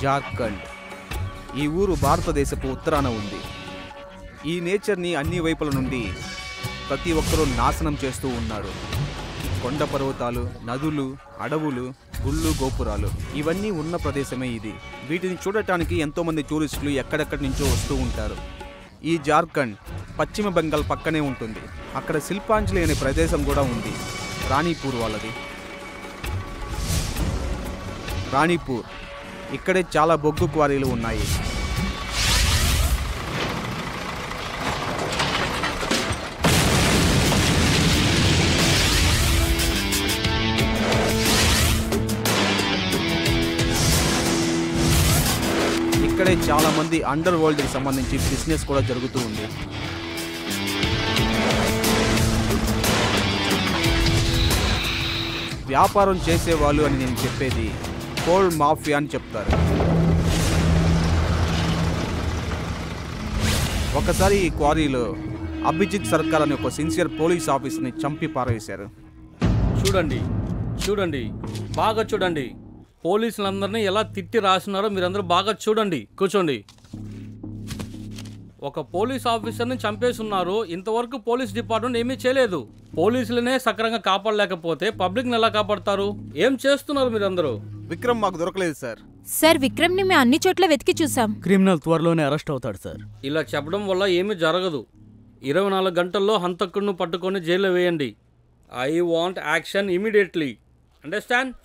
జార్ఖండ్ ఈ ఊరు భారతదేశపు ఉత్తరాన ఉంది ఈ నేచర్ని అన్ని వైపుల నుండి ప్రతి ఒక్కరూ నాశనం చేస్తూ ఉన్నారు కొండ పర్వతాలు నదులు అడవులు గుళ్ళు గోపురాలు ఇవన్నీ ఉన్న ప్రదేశమే ఇది వీటిని చూడటానికి ఎంతోమంది టూరిస్టులు ఎక్కడెక్కడి నుంచో వస్తూ ఉంటారు ఈ జార్ఖండ్ పశ్చిమ బెంగాల్ పక్కనే ఉంటుంది అక్కడ శిల్పాంజలి అనే ప్రదేశం కూడా ఉంది రాణిపూర్ వాళ్ళది రాణిపూర్ ఇక్కడే చాలా బొగ్గు క్వారీలు ఉన్నాయి ఇక్కడే చాలా మంది అండర్ వరల్డ్కి సంబంధించి బిజినెస్ కూడా జరుగుతూ ఉంది వ్యాపారం చేసేవాళ్ళు అని నేను చెప్పేది కోల్ మాఫియా అని చెప్తారు ఒకసారి ఈ క్వారీలో అభిజిత్ సర్కార్ అనే ఒక సిన్సియర్ పోలీస్ ఆఫీసర్ని చంపి పారేశారు చూడండి చూడండి బాగా చూడండి పోలీసులందరినీ ఎలా తిట్టి రాస్తున్నారో మీరందరూ బాగా చూడండి కూర్చోండి ఒక పోలీస్ ఆఫీసర్ని చంపేస్తున్నారు ఇంతవరకు పోలీస్ డిపార్ట్మెంట్ ఏమీ చేయలేదు పోలీసులనే సక్రంగా కాపాడలేకపోతే పబ్లిక్ని ఎలా కాపాడతారు ఏం చేస్తున్నారు మీరందరూ విక్రమ్ మాకు దొరకలేదు సార్ సార్ విక్రమ్ని మేము అన్ని చోట్ల వెతికి చూసాం క్రిమినల్ త్వరలోనే అరెస్ట్ అవుతాడు సార్ ఇలా చెప్పడం వల్ల ఏమీ జరగదు ఇరవై నాలుగు గంటల్లో హంతకుడిని పట్టుకొని జైల్లో వేయండి I want action immediately understand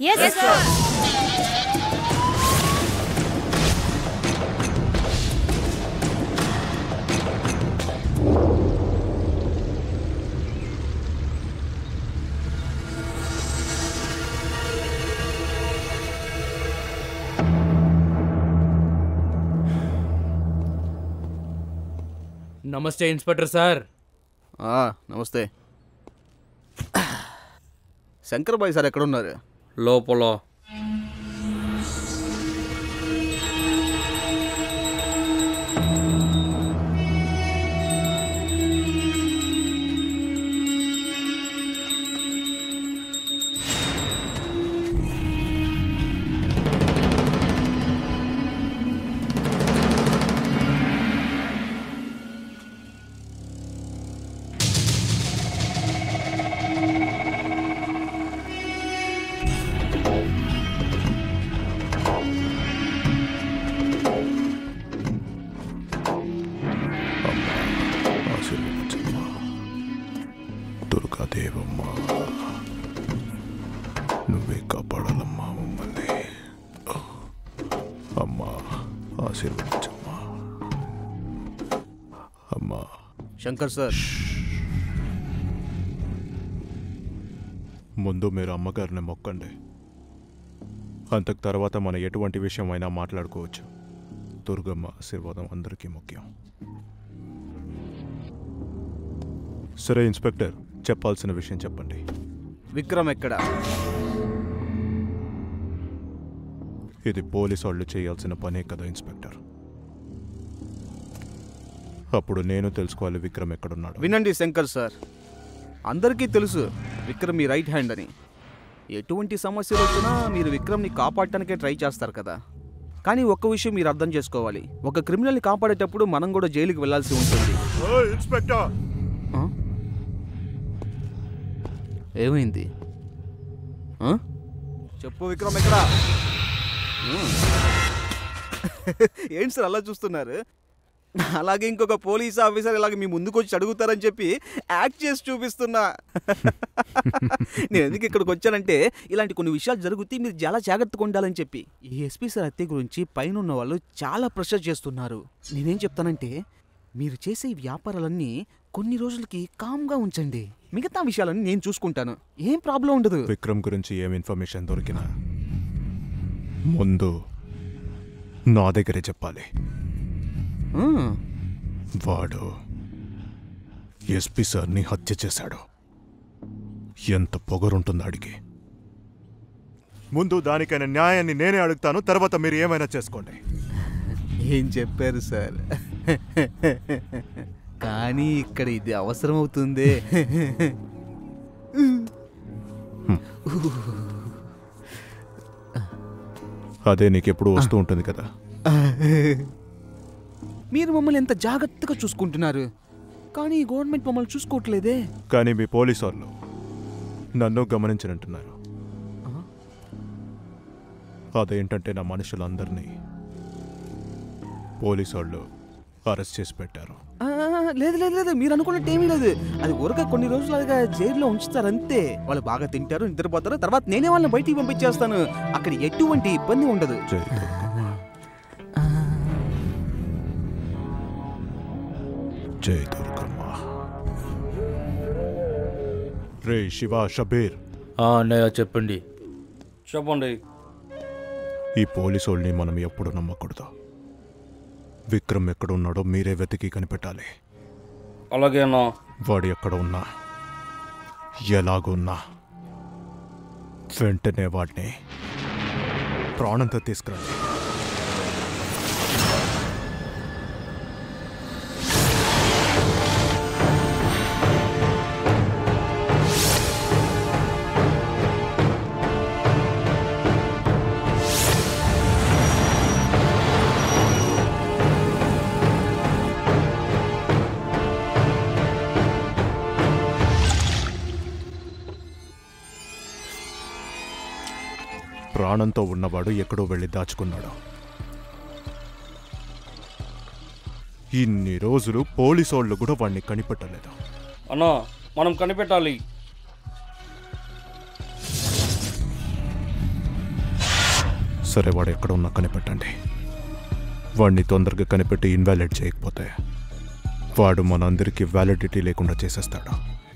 నమస్తే ఇన్స్పెక్టర్ సార్ ఆ, నమస్తే శంకర్ బాయ్ సార్ ఎక్కడున్నారు లోపల ఆశీర్వదించమ్మా దుర్గాదేవమ్మ నువ్వే కాపాడాలమ్మా మమ్మల్ని అమ్మా ఆశీర్వదించమ్మా అమ్మా శంకర్ సార్ ముందు మీరు అమ్మగారిని మొక్కండి అంతకు తర్వాత మనం ఎటువంటి విషయం అయినా మాట్లాడుకోవచ్చు దుర్గమ్మ ఆశీర్వాదం అందరికీ ముఖ్యం సరే ఇన్స్పెక్టర్ చెప్పాల్సిన విషయం చెప్పండి విక్రమ్ ఎక్కడ ఇది పోలీసు వాళ్ళు చేయాల్సిన పనే కదా ఇన్స్పెక్టర్ అప్పుడు నేను తెలుసుకోవాలి విక్రమ్ ఎక్కడున్నాడు వినండి శంకర్ సార్ అందరికీ తెలుసు విక్రమ్ మీ రైట్ హ్యాండ్ అని ఎటువంటి సమస్యలు వచ్చినా మీరు విక్రమ్ని కాపాడటానికే ట్రై చేస్తారు కదా కానీ ఒక్క విషయం మీరు అర్థం చేసుకోవాలి ఒక క్రిమినల్ని కాపాడేటప్పుడు మనం కూడా జైలుకి వెళ్ళాల్సి ఉంటుంది ఇన్స్పెక్టర్ ఆ? ఏమైంది ఆ? చెప్పు విక్రమ్ ఎక్కడా ఉమ్. ఏంటి సార్ అలా చూస్తున్నారు అలాగే ఇంకొక పోలీస్ ఆఫీసర్ ఇలాగ మీ ముందుకు వచ్చి అడుగుతారని చెప్పి యాక్ట్ చేసి చూపిస్తున్నా నేను ఎందుకు ఇక్కడికి వచ్చానంటే ఇలాంటి కొన్ని విషయాలు జరుగుతే మీరు చాలా జాగ్రత్తగా ఉండాలని చెప్పి ఈ ఎస్పీ సార్ హత్య గురించి పైన ఉన్న వాళ్ళు చాలా ప్రెషర్ చేస్తున్నారు నేనేం చెప్తానంటే మీరు చేసే ఈ వ్యాపారాలన్నీ కొన్ని రోజులకి కామ్గా ఉంచండి మిగతా విషయాలన్నీ నేను చూసుకుంటాను ఏం ప్రాబ్లం ఉండదు విక్రమ్ గురించి ఏం ఇన్ఫర్మేషన్ దొరికినా ముందు నా దగ్గరే చెప్పాలి ఆ, వాడు ఎస్పీ సార్ని హత్య చేశాడు ఎంత పొగరుంటుంది అడిగి ముందు దానికైనా న్యాయాన్ని నేనే అడుగుతాను తర్వాత మీరు ఏమైనా చేసుకోండి ఏం చెప్పారు సార్ కానీ ఇక్కడ ఇది అవసరం అవుతుంది అదే నీకెప్పుడు వస్తూ ఉంటుంది కదా మీరు మమ్మల్ని ఎంత జాగ్రత్తగా చూసుకుంటున్నారు కానీ ఈ గవర్నమెంట్ మమ్మల్ని చూసుకోవట్లేదే కానీ మీ పోలీసు వాళ్ళు నన్ను గమనించనంటున్నారు అదేంటంటే నా మనుషులందరినీ పోలీసు వాళ్ళు అరెస్ట్ చేసి పెట్టారు ఆ, లేదు లేదు లేదు మీరు అనుకున్నట్టు ఏమీ లేదు అది ఊరక కొన్ని రోజులు అలాగా జైల్లో ఉంచుతారు అంతే వాళ్ళు బాగా తింటారు నిద్రపోతారు తర్వాత నేనే వాళ్ళని బయటికి పంపించేస్తాను అక్కడ ఎటువంటి ఇబ్బంది ఉండదు జై దుర్గమ్మ. జై దుర్గమ్మ రే శివ షబీర్ ఆ, అన్నయ్య చెప్పండి చెప్పండి ఈ పోలీసు వాళ్ళని మనం ఎప్పుడు నమ్మకూడదు విక్రమ్ ఎక్కడ ఉన్నాడో మీరే వెతికి కనిపెట్టాలి అలాగేనా వాడు ఎక్కడ ఉన్నా ఎలాగున్నా వెంటనే వాడిని ప్రాణంతో తీసుకురండి ప్రాణంతో ఉన్నవాడు ఎక్కడో వెళ్ళి దాచుకున్నాడు ఇన్ని రోజులు పోలీసోళ్ళు కూడా వాడిని కనిపెట్టలేదు అన్నా మనం కనిపెట్టాలి సరే వాడు ఎక్కడ ఉన్నా కనిపెట్టండి వాడిని తొందరగా కనిపెట్టి ఇన్వాలిడ్ చేయకపోతే వాడు మనందరికీ వ్యాలిడిటీ లేకుండా చేసేస్తాడు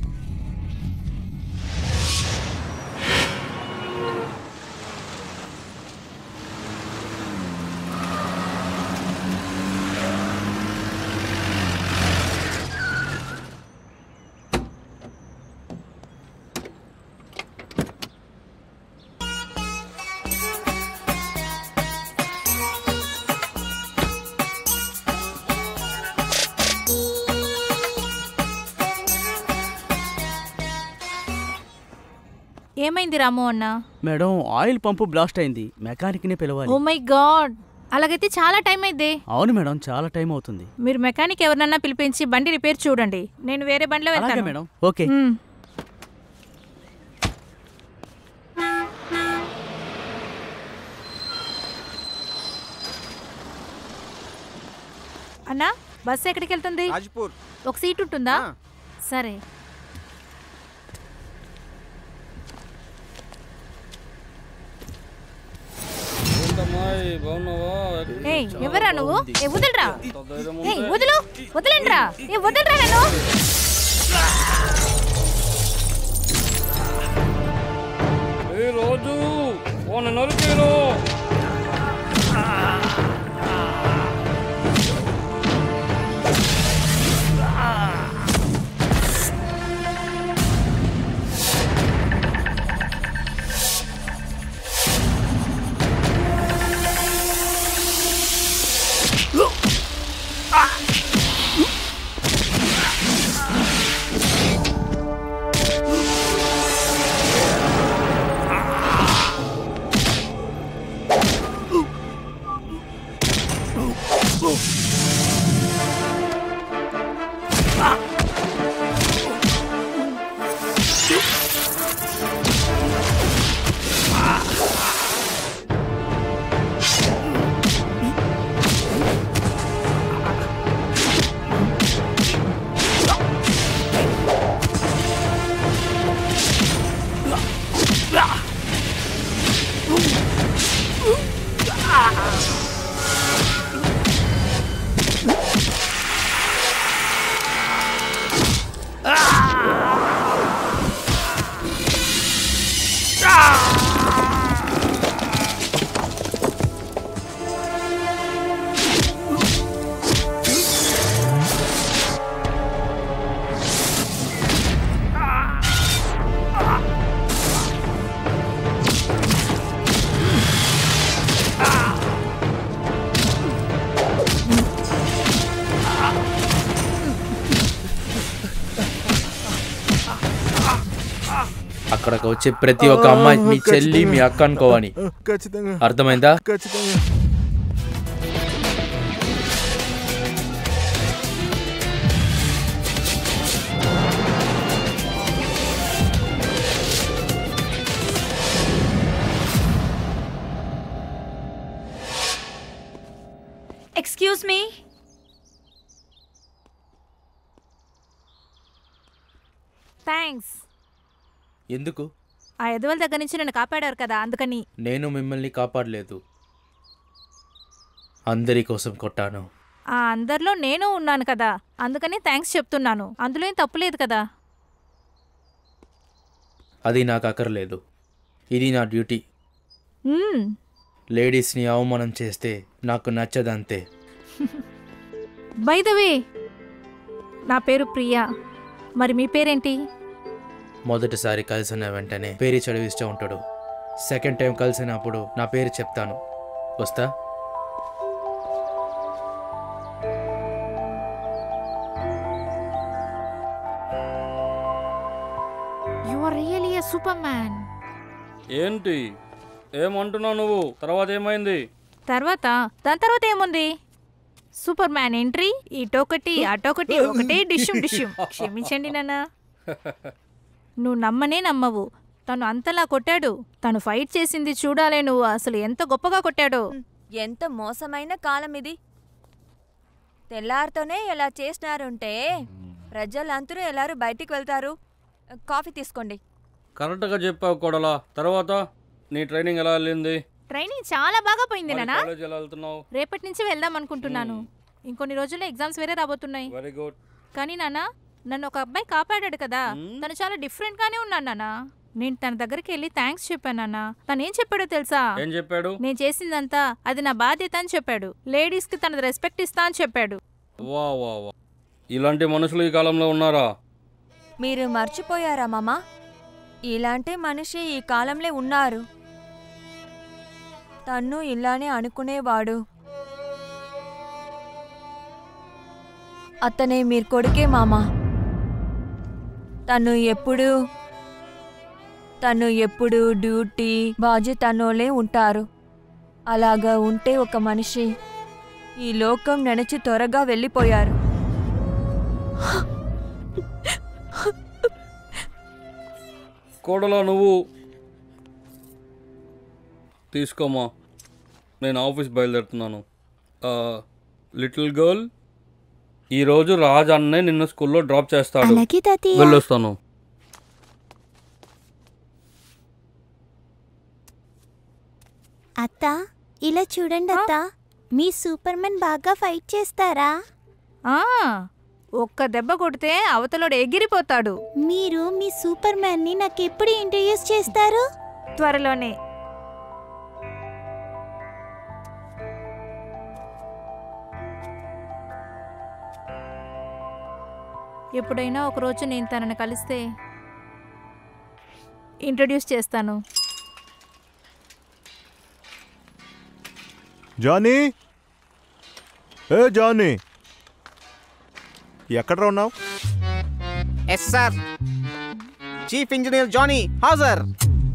ఏమైంది రాము అన్న మేడం ఆయిల్ పంపు బ్లాస్ట్ అయింది మెకానిక్నే పిలవాలి ఓ మై గాడ్ అలాగైతే చాలా టైం అయింది అవును మేడం చాలా టైం అవుతుంది మీరు మెకానిక్ ఎవరినన్నా పిలిపించి బండి రిపేర్ చూడండి నేను వేరే బండిలో అలాగే వెళ్తాను మేడం ఓకే మ్మ్. అన్నా బస్సు ఎక్కడికి వెళ్తుంది రాజ్పూర్ ఒక సీట్ ఉంటుందా ఆ. సరే ఏంటమ్మాయి బాగున్నావా ఏయ్ ఎవరా నువ్వు ఏ వదలరా ఎంత ధైర్యం ఏయ్ ఉంటే? వదులు వదలండిరా ఏ వదలరా నేను ఏ రోజు ఓ నరికేరు అక్కడికి వచ్చే ప్రతి ఒక్క అమ్మాయి మీ చెల్లి మీ అక్క అనుకోవని ఖచ్చితంగా అర్థమైందా ఖచ్చితంగా ఎక్స్క్యూజ్ మీ థ్యాంక్స్ ఎందుకు ఆ ఎదువల దగ్గర నుంచి నన్ను కాపాడారు కదా అందుకని నేను మిమ్మల్ని కాపాడలేదు అందరి కోసం కొట్టాను ఆ అందరిలో నేను ఉన్నాను కదా అందుకని థ్యాంక్స్ చెప్తున్నాను అందులో ఏం తప్పులేదు కదా అది నాకు అక్కర్లేదు ఇది నా డ్యూటీ మ్మ్. లేడీస్ని అవమానం చేస్తే నాకు నచ్చదంతే బై ద వే నా పేరు ప్రియా మరి మీ పేరేంటి మొదటిసారి కలిసిన వెంటనే పేరు చదివిస్తూ ఉంటాడు సెకండ్ టైం కలిసినప్పుడు నా పేరు చెప్తాను వస్తా you are really a super man ఏంటి ఏమంటున్నావు నువ్వు తర్వాత ఏమైంది తర్వాత దాని తర్వాత ఏముంది సూపర్ మ్యాన్ ఎంట్రీ ఇటొకటి అటొకటి ఒకటే డిష్యూమ్ డిష్యూమ్ క్షమించండి నాన్న నువ్వు నమ్మనే నమ్మవు తను అంతలా కొట్టాడు తను ఫైట్ చేసింది చూడాలే నువ్వు అసలు ఎంత గొప్పగా కొట్టాడో ఎంత మోసమైన కాలం ఇది తెల్లారితోనే ఎలా చేసినారుంటే ప్రజలందరూ ఎలారు బయటికి వెళ్తారు కాఫీ తీసుకోండి కరెక్ట్గా చెప్పావు కొడలా తర్వాత నీ ట్రైనింగ్ ఎలా వెళ్ళింది ట్రైనింగ్ చాలా బాగా పోయింది నాన్న కాలేజ్ ఎలా వెళ్తున్నావు రేపటి నుంచి వెళ్దాం అనుకుంటున్నాను ఇంకొన్ని రోజుల్లో ఎగ్జామ్స్ వేరే రాబోతున్నాయి వెరీ గుడ్ కానీ నాన్న నన్ను ఒక అబ్బాయి కాపాడాడు కదా మ్మ్. తను చాలా డిఫరెంట్ గానే ఉన్నాడు నాన్న నేను తన దగ్గరికి వెళ్ళి థ్యాంక్స్ చెప్పాను నాన్న తను ఏం చెప్పాడో తెలుసా ఏం చెప్పాడు నేను చేసిందంతా అది నా బాధ్యత అని చెప్పాడు లేడీస్ కి తనది రెస్పెక్ట్ ఇస్తా అని చెప్పాడు వా వా వా ఇలాంటి మనుషులు ఈ కాలంలో ఉన్నారా మీరు మర్చిపోయారా మామా ఇలాంటి మనిషి ఈ కాలంలో ఉన్నారు తన్ను ఇలానే అనుకునేవాడు అతనే మీరు కొడుకే మామా తను ఎప్పుడు తను ఎప్పుడు డ్యూటీ బాధ్యతనోలే ఉంటారు అలాగా ఉంటే ఒక మనిషి ఈ లోకం నడిచి త్వరగా వెళ్ళిపోయారు కోడలా నువ్వు తీసుకోమా నేను ఆఫీస్ బయలుదేరుతున్నాను ఆ, లిటిల్ గర్ల్ ఈరోజు రాజ్ అన్నయ్య నిన్న స్కూల్లో డ్రాప్ చేస్తాడు అలాగే తాతయ్య వెళ్ళొస్తాను అత్త ఇలా చూడండి అత్త మీ సూపర్ మ్యాన్ బాగా ఫైట్ చేస్తారా ఆ ఒక్క దెబ్బ కొడితే అవతలోడు ఎగిరిపోతాడు మీరు మీ సూపర్ మ్యాన్ ని నాకు ఎప్పుడు ఇంట్రడ్యూస్ చేస్తారు త్వరలోనే ఎప్పుడైనా ఒకరోజు నేను తనని కలిస్తే ఇంట్రడ్యూస్ చేస్తాను జానీ ఏ జానీ ఎక్కడ ఉన్నావు yes sir chief engineer Johnny హాజర్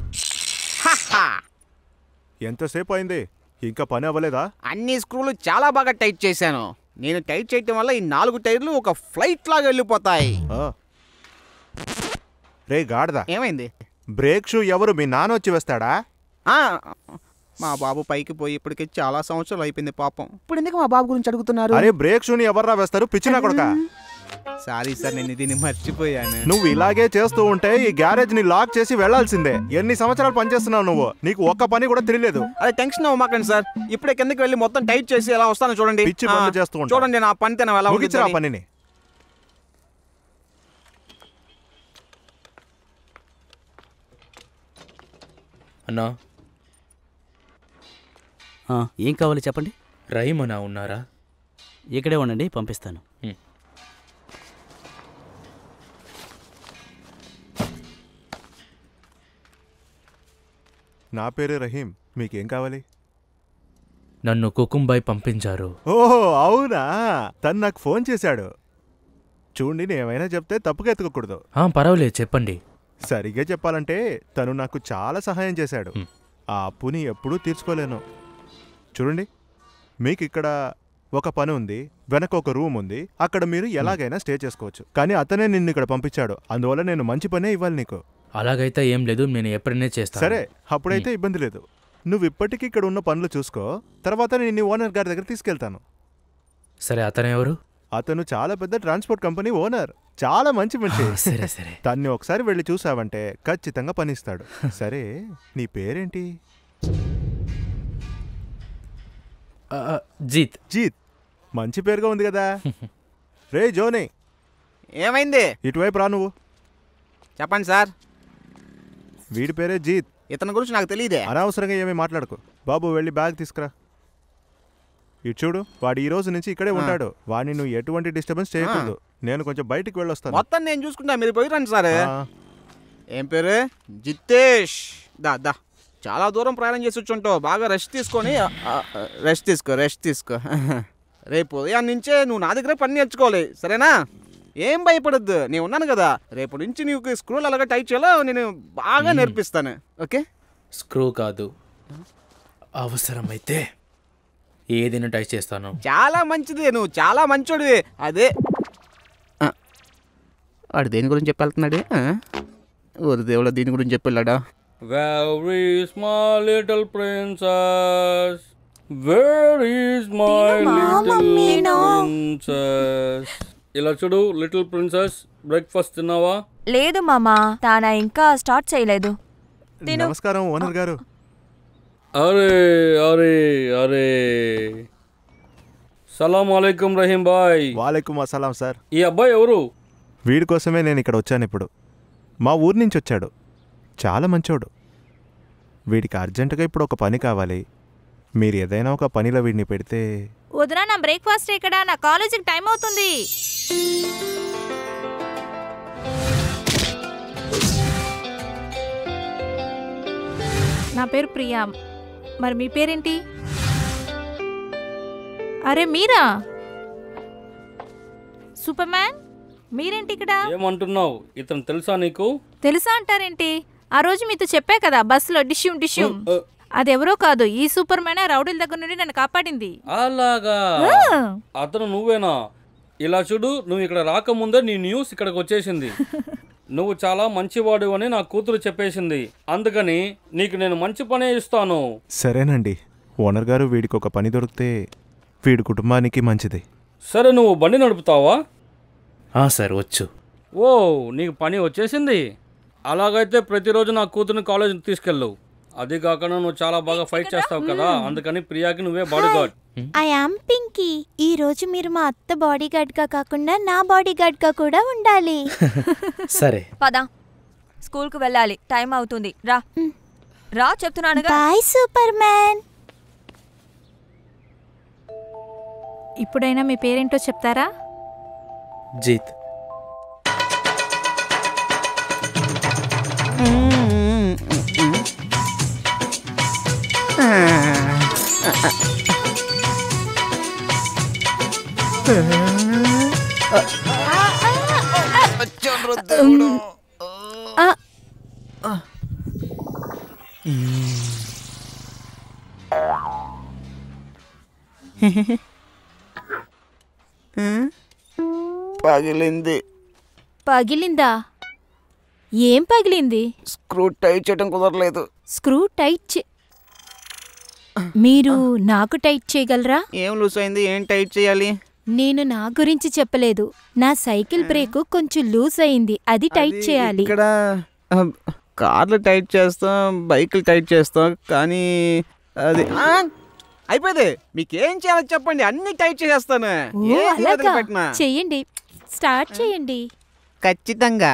ఎంతసేపు అయింది ఇంకా పని అవ్వలేదా అన్ని స్క్రూలు చాలా బాగా టైట్ చేశాను నేను టైట్ చేయటం వల్ల ఈ నాలుగు టైర్లు ఒక ఫ్లైట్ లాగా వెళ్ళిపోతాయి ఆ. రే గాడిద ఏమైంది బ్రేక్ షూ ఎవరు మీ నాన్న వచ్చి వేస్తాడా ఆ, మా బాబు పైకి పోయి ఇప్పటికే చాలా సంవత్సరాలు అయిపోయింది పాపం ఇప్పుడు ఎందుకు మా బాబు గురించి అడుగుతున్నారు అరే బ్రేక్ షూని ఎవర్రా వేస్తారు పిచ్చిన కొడక సారీ సార్ నేను దీన్ని మర్చిపోయాను నువ్వు ఇలాగే చేస్తూ ఉంటే ఈ గ్యారేజ్ ని లాక్ చేసి వెళ్లాల్సిందే ఎన్ని సంవత్సరాలు పనిచేస్తున్నావు నువ్వు నీకు ఒక్క పని కూడా తెలియలేదు అదే టెన్షన్ అవ్వమాకండి సార్ ఇప్పుడే కిందకి వెళ్ళి మొత్తం టైట్ చేసి ఎలా వస్తాను చూడండి పిచ్చి పనులు ఆ, చేస్తూ ఉంటావు. చూడండి నా పనితనం ఎలా ముగించరా ఉంటుందని. పనిని అన్నా ఆ, ఏం కావాలి చెప్పండి రహీమ్ అన్నా ఉన్నారా ఇక్కడే ఉండండి పంపిస్తాను హ్మ్. నా పేరే రహీం మీకేం కావాలి నన్ను కుకుంబాయ్ పంపించారు ఓహో అవునా తను నాకు ఫోన్ చేశాడు చూడండి నేను ఏమైనా చెప్తే తప్పుగా ఎత్తుకోకూడదు ఆ, పర్వాలేదు చెప్పండి సరిగ్గా చెప్పాలంటే తను నాకు చాలా సహాయం చేశాడు ఆ అప్పుని ఎప్పుడూ తీర్చుకోలేను చూడండి మీకు ఇక్కడ ఒక పని ఉంది వెనక ఒక రూమ్ ఉంది అక్కడ మీరు ఎలాగైనా స్టే చేసుకోవచ్చు కానీ అతనే నిన్ను ఇక్కడ పంపించాడు అందువల్ల నేను మంచి పనే ఇవ్వాలి నీకు అలాగైతే ఏం లేదు నేను ఎప్పుడైనా చేస్తాను సరే అప్పుడైతే ఇబ్బంది లేదు నువ్వు ఇప్పటికీ ఇక్కడ ఉన్న పనులు చూసుకో తర్వాత నేను నీ ఓనర్ గారి దగ్గర తీసుకెళ్తాను సరే అతను ఎవరు అతను చాలా పెద్ద ట్రాన్స్పోర్ట్ కంపెనీ ఓనర్ చాలా మంచి మనిషి ఆ, సరే సరే తన్ని ఒకసారి వెళ్ళి చూసావంటే ఖచ్చితంగా పనిస్తాడు సరే నీ పేరేంటి ఆ, ఆ, జీత్ జీత్ మంచి పేరుగా ఉంది కదా రే జోని ఏమైంది ఇటువైపు రా నువ్వు చెప్పండి సార్ వీడి పేరే జీత్ ఇతని గురించి నాకు తెలియదే అనవసరంగా ఏమీ మాట్లాడుకో బాబు వెళ్ళి బ్యాగ్ తీసుకురా ఇటు చూడు వాడు ఈ రోజు నుంచి ఇక్కడే ఉంటాడు వాడిని నువ్వు ఎటువంటి డిస్టర్బెన్స్ చేయకూడదు నేను కొంచెం బయటికి వెళ్ళొస్తాను మొత్తం నేను చూసుకుంటా మీరు పోయి రండి సార్ ఆ, ఏం పేరు జితేష్ దా దా చాలా దూరం ప్రయాణం చేసి వచ్చుంటావు బాగా రెస్ట్ తీసుకొని రెస్ట్ తీసుకో రెస్ట్ తీసుకో రేపు ఉదయం నుంచే నువ్వు నా దగ్గరే పని నేర్చుకోవాలి సరేనా ఏం భయపడద్దు నేను ఉన్నాను కదా రేపు నుంచి నీకు స్క్రూలు అలాగా టైట్ చేయాలో నేను బాగా నేర్పిస్తాను ఓకే స్క్రూ కాదు అవసరమైతే ఏదైనా టైప్ చేస్తాను చాలా మంచిది నువ్వు చాలా మంచోడివి అదే ఆ, వాడు దేని గురించి చెప్పెళ్తున్నాడు ఓరి దేవుడా దీని గురించి చెప్పెళ్ళాడా Where is my little princess? Where is my little princess? ఇలా చూడు లిటిల్ ప్రిన్సెస్ బ్రేక్ఫాస్ట్ తిన్నావా లేదు మామా తానా ఇంకా స్టార్ట్ చేయలేదు తిను. నమస్కారం ఓనర్ గారు అరే అరే అరే సలాం అలైకుం రహీం బాయ్ వాలేకుమ్ అస్సలాం సార్ ఈ అబ్బాయి ఎవరు వీడి కోసమే నేను ఇక్కడ వచ్చాను ఇప్పుడు మా ఊరు నుంచి వచ్చాడు చాలా మంచోడు వీడికి అర్జెంటుగా ఇప్పుడు ఒక పని కావాలి మీరు ఏదైనా ఒక పనిలో వీడిని పెడితే వదినా నా బ్రేక్ఫాస్ట్ ఇక్కడ నా కాలేజీకి టైం అవుతుంది నా పేరు ప్రియా మరి మీ పేరేంటి అరే మీరా సూపర్ మ్యాన్ మీరేంటి ఇక్కడ ఏమంటున్నావు ఇతను తెలుసా నీకు తెలుసా అంటారేంటి ఆ రోజు మీతో చెప్పా కదా బస్సులో డిష్యూమ్ డిష్యూమ్ అదెవరో కాదు ఈ సూపర్ మ్యాన్ రౌడీల దగ్గర నుండి నన్ను కాపాడింది అలాగా ఆ. అతను నువ్వేనా ఇలా చూడు నువ్వు ఇక్కడ రాకముందే నీ న్యూస్ ఇక్కడికి వచ్చేసింది నువ్వు చాలా మంచివాడు అని నా కూతురు చెప్పేసింది అందుకని నీకు నేను మంచి పనే ఇస్తాను సరేనండి ఓనర్ గారు వీడికి ఒక పని దొరికితే వీడి కుటుంబానికి మంచిది సరే నువ్వు బండి నడుపుతావా ఆ, సార్ వచ్చు ఓ నీకు పని వచ్చేసింది అలాగైతే ప్రతిరోజు నా కూతురుని కాలేజ్ తీసుకెళ్ళు అది కాకుండా నువ్వు చాలా బాగా ఫైట్ చేస్తావు కదా అందుకని ప్రియాకి నువ్వే bodyguard I am Pinky ఈ రోజు మీరు మా అత్త బాడీ గార్డ్ గా కాకుండా నా బాడీ గార్డ్ గా కూడా ఉండాలి సరే పద స్కూల్కి వెళ్ళాలి టైం అవుతుంది రా రా చెప్తున్నానుగా బాయ్ సూపర్ మ్యాన్ ఇప్పుడైనా మీ పేరేంటో చెప్తారా జీత్ పగిలింది పగిలిందా ఏం పగిలింది స్క్రూ టైట్ చేయడం కుదరలేదు స్క్రూ టైట్ చే మీరు నాకు టైట్ చేయగలరా ఏం లూస్ అయింది ఏం టైట్ చేయాలి నేను నా గురించి చెప్పలేదు నా సైకిల్ బ్రేక్ కొంచెం లూజ్ అయింది అది టైట్ అది చేయాలి ఇక్కడ ఆ, కార్లు టైట్ చేస్తాం బైకులు టైట్ చేస్తాం కానీ అది ఆ, అయిపోయింది మీకేం చేయాలో చెప్పండి అన్ని టైట్ చేసేస్తాను ఓ ఏది అలాగా వదిలిపెట్టనా? చెయ్యండి స్టార్ట్ చేయండి ఖచ్చితంగా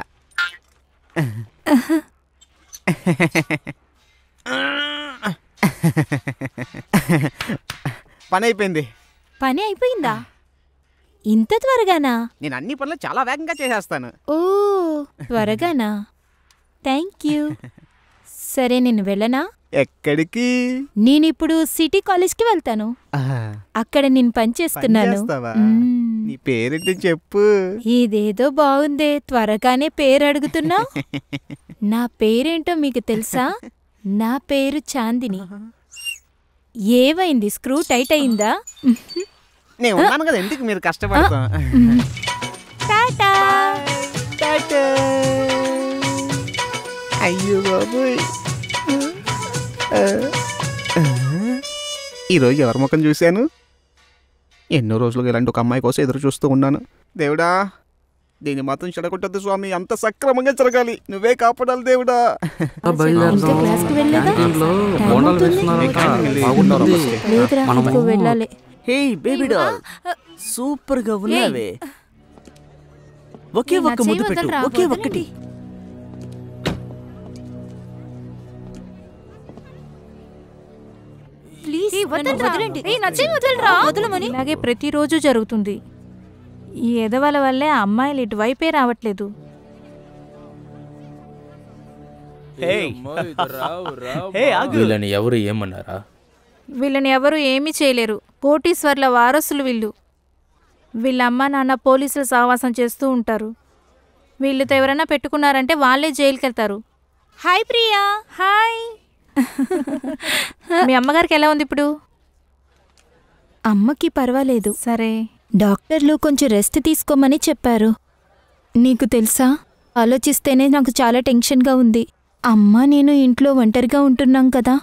పని అయిపోయింది పని అయిపోయిందా ఇంత త్వరగానా నేను అన్ని పనులు చాలా వేగంగా చేసేస్తాను ఓ త్వరగానా థ్యాంక్ యూ సరే నేను వెళ్ళనా ఎక్కడికి నేనిప్పుడు సిటీ కాలేజ్కి వెళ్తాను ఆహా, అక్కడ నేను పనిచేస్తున్నాను పనిచేస్తావా? మ్మ్. నీ పేరేంటి చెప్పు ఇదేదో బాగుందే త్వరగానే పేరు అడుగుతున్నా నా పేరేంటో మీకు తెలుసా నా పేరు చాందిని ఏవైంది స్క్రూ టైట్ అయిందా నేను ఉన్నాను కదా ఎందుకు మీరు కష్టపడతా టాటా అయ్యో బాబోయ్ ఈరోజు ఎవరి ముఖం చూశాను ఎన్నో రోజులుగా ఇలాంటి ఒక అమ్మాయి కోసం ఎదురు చూస్తూ ఉన్నాను దేవుడా దీన్ని మాత్రం చెడగొట్టద్దు స్వామి అంత సక్రమంగా జరగాలి నువ్వే కాపాడాలి దేవుడా ఇంకా క్లాస్కి వెళ్ళలేదా దీంట్లో టైం బోండాలు అవుతుంది. వేస్తున్నారంట బాగున్నారు ఉంది. అసలు. లేదురా మనము- ఇంకో వెళ్ళాలి హే బేబీ డాల్ సూపర్ గా ఉన్నావే ఒకే నేను ఒక్క నా ముద్దు చెయ్యి పెట్టు వదలరా, ఒకే వదలండి. ఒక్కటి ప్లీజ్ ఏయ్, నన్ను వదలరా. వదలండి ఏయ్, నా చెయ్యి వదలరా. వదలమని ఇలాగే ప్రతిరోజు జరుగుతుంది ఈ ఎదవల వల్లే ఆ అమ్మాయిలు ఇటువైపే రావట్లేదు హే హే ఆగు వీళ్ళని ఎవరు ఏమన్నారా వీళ్ళని ఎవరు ఏమీ చేయలేరు కోటీశ్వర్ల వారసులు వీళ్ళు వీళ్ళ అమ్మ నాన్న పోలీసులు సహవాసం చేస్తూ ఉంటారు వీళ్ళతో ఎవరైనా పెట్టుకున్నారంటే వాళ్ళే జైలుకి వెళ్తారు హాయ్ ప్రియా హాయ్ మీ అమ్మగారికి ఎలా ఉంది ఇప్పుడు అమ్మకి పర్వాలేదు సరే డాక్టర్లు కొంచెం రెస్ట్ తీసుకోమని చెప్పారు నీకు తెలుసా ఆలోచిస్తేనే నాకు చాలా టెన్షన్గా ఉంది అమ్మ నేను ఇంట్లో ఒంటరిగా ఉంటున్నాం కదా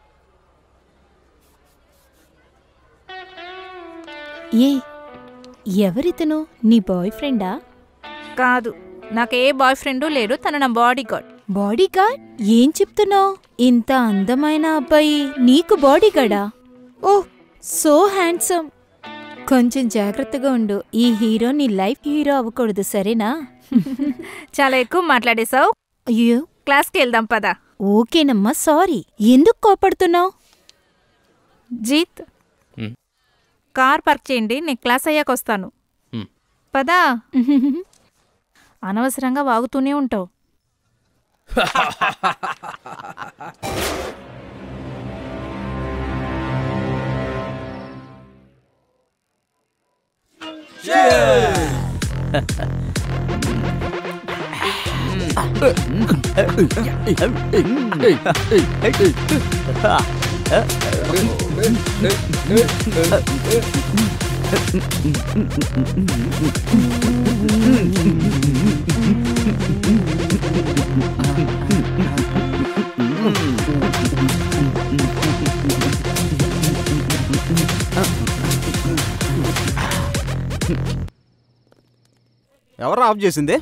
ఏ ఎవరితను నీ బాయ్ ఫ్రెండా కాదు నాకు ఏ బాయ్ ఫ్రెండు లేడు తను నా బాడీ గార్డ్ బాడీ గార్డ్ ఏం చెప్తున్నావు ఇంత అందమైన అబ్బాయి నీకు బాడీ గార్డా ఓ సో హ్యాండ్సమ్ కొంచెం జాగ్రత్తగా ఉండు ఈ హీరో నీ లైఫ్ హీరో అవ్వకూడదు సరేనా చాలా ఎక్కువ మాట్లాడేశావు అయ్యో క్లాస్కి వెళ్దాం పదా ఓకేనమ్మా సారీ ఎందుకు కోపడుతున్నావు జీత్ హ్మ్. కార్ పార్క్ చేయండి నేను క్లాస్ అయ్యాక వస్తాను హ్మ్. పదా అనవసరంగా వాగుతూనే ఉంటావు ఎవరు ఆఫ్ చేసింది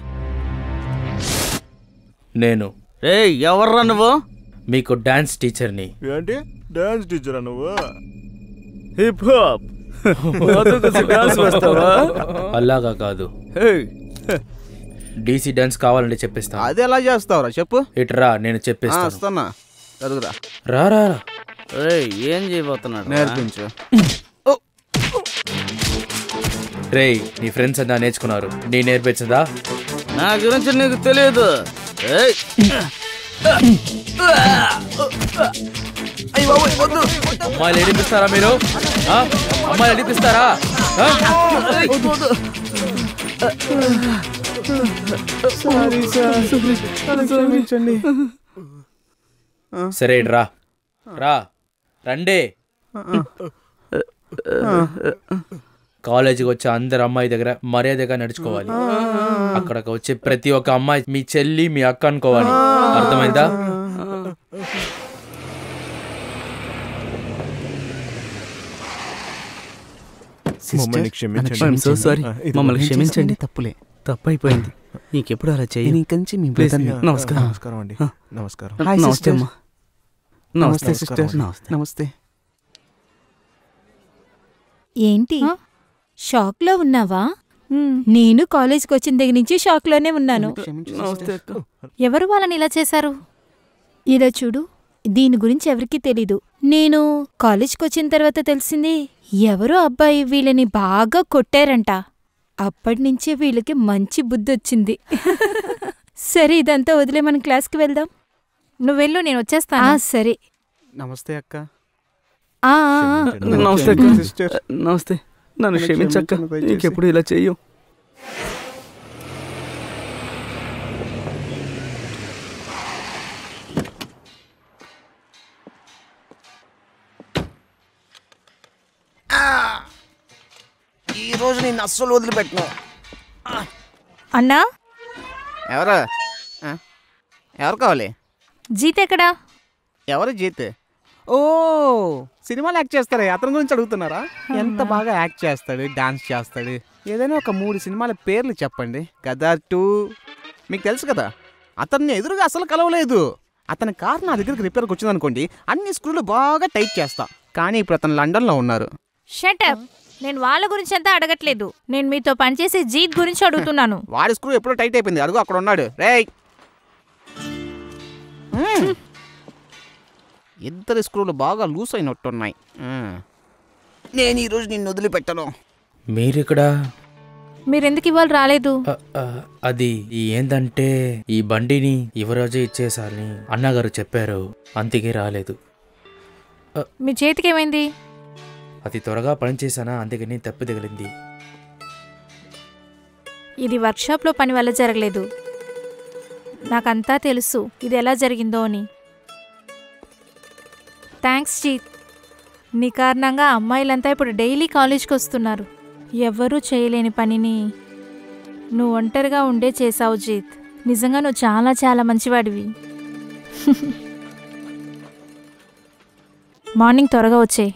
నేను రే ఎవర్రా నువ్వు మీకు డాన్స్ టీచర్ని ఏంటి డాన్స్ టీచరా నువ్వు హిప్ హాప్ డాన్స్ వేస్తావా అలాగా కాదు హే డీసీ డాన్స్ కావాలంటే చెప్పిస్తా అది ఎలా చేస్తావురా చెప్పు ఇట్రా నేను ఆ, చెప్పిస్తాను వస్తున్నా చదువురా రా రా రా. రే ఏం చేయబోతున్నాడు నేర్పించు రేయ్ నీ ఫ్రెండ్స్ అంతా నేర్చుకున్నారు నీ నేర్పించదా నా గురించి నీకు తెలియదు ఏయ్ అమ్మాయిలు ఏడిపిస్తారా మీరు ఆ? అమ్మాయిలు ఏడిపిస్తారా ఆ? సరే ఇటు రా రా రండి కాలేజీకి వచ్చే అందరు అమ్మాయి దగ్గర మర్యాదగా నడుచుకోవాలి అక్కడికి వచ్చే ప్రతి ఒక్క అమ్మాయి మీ చెల్లి మీ అక్క అనుకోవాలి అర్థమైందా మమ్మల్ని క్షమించండి ఐఎమ్ సో సారీ ఆ, ఇది మమ్మల్ని నేను క్షమించండి చేసింది తప్పులే తప్పైపోయింది ఇంకెప్పుడు అలా చెయ్యి నేను ఇంకంచి మీ Please, brother ని. ఆ, నమస్కారం. నమస్కారం అండి ఆ. నమస్కారం హాయ్ నమస్తే sister. అమ్మా నమస్తే నమస్తే సిస్టర్ నమస్తే నమస్తే ఏంటి ఆ? షాక్లో ఉన్నావా హ్మ్. నేను కాలేజ్కి వచ్చిన దగ్గర నుంచి షాక్లోనే ఉన్నాను క్షమించు నమస్తే sister. అక్క ఎవరు వాళ్ళని ఇలా చేశారు ఇలా చూడు దీని గురించి ఎవరికీ తెలీదు నేను కాలేజ్కి వచ్చిన తర్వాత తెలిసింది ఎవరో అబ్బాయి వీళ్ళని బాగా కొట్టారంట అప్పటి నుంచే వీళ్ళకి మంచి బుద్ధి వచ్చింది సరే ఇదంతా వదిలే మన క్లాస్కి వెళ్దాం నువ్వు వెళ్ళు నేను ఆ వచ్చేస్తాను సరే నమస్తే అక్క ఆ, ఆ, ఆ. క్షమించండి. నమస్తే అక్క క్షమించు sister. నమస్తే నన్ను నన్ను క్షమించక్క క్షమించను దయచేసి. ఇంకెప్పుడు ఇలా చెయ్యం రోజు నేను అస్సలు వదిలిపెట్టను అన్నా ఎవరు ఆ? ఎవరు కావాలి జీత్ ఎక్కడా ఎవరు జీత్ ఓ సినిమాలు యాక్ట్ చేస్తారా అతని గురించి అడుగుతున్నారా ఎంత బాగా యాక్ట్ చేస్తాడు డాన్స్ చేస్తాడు ఏదైనా ఒక మూడు సినిమాల పేర్లు చెప్పండి గదర్ టూ మీకు తెలుసు కదా అతన్ని ఎదురుగా అసలు కలవలేదు అతని కార్ నా దగ్గరికి రిపేర్కి వచ్చిందనుకోండి అన్ని స్క్రూలు బాగా టైట్ చేస్తా కానీ ఇప్పుడు అతను లండన్లో ఉన్నారు షటప్ నేను వాళ్ళ గురించి అంతా అడగట్లేదు నేను మీతో పనిచేసే జీత్ గురించి అడుగుతున్నాను వాడి స్క్రూ ఎప్పుడో టైట్ అయిపోయింది అడుగు అక్కడ ఉన్నాడు రేయ్ మ్మ్. ఇద్దరి స్క్రూలు బాగా లూస్ అయినట్టున్నాయి మ్మ్. నేను ఈరోజు నిన్ను వదిలిపెట్టను మీరిక్కడ మీరు ఎందుకు ఇవాళ రాలేదు అ, అ, అది ఏందంటే ఈ బండిని యువరాజు ఇచ్చేసారని అన్నగారు చెప్పారు అందుకే రాలేదు మీ చేతికి ఏమైంది అది త్వరగా పనిచేసానా అందుకని తప్పి తగిలింది ఇది వర్క్షాప్లో పని వల్ల జరగలేదు నాకంతా తెలుసు ఇది ఎలా జరిగిందో అని థ్యాంక్స్ జీత్ నీ కారణంగా అమ్మాయిలంతా ఇప్పుడు డైలీ కాలేజ్కి వస్తున్నారు ఎవ్వరూ చేయలేని పనిని నువ్వు ఒంటరిగా ఉండే చేసావు జీత్ నిజంగా నువ్వు చాలా చాలా మంచివాడివి మార్నింగ్ త్వరగా వచ్చేయ్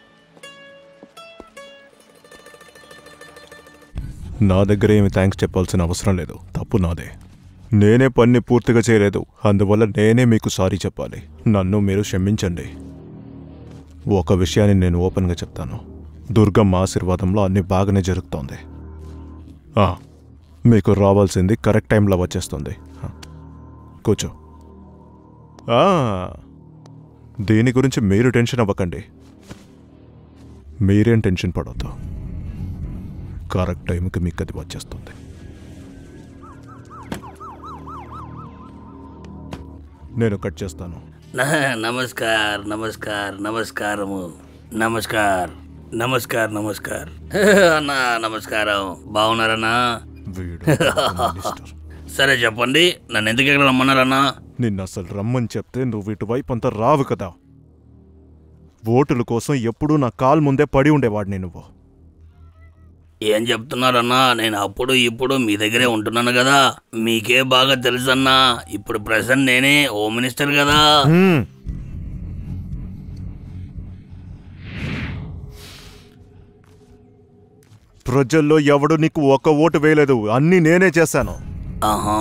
నా దగ్గర ఏమి థ్యాంక్స్ చెప్పాల్సిన అవసరం లేదు తప్పు నాదే నేనే పని పూర్తిగా చేయలేదు అందువల్ల నేనే మీకు సారీ చెప్పాలి నన్ను మీరు క్షమించండి ఒక విషయాన్ని నేను ఓపెన్గా చెప్తాను దుర్గమ్మ ఆశీర్వాదంలో అన్ని బాగానే జరుగుతోంది ఆ, మీకు రావాల్సింది కరెక్ట్ టైంలో వచ్చేస్తుంది ఆ, కూర్చో ఆ, దీని గురించి మీరు టెన్షన్ అవ్వకండి మీరేం టెన్షన్ పడవద్దు కరెక్ట్ టైంకి మీకు అది వచ్చేస్తుంది నేను కట్ చేస్తాను న- నమస్కార్ నమస్కార్ నమస్కారము నమస్కార్ నమస్కార్ నమస్కార్ అన్నా నమస్కారం బాగున్నారన్నా వీడు మినిస్టర్. సరే చెప్పండి నన్ను ఎందుకు ఇక్కడ రమ్మన్నారన్నా నిన్ను అసలు రమ్మని చెప్తే నువ్వు ఇటువైపు అంతా రావు కదా ఓటుల కోసం ఎప్పుడూ నా కాల్ ముందే పడి ఉండేవాడిని నువ్వు ఏం చెప్తున్నారన్నా నేను అప్పుడు ఇప్పుడు మీ దగ్గరే ఉంటున్నాను కదా మీకే బాగా తెలుసన్నా ఇప్పుడు ప్రెసెంట్ నేనే హోమ్ మినిస్టర్ కదా హ్మ్. ప్రజల్లో ఎవడు నీకు ఒక్క ఓటు వేయలేదు అన్నీ నేనే చేశాను ఆహా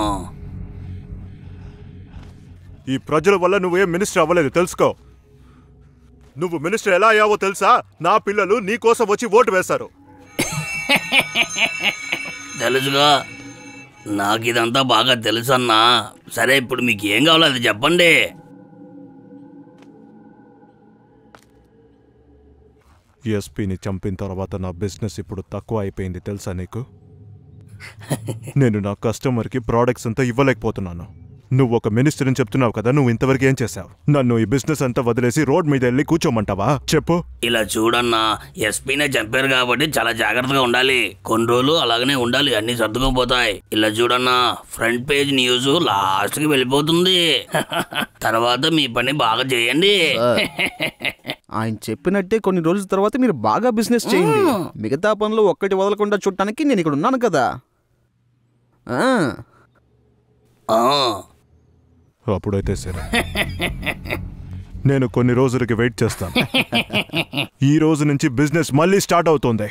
ఈ ప్రజల వల్ల నువ్వేం మినిస్టర్ అవ్వలేదు తెలుసుకో నువ్వు మినిస్టర్ ఎలా అయ్యావో తెలుసా నా పిల్లలు నీ కోసం వచ్చి ఓటు వేశారు తెలుసుగా నాకు ఇదంతా బాగా తెలుసన్నా సరే ఇప్పుడు మీకు ఏం కావాలో అది చెప్పండి ఎస్పీని చంపిన తర్వాత నా బిజినెస్ ఇప్పుడు తక్కువ అయిపోయింది తెలుసా నీకు నేను నా కస్టమర్కి ప్రోడక్ట్స్ అంతా ఇవ్వలేకపోతున్నాను నువ్వు ఒక మినిస్టర్ అని చెప్తున్నావు కదా నువ్వు ఇంతవరకు ఏం చేశావు నన్ను ఈ బిజినెస్ అంతా వదిలేసి రోడ్ మీద వెళ్ళి కూర్చోమంటావా చెప్పు ఇలా చూడన్నా ఎస్పీనే చంపారు కాబట్టి చాలా జాగ్రత్తగా ఉండాలి కొన్ని రోజులు అలాగనే ఉండాలి అన్ని సర్దుకుపోతాయి ఇలా చూడన్నా ఫ్రంట్ పేజ్ న్యూస్ లాస్ట్ కి వెళ్ళిపోతుంది తర్వాత మీ పని బాగా చేయండి ఆయన చెప్పినట్టే కొన్ని రోజుల తర్వాత మీరు బాగా బిజినెస్ చేయండి మిగతా పనులు ఒక్కటి వదలకుండా చూడటానికి నేను ఇక్కడ ఉన్నాను కదా ఆ, ఆ, అప్పుడైతే సరే నేను కొన్ని రోజులకి వెయిట్ చేస్తాను ఈ రోజు నుంచి బిజినెస్ మళ్ళీ స్టార్ట్ అవుతుంది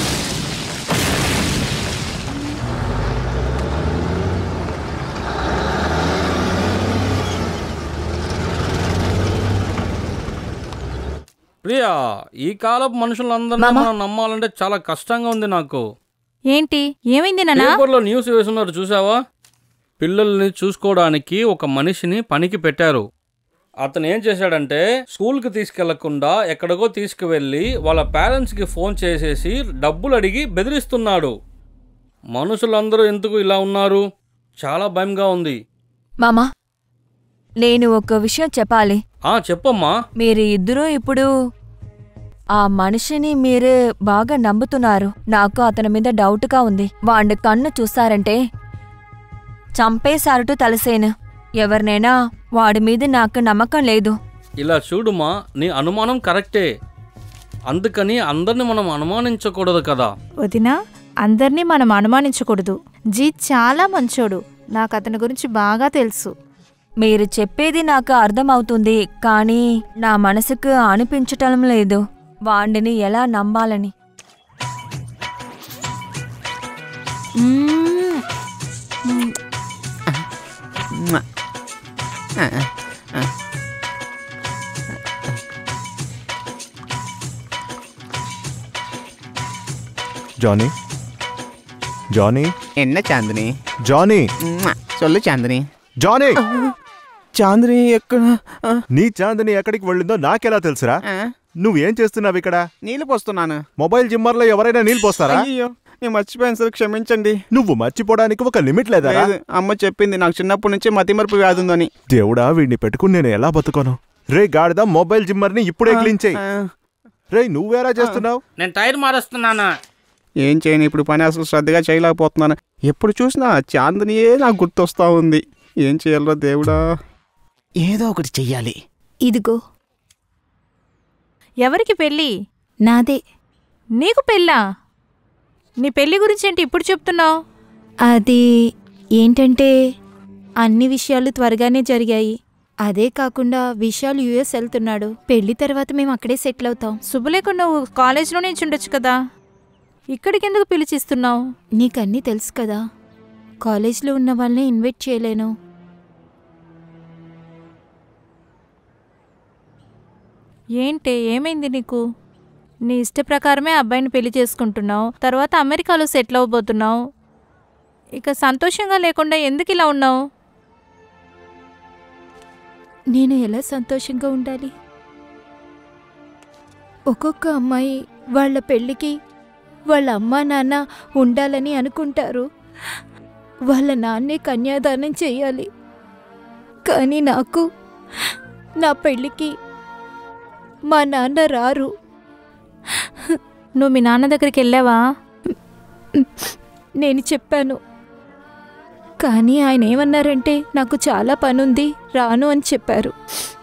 ప్రియా ఈ కాలపు మనుషులందరినీ మనం నమ్మాలంటే చాలా కష్టంగా ఉంది నాకు ఏంటి ఏమైంది నాన్న పేపర్లో న్యూస్ వేస్తున్నారు చూసావా పిల్లల్ని చూసుకోవడానికి ఒక మనిషిని పనికి పెట్టారు అతను ఏం చేశాడంటే స్కూల్కి తీసుకెళ్లకుండా ఎక్కడికో తీసుకువెళ్ళి వాళ్ళ పేరెంట్స్కి ఫోన్ చేసేసి డబ్బులు అడిగి బెదిరిస్తున్నాడు మనుషులందరూ ఎందుకు ఇలా ఉన్నారు చాలా భయంగా ఉంది మామా నేను ఒక విషయం చెప్పాలి ఆ చెప్పమ్మా మీరు ఇద్దరూ ఇప్పుడు ఆ మనిషిని మీరు బాగా నమ్ముతున్నారు నాకు అతని మీద డౌట్గా ఉంది వాడి కన్ను చూస్తారంటే చంపేశారటు తలసేను ఎవరినైనా వాడి మీద నాకు నమ్మకం లేదు ఇలా చూడుమా నీ అనుమానం కరెక్టే అందుకని అందరిని మనం అనుమానించకూడదు కదా వదినా అందరినీ మనం అనుమానించకూడదు జీత్ చాలా మంచోడు నాకు అతని గురించి బాగా తెలుసు మీరు చెప్పేది నాకు అర్థమవుతుంది కానీ నా మనసుకు అనిపించటం లేదు వాడిని ఎలా నమ్మాలని మ్మ్. జానీ జానీ ఎన్న చాందిని జానీ చొల్లు చాందిని జానీ చాందిని ఎక్కడ ఆ, నీ చాందిని ఎక్కడికి వెళ్ళిందో నాకెలా తెలుసురా ఆ, నువ్వేం చేస్తున్నావు ఇక్కడ నీళ్ళు పోస్తున్నాను మొబైల్ జిమ్మర్లో ఎవరైనా నీళ్ళు పోస్తారా అయ్యో నేను మర్చిపోయాను సార్ క్షమించండి నువ్వు మర్చిపోవడానికి ఒక లిమిట్ లేదా లేదు, అమ్మ చెప్పింది నాకు చిన్నప్పటి నుంచి మతిమరుపు వ్యాధి ఉందని దేవుడా వీడిని పెట్టుకుని నేను ఎలా బతుకోను రే గాడిద మొబైల్ జిమ్మర్ని ఇప్పుడే క్లీన్ చేయి ఆ, రే నువ్వేరా చేస్తున్నావు నేను టైర్ మారుస్తున్నాను ఏం చేయను ఇప్పుడు పని అసలు శ్రద్ధగా చేయలేకపోతున్నాను ఎప్పుడు చూసినా చాందినియే నాకు గుర్తొస్తా ఉంది ఏం చేయాలో దేవుడా ఏదో ఒకటి చెయ్యాలి ఇదిగో ఎవరికి పెళ్ళి నాదే నీకు పెళ్ళా నీ పెళ్లి గురించి ఏంటి ఇప్పుడు చెప్తున్నావు అది ఏంటంటే అన్ని విషయాలు త్వరగానే జరిగాయి అదే కాకుండా విశాల్ యుఎస్ వెళ్తున్నాడు పెళ్లి తర్వాత మేము అక్కడే సెటిల్ అవుతాం శుభలేఖ నువ్వు కాలేజ్లో నుంచి ఉండొచ్చు కదా ఇక్కడికి ఎందుకు పిలిచిస్తున్నావు నీకన్నీ తెలుసు కదా కాలేజ్లో ఉన్న వాళ్ళని ఇన్వైట్ చేయలేను ఏంటి ఏమైంది నీకు నీ ఇష్ట ప్రకారమే అబ్బాయిని పెళ్లి చేసుకుంటున్నావు తర్వాత అమెరికాలో సెటిల్ అవ్వబోతున్నావు ఇక సంతోషంగా లేకుండా ఎందుకు ఇలా ఉన్నావు నేను ఎలా సంతోషంగా ఉండాలి ఒక్కొక్క అమ్మాయి వాళ్ళ పెళ్ళికి వాళ్ళ అమ్మా నాన్న ఉండాలని అనుకుంటారు వాళ్ళ నాన్నే కన్యాదానం చేయాలి కానీ నాకు నా పెళ్ళికి మా నాన్న రారు నువ్వు మీ నాన్న దగ్గరికి వెళ్ళావా నేను చెప్పాను కానీ ఆయన ఏమన్నారంటే నాకు చాలా పనుంది రాను అని చెప్పారు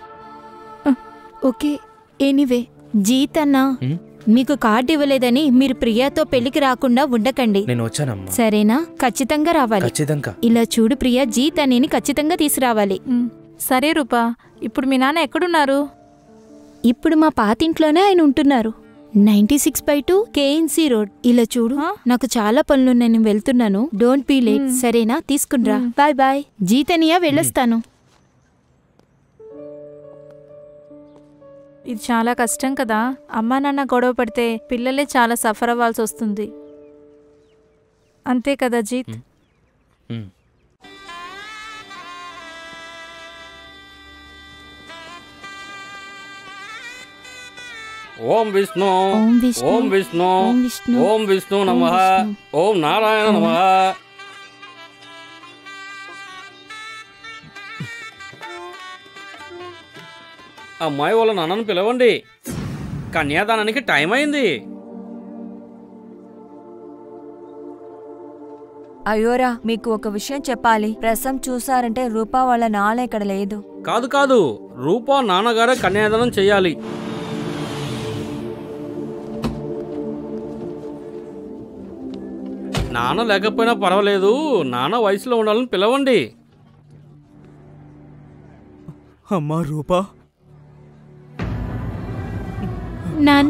ఓకే ఎనీవే జీత్ అన్నా హ్మ్? మీకు కార్డు ఇవ్వలేదని మీరు ప్రియాతో పెళ్లికి రాకుండా ఉండకండి నేను వచ్చానమ్మా సరేనా ఖచ్చితంగా రావాలి ఖచ్చితంగా ఇలా చూడు ప్రియా జీత్ అనేని ఖచ్చితంగా తీసుకురావాలి ఉమ్, సరే రూపా ఇప్పుడు మీ నాన్న ఎక్కడున్నారు ఇప్పుడు మా పాతింట్లోనే ఆయన ఉంటున్నారు ninety six by two KNC road ఇలా చూడు ఆ? నాకు చాలా పనులున్నాయి నేను వెళ్తున్నాను డోంట్ బీ లేట్ మ్. సరేనా తీసుకునిరా మ్. బాయ్ బాయ్ జీతనియా వెళ్ళొస్తాను ఇది చాలా కష్టం కదా అమ్మా నాన్న గొడవ పడితే పిల్లలే చాలా సఫర్ అవ్వాల్సి వస్తుంది అంతే కదా జీత్ ఉమ్. ఉమ్. ఓం విష్ణు ఓం విష్ణు ఓం విష్ణు ఓం విష్ణు ఓం విష్ణు నమ విష్ణు. ఓం నారాయణ నమ అమ్మాయి వాళ్ళ నాన్నను పిలవండి కన్యాదానానికి టైం అయింది అయ్యోరా మీకు ఒక విషయం చెప్పాలి ప్రసం చూసారంటే రూపా వాళ్ళ నాన్న ఇక్కడ లేదు కాదు కాదు రూపా నాన్నగారే కన్యాదానం చెయ్యాలి నాన్న లేకపోయినా పర్వాలేదు నాన్న వయసులో ఉండాలని పిలవండి అమ్మా రూపా నాన్న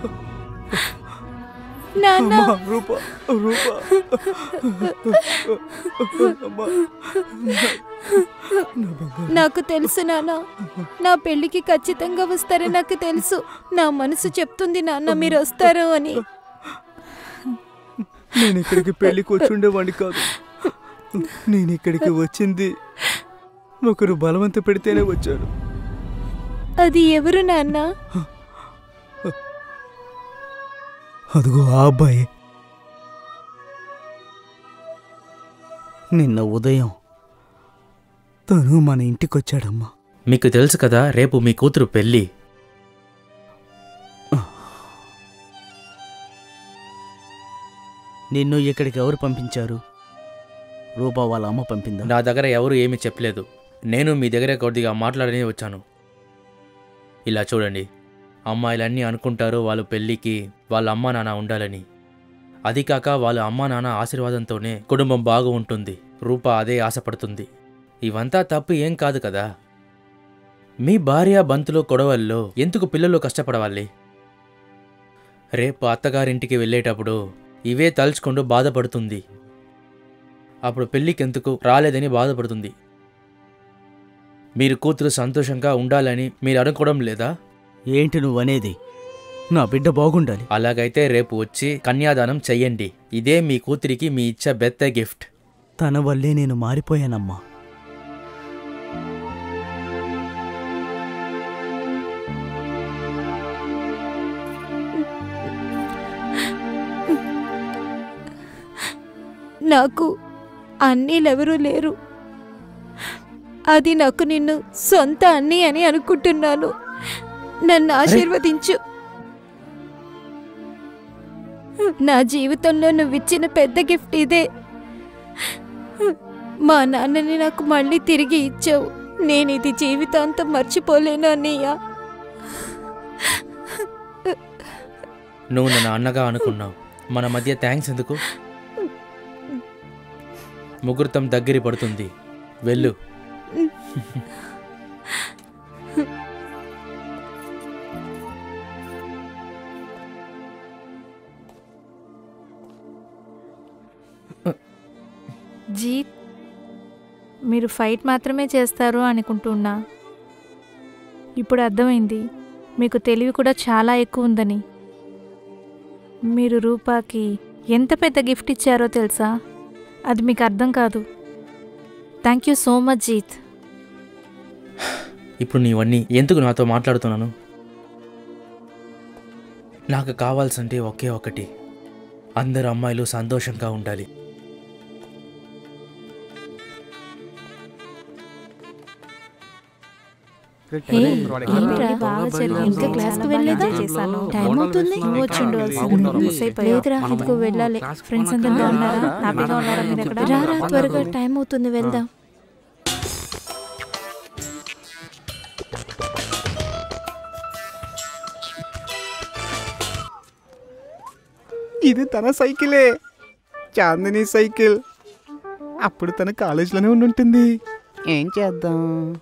నాన్న అమ్మా రూపా రూపా అమ్మా నాకు తెలుసు నాన్న నా పెళ్లికి ఖచ్చితంగా వస్తారని నాకు తెలుసు నా మనసు చెప్తుంది నాన్న మీరు వస్తారు అని నేను ఇక్కడికి పెళ్లికి వచ్చి ఉండేవాడిని కాదు నేను ఇక్కడికి వచ్చింది ఒకరు బలవంత పెడితేనే వచ్చాను అది ఎవరు నాన్న అదిగో ఆ అబ్బాయి నిన్న ఉదయం తను మన ఇంటికి వచ్చాడమ్మా మీకు తెలుసు కదా రేపు మీ కూతురు పెళ్ళి నిన్ను ఇక్కడికి ఎవరు పంపించారు రూపా వాళ్ళ అమ్మ పంపిందా నా దగ్గర ఎవరు ఏమీ చెప్పలేదు నేను మీ దగ్గర కొద్దిగా మాట్లాడనే వచ్చాను ఇలా చూడండి అమ్మాయిలన్నీ అనుకుంటారు వాళ్ళు పెళ్ళికి వాళ్ళ అమ్మా నాన్న ఉండాలని అది కాక వాళ్ళ అమ్మా నాన్న ఆశీర్వాదంతోనే కుటుంబం బాగు ఉంటుంది రూప అదే ఆశపడుతుంది ఇవంతా తప్పు ఏం కాదు కదా మీ భార్య బంతులు గొడవల్లో ఎందుకు పిల్లలు కష్టపడవాలి రేపు అత్తగారింటికి వెళ్ళేటప్పుడు ఇవే తలుచుకుంటూ బాధపడుతుంది అప్పుడు పెళ్ళికెందుకు రాలేదని బాధపడుతుంది మీరు కూతురు సంతోషంగా ఉండాలని మీరు అనుకోవడం లేదా ఏంటి నువ్వనేది నా బిడ్డ బాగుండాలి అలాగైతే రేపు వచ్చి కన్యాదానం చెయ్యండి ఇదే మీ కూతురికి మీ ఇచ్చే బెత్త గిఫ్ట్ తన వల్లే నేను మారిపోయానమ్మా నాకు అన్నీలెవరూ లేరు అది నాకు నిన్ను సొంత అన్నీ అని అనుకుంటున్నాను నన్ను ఆశీర్వదించు నా జీవితంలో నువ్విచ్చిన పెద్ద గిఫ్ట్ ఇదే మా నాన్నని నాకు మళ్ళీ తిరిగి ఇచ్చావు నేను ఇది జీవితాంతం మర్చిపోలేను అన్నయ్య నువ్వు నన్ను అన్నగా అనుకున్నావు మన మధ్య థ్యాంక్స్ ఎందుకు ముహూర్తం దగ్గర పడుతుంది వెళ్ళు జీత్ మీరు ఫైట్ మాత్రమే చేస్తారు అనుకుంటున్నా ఇప్పుడు అర్థమైంది మీకు తెలివి కూడా చాలా ఎక్కువ ఉందని మీరు రూపాకి ఎంత పెద్ద గిఫ్ట్ ఇచ్చారో తెలుసా అది మీకు అర్థం కాదు thank you so much Jeet ఇప్పుడు నీవన్నీ ఎందుకు నాతో మాట్లాడుతున్నాను నాకు కావాల్సింటే ఒకే ఒకటి అందరు అమ్మాయిలు సంతోషంగా ఉండాలి ఏంట్రా బాగా జరిగింది ఇంకా క్లాస్కి వెళ్ళలేదా చేశాను టైం అవుతుంది నువ్వు వచ్చి ఉండవలసింది. అవును. మిస్ అయిపోయావు. లేదురా ఇదిగో వెళ్ళాలి ఫ్రెండ్స్ అందరూ బాగున్నారా హ్యాపీగా ఉన్నారా మీరు ఎక్కడ రా రా త్వరగా టైం అవుతుంది వెళ్దాం ఇది తన సైకిలే చాందిని సైకిల్ అప్పుడు తన కాలేజీలోనే ఉండి ఉంటుంది ఏం చేద్దాం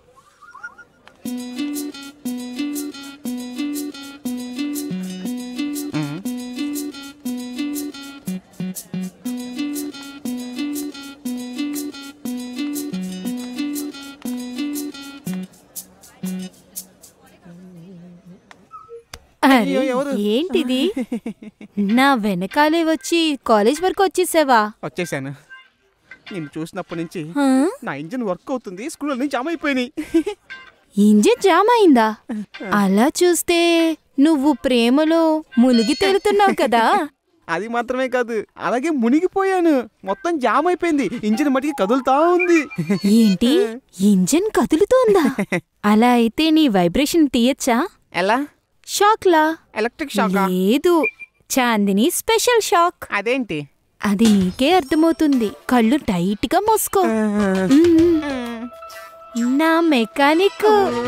అరే ఏంటిది నా వెనకాలే వచ్చి కాలేజ్ వరకు వచ్చేసావా వచ్చేసాను నిన్ను చూసినప్పటి నుంచి హా? నా ఇంజిన్ వర్క్ అవుతుంది స్కూల్ నుంచి జామ్ అయిపోయినాయి ఇంజిన్ జామ్ అయిందా అలా చూస్తే నువ్వు ప్రేమలో మునిగి తేలుతున్నావు కదా అది మాత్రమే కాదు అలాగే మునిగిపోయాను మొత్తం జామ్ అయిపోయింది ఇంజిన్ మటుకి కదులుతా ఉంది ఏంటి ఇంజిన్ కదులుతోందా అలా అయితే నీ వైబ్రేషన్ తీయచ్చా ఎలా షాక్లా ఎలక్ట్రిక్ షాకా లేదు చాందిని స్పెషల్ షాక్ అదేంటి అది నీకే అర్థమవుతుంది కళ్ళు టైట్ గా మూసుకో మ్మ్. నా మెకానిక్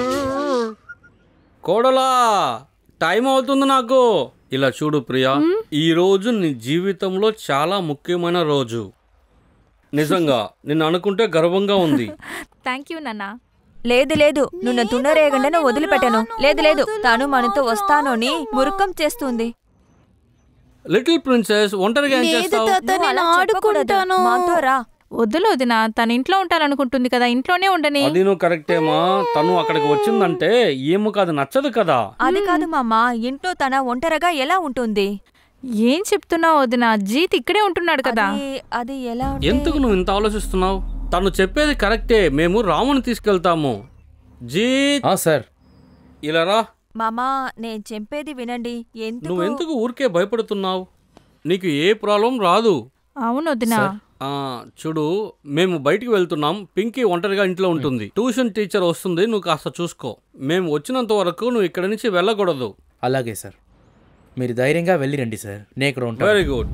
కోడలా టైం అవుతుంది నాకు ఇలా చూడు ప్రియా ఈ రోజు నీ జీవితంలో చాలా ముఖ్యమైన రోజు నిజంగా నిన్ను అనుకుంటే గర్వంగా ఉంది థ్యాంక్ యూ నాన్న లేదు లేదు నువ్వు తున్నరేగండను వదిలిపెట్టను లేదు లేదు తాను మనతో వస్తాను అని మురుకం చేస్తుంది లిటిల్ ప్రిన్సెస్ ఒంటరిగా ఏం లేదు చేస్తావు తాత నువ్వు నేను అలా చెప్పకూడదు. ఆడుకుంటాను మాతో రా వద్దులు వదిన తన ఇంట్లో ఉంటాననుకుంటుంది కదా ఇంట్లోనే ఉండని అది నువ్వు కరెక్టేమా తను అక్కడికి వచ్చిందంటే ఏమో కాదు నచ్చదు కదా అది కాదు మామ ఇంట్లో తన ఒంటరిగా ఎలా ఉంటుంది ఏం చెప్తున్నావు వదిన జీత్ ఇక్కడే ఉంటున్నాడు కదా అది- అది ఎలా అంటే- ఎందుకు నువ్వు ఇంత ఆలోచిస్తున్నావు తను చెప్పేది కరెక్టే మేము రాముని తీసుకెళ్తాము జీత్ ఆ సార్ ఇలా రా మామా నేను చెప్పేది వినండి ఎందుకు నువ్వెందుకు ఊరికే భయపడుతున్నావు నీకు ఏ ప్రాబ్లం రాదు అవును వదిన ఆ, చూడు మేము బయటికి వెళ్తున్నాం పింకీ ఒంటరిగా ఇంట్లో ఉంటుంది ట్యూషన్ టీచర్ వస్తుంది నువ్వు కాస్త చూసుకో మేము వచ్చినంత వరకు నువ్వు ఇక్కడి నుంచి వెళ్ళకూడదు అలాగే సార్ మీరు ధైర్యంగా వెళ్ళిరండి సార్ నేను ఇక్కడ ఉంటాను వెరీ గుడ్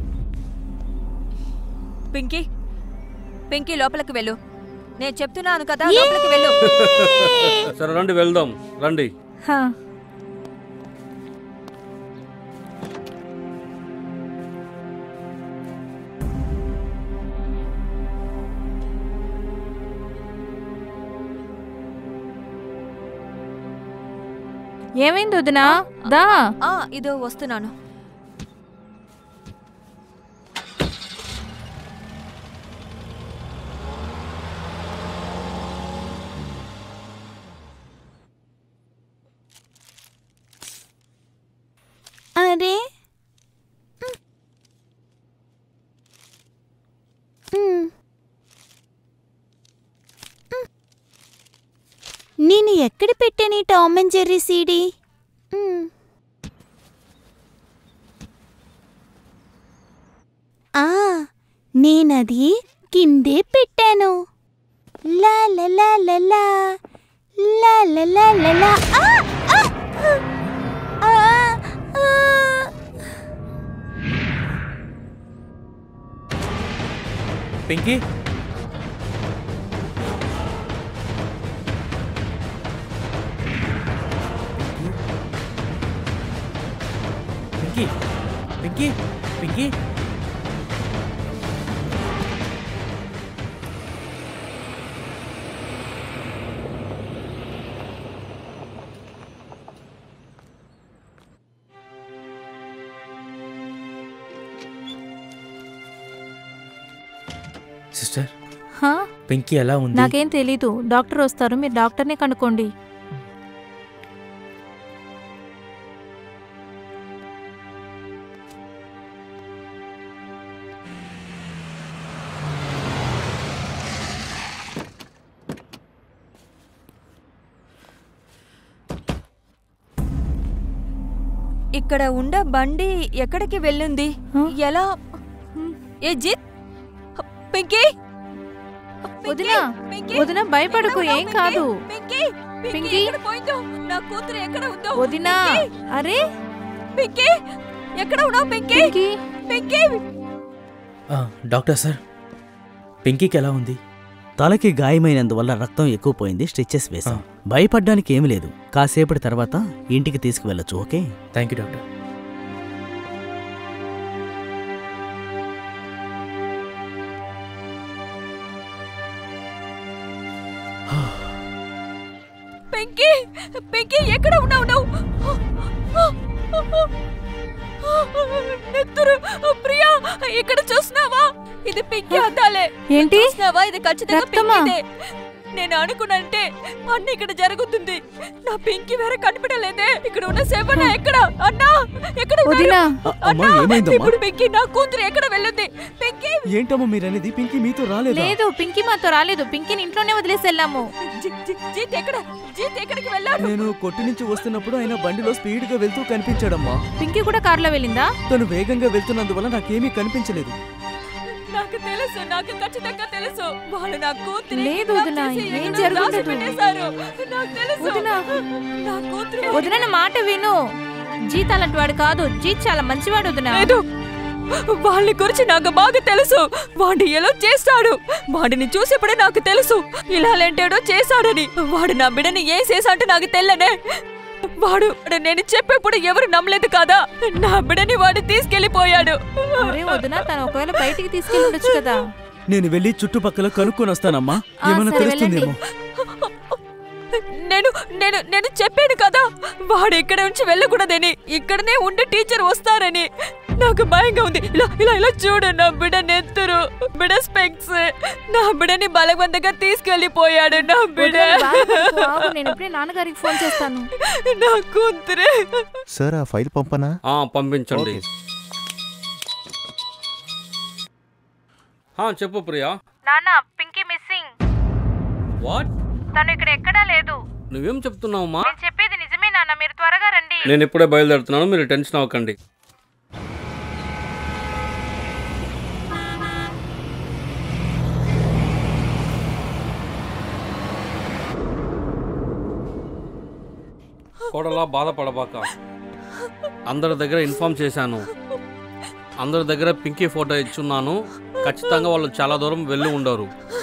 పింకీ పింకీ లోపలికి వెళ్ళు నేను చెప్తున్నాను కదా లోపలికి వెళ్ళు సరే రండి వెళ్దాం రండి హా. ఏమైంది వదినా దా ఆ, ఇదో వస్తున్నాను అరే మ్. మ్. నేను ఎక్కడ పెట్టాను ఈ టామ్ అండ్ జెర్రీ సీడీ మ్. ఆ నేనది కిందే పెట్టాను లా లా లా లా లా లా లా లా లా లా ఆ! ఆ! ఆ! ఆ! పింకీ పింకీ పింకీ పింకీ సిస్టర్ హా? పింకీ ఎలా ఉంది నాకేం తెలీదు డాక్టర్ వస్తారు మీరు డాక్టర్నే కనుక్కోండి ఇక్కడ ఉండ బండి ఎక్కడికి వెళ్ళింది హ? ఎలా ఏ జీత్ పింకీ వదినా వదినా భయపడకు ఏం కాదు పింకీ పింకీ? ఎక్కడ పోయిందో నా కూతురు ఎక్కడ ఉందో వదినా అరే పింకీ ఎక్కడ ఉన్నావు పింకీ పింకీ పింకీ ఆ, డాక్టర్ సార్ పింకీకి ఎలా ఉంది తలకి గాయమైనందువల్ల రక్తం ఎక్కువ పోయింది స్టిచ్చెస్ వేశాం భయపడ్డానికి ఏమీ లేదు కాసేపటి తర్వాత ఇంటికి తీసుకువెళ్ళొచ్చు okay thank you doctor Pinky Pinky ఎక్కడ ఉన్నావు నువ్వు నెత్తురు ప్రియా ఇక్కడ చూస్తున్నావా ఇది పింకీ అద్దాలే ఏంటి చూస్తున్నావా ఇది ఖచ్చితంగా రక్తమా? పింకీదే నేను అనుకున్నంటే అన్ని ఇక్కడ జరుగుతుంది నా పింకీ వేరే కనిపించలేదే ఇక్కడ ఉన్న సేవన ఎక్కడ అన్నా ఎక్కడ ఉన్నారు? వదినా అమ్మా అన్నా, ఏమైందమ్మా ఇప్పుడు పింకీ నా కూతురు ఎక్కడ వెళ్ళింది పింకీ ఏంటమ్మా మీరనేది పింకీ మీతో రాలేదా లేదు పింకీ మాతో రాలేదు పింకీని ఇంట్లోనే వదిలేసి వెళ్ళాము జీ- జీ- జీత్ ఎక్కడ జీత్ ఎక్కడికి వెళ్ళాడు నేను కొట్టి నుంచి వస్తున్నప్పుడు ఆయన బండిలో స్పీడ్ గా వెళ్తూ కనిపించాడమ్మా పింకీ కూడా కారులో వెళ్ళిందా తను వేగంగా వెళ్తున్నందువల్ల నాకేమీ కనిపించలేదు నాకు తెలుసు నాకు ఖచ్చితంగా తెలుసు వాళ్ళు నా కూతురు లేదు వదినా, ఏం జరుగుతుంది? నాకు తెలుసు వదినా. నా కూతురు వదిన నా మాట విను జీత్ అలాంటి వాడు కాదు జీత్ చాలా మంచివాడు వదినా లేదు వాళ్ళ గురించి నాకు బాగా తెలుసు వాడు ఎలా చేస్తాడు వాడిని చూసేప్పుడే నాకు తెలుసు ఇలా లేంటాడో చేశాడని వాడు నా బిడ్డని ఏం చేశాడంటే నాకు తెల్లనే వాడు నేను చెప్పేప్పుడు ఎవరు నమ్మలేదు కదా నా బిడ్డని వాడు తీసుకెళ్లిపోయాడు అరే వదినా తను ఒకవేళ బయటికి తీసుకెళ్ళి ఉండొచ్చు కదా నేను వెళ్ళి చుట్టుపక్కల కనుక్కొని వస్తానమ్మా ఆ, ఏమైనా సరే, తెలుస్తుందేమో నేను నేను నేను చెప్పాను కదా వాడు ఇక్కడ నుంచి వెళ్ళకూడదని ఇక్కడనే ఉండి టీచర్ వస్తారని నాకు భయంగా ఉంది ఇలా ఇలా ఇలా చూడు నా బిడ్డ నెత్తురు బిడ్డ స్పెక్స్ నా బిడ్డని బలవంతంగా తీసుకెళ్లిపోయాడు నా బిడ్డ వదినా, నువ్వు బాధపడకు, ఆగు, నేను ఇప్పుడే నాన్నగారికి ఫోన్ చేస్తాను నా కూతురే సార్ ఆ ఫైల్ పంపనా ఆ, పంపించండి ఓకే. ఆ, చెప్పు ప్రియా నాన్న పింకీ మిస్సింగ్ వాట్ తను ఇక్కడ ఎక్కడా లేదు నువ్వేం చెప్తున్నావమ్మా నేను చెప్పేది నిజమే నాన్న మీరు త్వరగా రండి నేను ఇప్పుడే బయలుదేరుతున్నాను మీరు టెన్షన్ అవ్వకండి కోడలా బాధపడబాక అందరి దగ్గర ఇన్ఫామ్ చేశాను అందరి దగ్గర పింకీ ఫోటో ఇచ్చున్నాను ఖచ్చితంగా వాళ్ళు చాలా దూరం వెళ్ళి ఉండరు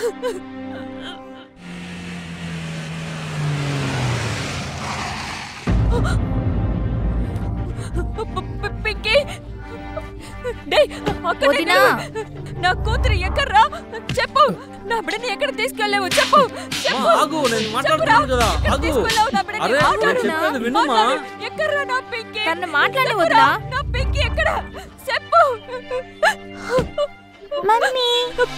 పింకీ డేయ్, అక్కడే వదినా. నిలబడు. నా కూతురు ఎక్కడ్రా చెప్పు నా బిడ్డని ఎక్కడ తీసుకెళ్ళావు చెప్పు చెప్పు ఆగు, నేను మాట్లాడుతున్నాను కదా, ఎక్కడ ఆగు. తీసుకెళ్ళావు నా బిడ్డని? అరే, మాట్లాడు. నేను చెప్పేది వినుమా? మాట్లాడు. ఎక్కడ్రా నా పింకీ తను మాట్లాడి చెప్పురా, వదిలా నా పింకీ ఎక్కడ చెప్పు మమ్మీ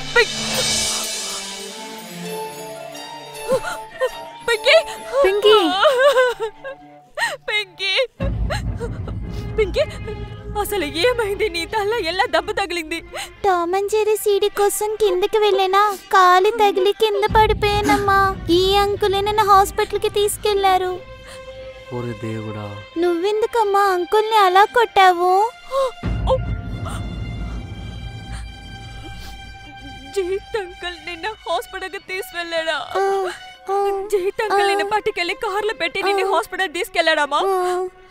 పింకీ పింకీ. పింకీ పింకీ అసలు ఏమైంది నీ తల్ల ఎలా దెబ్బ తగిలింది టామ్ అండ్ జెర్రీ సీడీ కోసం కిందకి వెళ్ళినా కాలి తగిలి కింద పడిపోయానమ్మా ఈ అంకులే నన్ను హాస్పిటల్ కి తీసుకెళ్లారు ఓరి దేవుడా నువ్వెందుకమ్మా అంకుల్ని అలా కొట్టావు జీత్ అంకుల్ నిన్న హాస్పిటల్ కి తీసుకెళ్ళాడా ఆ, ఆ, జీత్ అంకుల్ నిన్న పట్టుకెళ్ళి కార్లో పెట్టి నిన్ను హాస్పిటల్ తీసుకెళ్ళాడామా ఆ.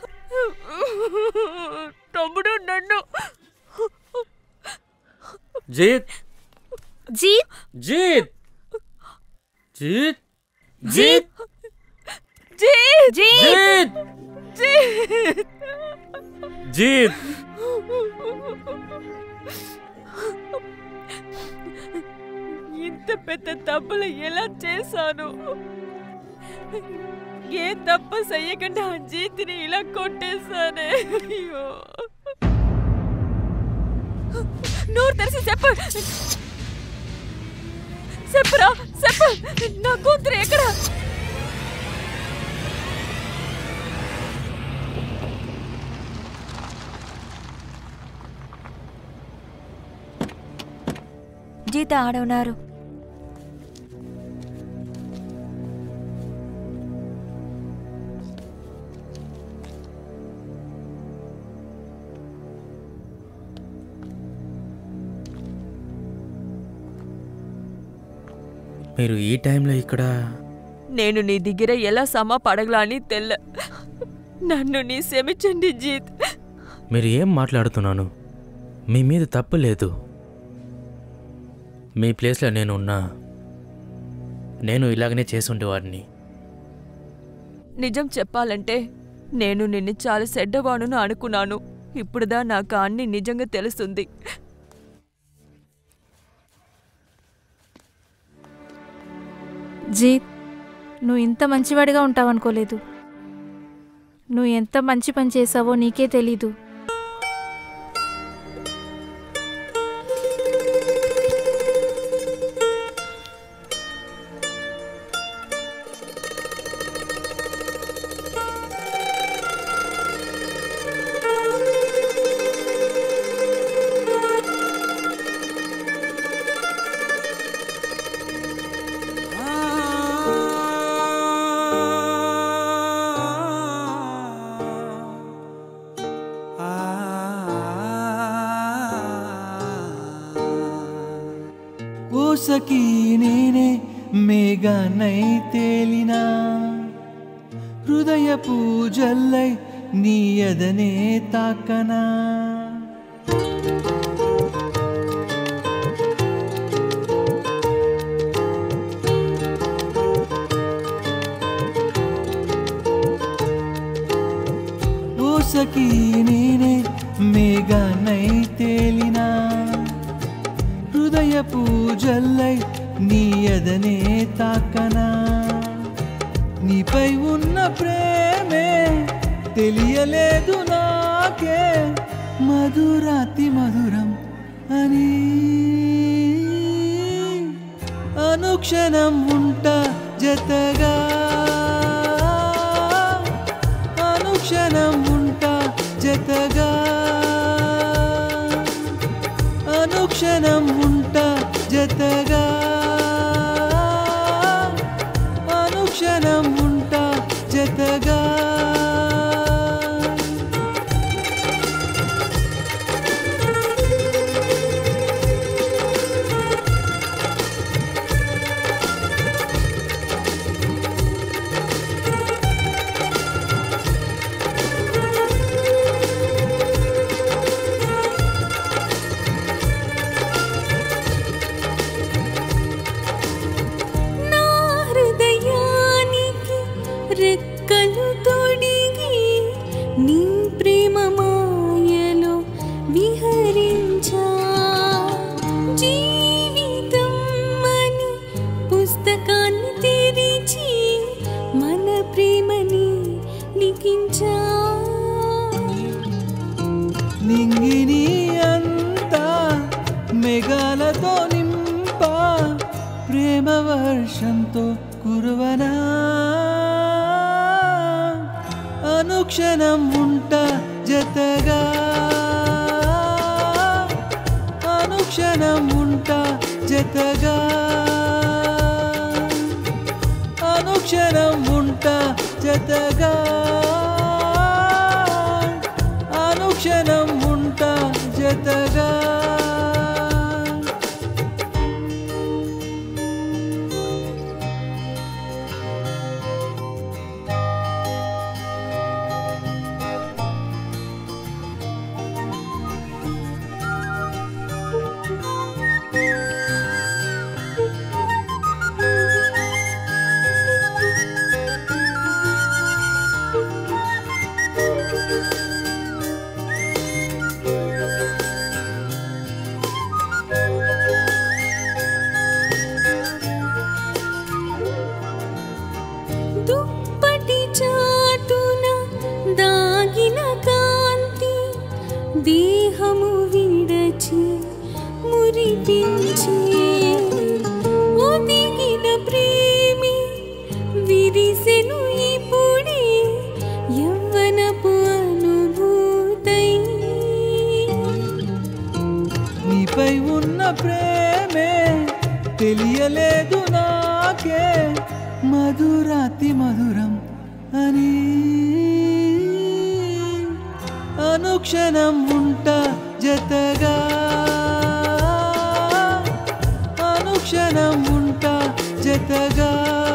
తమ్ముడు నన్ను జీత్ జీత్ జీత్ జీత్ జీత్ జీత్ జీత్ జీత్ జీత్ ఇంత పెద్ద తప్పులు ఎలా చేశాను ఏ తప్పు చెయ్యకుండా ఆ జీతిని ఇలా కొట్టేశానే అయ్యో నోరు తెరిచి చెప్పు చెప్పురా చెప్పు నా కూతురు ఎక్కడ జీత ఆడవున్నారు మీరు ఈ టైంలో ఇక్కడ నేను నీ దగ్గర ఎలా సమా పడగలా అని తెల్ల నన్ను నీ క్షమించండి జీత్ మీరు ఏం మాట్లాడుతున్నాను మీ మీద తప్పు లేదు మీ ప్లేస్లో నేను ఉన్నా నేను ఇలాగనే చేసుండేవాడిని నిజం చెప్పాలంటే నేను నిన్ను చాలా చెడ్డవాడును అనుకున్నాను ఇప్పుడుదా నాకు అన్ని నిజంగా తెలుస్తుంది జీత్ నువ్వు ఇంత మంచివాడిగా ఉంటావనుకోలేదు నువ్వు ఎంత మంచి పని చేసావో నీకే తెలీదు ఊసకి నేనే మేఘనై తేలినా హృదయ పూజల్లై నీ ఎదనే తాకనా ఊసకి నేనే మేఘనై తేలినా హృదయ పూజల్లై నీ ఎదనే తాకనా నీపై ఉన్న ప్రేమే తెలియలేదు నాకే మధురాతి మధురం అని అనుక్షణం ఉంటా జతగా అనుక్షణం ఉంటా జతగా అనుక్షణం ఉంటా జతగా అనుక్షణం ఉంటా జతగా నా హృదయానికి రెక్కలు తొడిగి నీ ప్రేమ మాయలో విహరించా జీవితం అని పులకించా నింగిని అంతా మేఘాలతో నింప ప్రేమ వర్షంతో కురువనా అనుక్షణం ఉంట జతగా అనుక్షణం ఉంట జతగా అనుక్షణం ఉంట జతగా అనుక్షణం ఉంట జతగా దుప్పటి చాటున దాగిన కాంతి దేహము విడచి మురిపించి ఒదిగిన ప్రేమి విరిసెను ఇప్పుడే యవ్వనపు అనుభూతై నీపై ఉన్న ప్రేమే తెలియలేదు నాకే మధురాతి మధురం అని అనుక్షణం ఉంట జతగా అనుక్షణం ఉంట జతగా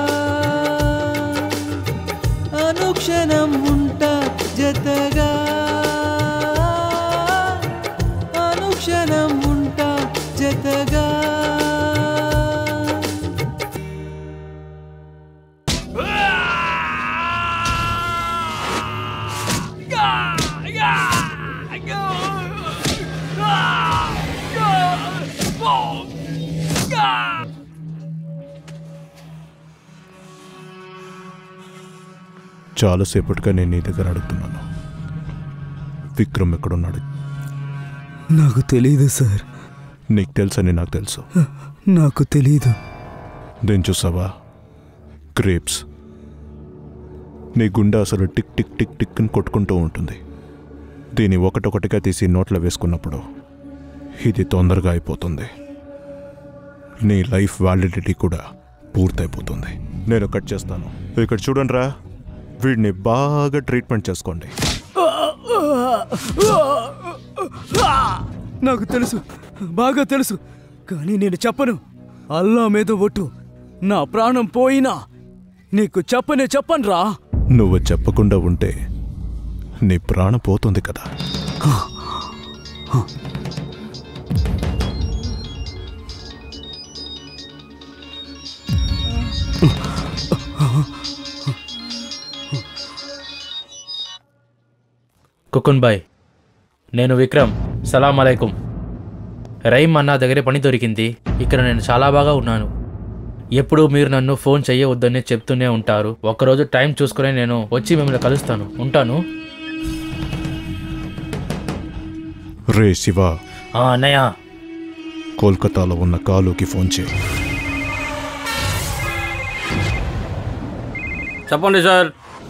అనుక్షణం ఉంట జతగా అనుక్షణం ఉంట జతగా చాలాసేపటిగా నేను నీ దగ్గర అడుగుతున్నాను విక్రమ్ ఎక్కడున్నాడు నాకు తెలియదు సార్ నీకు తెలుసని నాకు తెలుసు నాకు తెలియదు దేని చూసావా క్రేప్స్ నీ గుండె అసలు టిక్ టిక్ టిక్ టిక్ అని కొట్టుకుంటూ ఉంటుంది దీన్ని ఒకటొకటిగా తీసి నోట్లో వేసుకున్నప్పుడు ఇది తొందరగా అయిపోతుంది నీ లైఫ్ వ్యాలిడిటీ కూడా పూర్తయిపోతుంది నేను కట్ చేస్తాను ఇక్కడ చూడండి రా వీడిని బాగా ట్రీట్మెంట్ చేసుకోండి నాకు తెలుసు బాగా తెలుసు కానీ నేను చెప్పను అల్లా మీద ఒట్టు నా ప్రాణం పోయినా నీకు చెప్పనే చెప్పను రా నువ్వు చెప్పకుండా ఉంటే నీ ప్రాణం పోతుంది కదా కుకున్ బాయ్ నేను విక్రమ్ సలాం అలైకుం రైమ్ అన్న దగ్గరే పని దొరికింది ఇక్కడ నేను చాలా బాగా ఉన్నాను ఎప్పుడు మీరు నన్ను ఫోన్ చెయ్యవద్దని చెప్తూనే ఉంటారు ఒకరోజు టైం చూసుకుని నేను వచ్చి మిమ్మల్ని కలుస్తాను ఉంటాను రే శివ ఆ, అన్నయ్య కోల్కతాలో ఉన్న కాలుకి ఫోన్ చేయి చెప్పండి సార్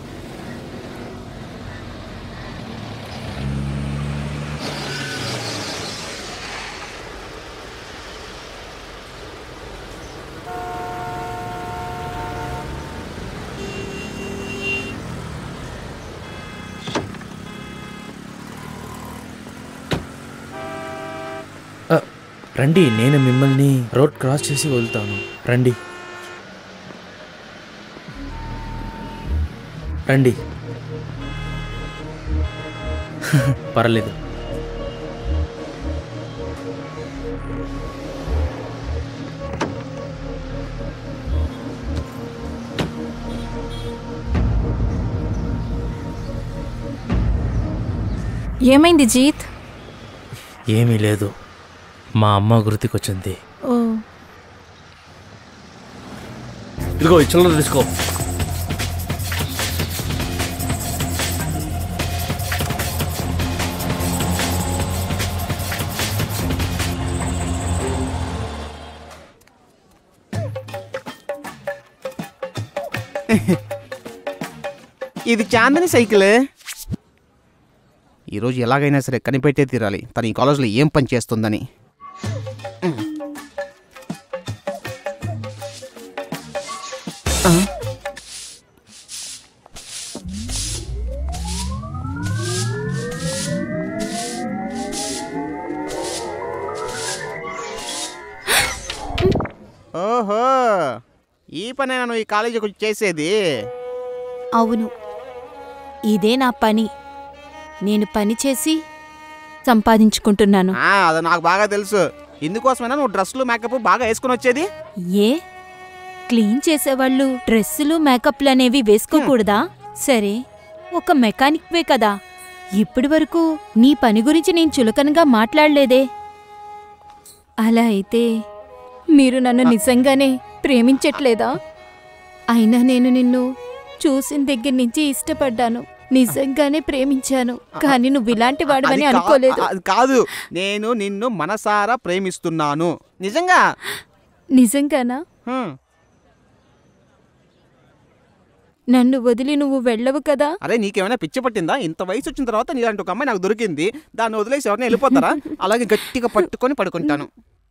ఆ, రండి నేను మిమ్మల్ని రోడ్ క్రాస్ చేసి వదులుతాను రండి రండి పర్లేదు ఏమైంది జీత్ ఏమీ లేదు మా అమ్మ గుర్తుకొచ్చింది ఓ ఇదిగో ఈ చిల్లర తీసుకో ఇది చాందని సైకిల్ ఈరోజు ఎలాగైనా సరే కనిపెట్టే తీరాలి తను ఈ కాలేజ్లో ఏం పని చేస్తుందని ఆ? ఓహో ఈ పనేనా నువ్వు ఈ కాలేజీకి వచ్చి చేసేది అవును ఇదే నా పని నేను పని చేసి సంపాదించుకుంటున్నాను ఆ, అది నాకు బాగా తెలుసు ఇందుకోసమైనా నువ్వు డ్రెస్సులు మేకప్ బాగా వేసుకుని వచ్చేది ఏ క్లీన్ చేసేవాళ్ళు డ్రెస్సులు మేకప్లు అనేవి వేసుకోకూడదా సరే ఒక మెకానిక్వే కదా ఇప్పటి వరకు నీ పని గురించి నేను చులకనగా మాట్లాడలేదే అలా అయితే మీరు నన్ను నిజంగానే ప్రేమించట్లేదా అయినా నేను నిన్ను చూసిన దగ్గర నుంచి ఇష్టపడ్డాను నిజంగానే ప్రేమించాను కానీ నువ్వు ఇలాంటి వాడవని అది కా- అనుకోలేదు అది కాదు నేను నిన్ను మనసారా ప్రేమిస్తున్నాను నిజంగా నిజంగానా హ్మ్. నన్ను వదిలి నువ్వు వెళ్ళవు కదా అరే నీకేమైనా పిచ్చి పట్టిందా ఇంత వయసు వచ్చిన తర్వాత నీలాంటి ఒక అమ్మాయి నాకు దొరికింది దాన్ని వదిలేసి ఎవరిని వెళ్ళిపోతారా అలాగే గట్టిగా పట్టుకొని పడుకుంటాను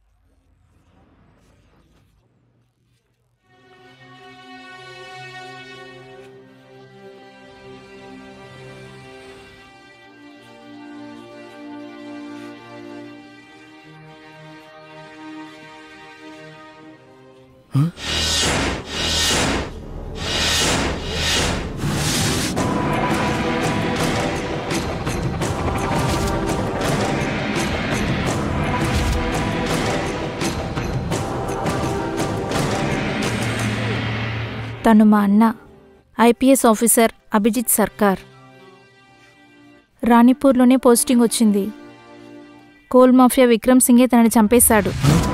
తను మా అన్న ఐపీఎస్ ఆఫీసర్ అభిజిత్ సర్కార్ రాణిపూర్లోనే పోస్టింగ్ వచ్చింది కోల్ మాఫియా విక్రమ్ సింగే తనని చంపేశాడు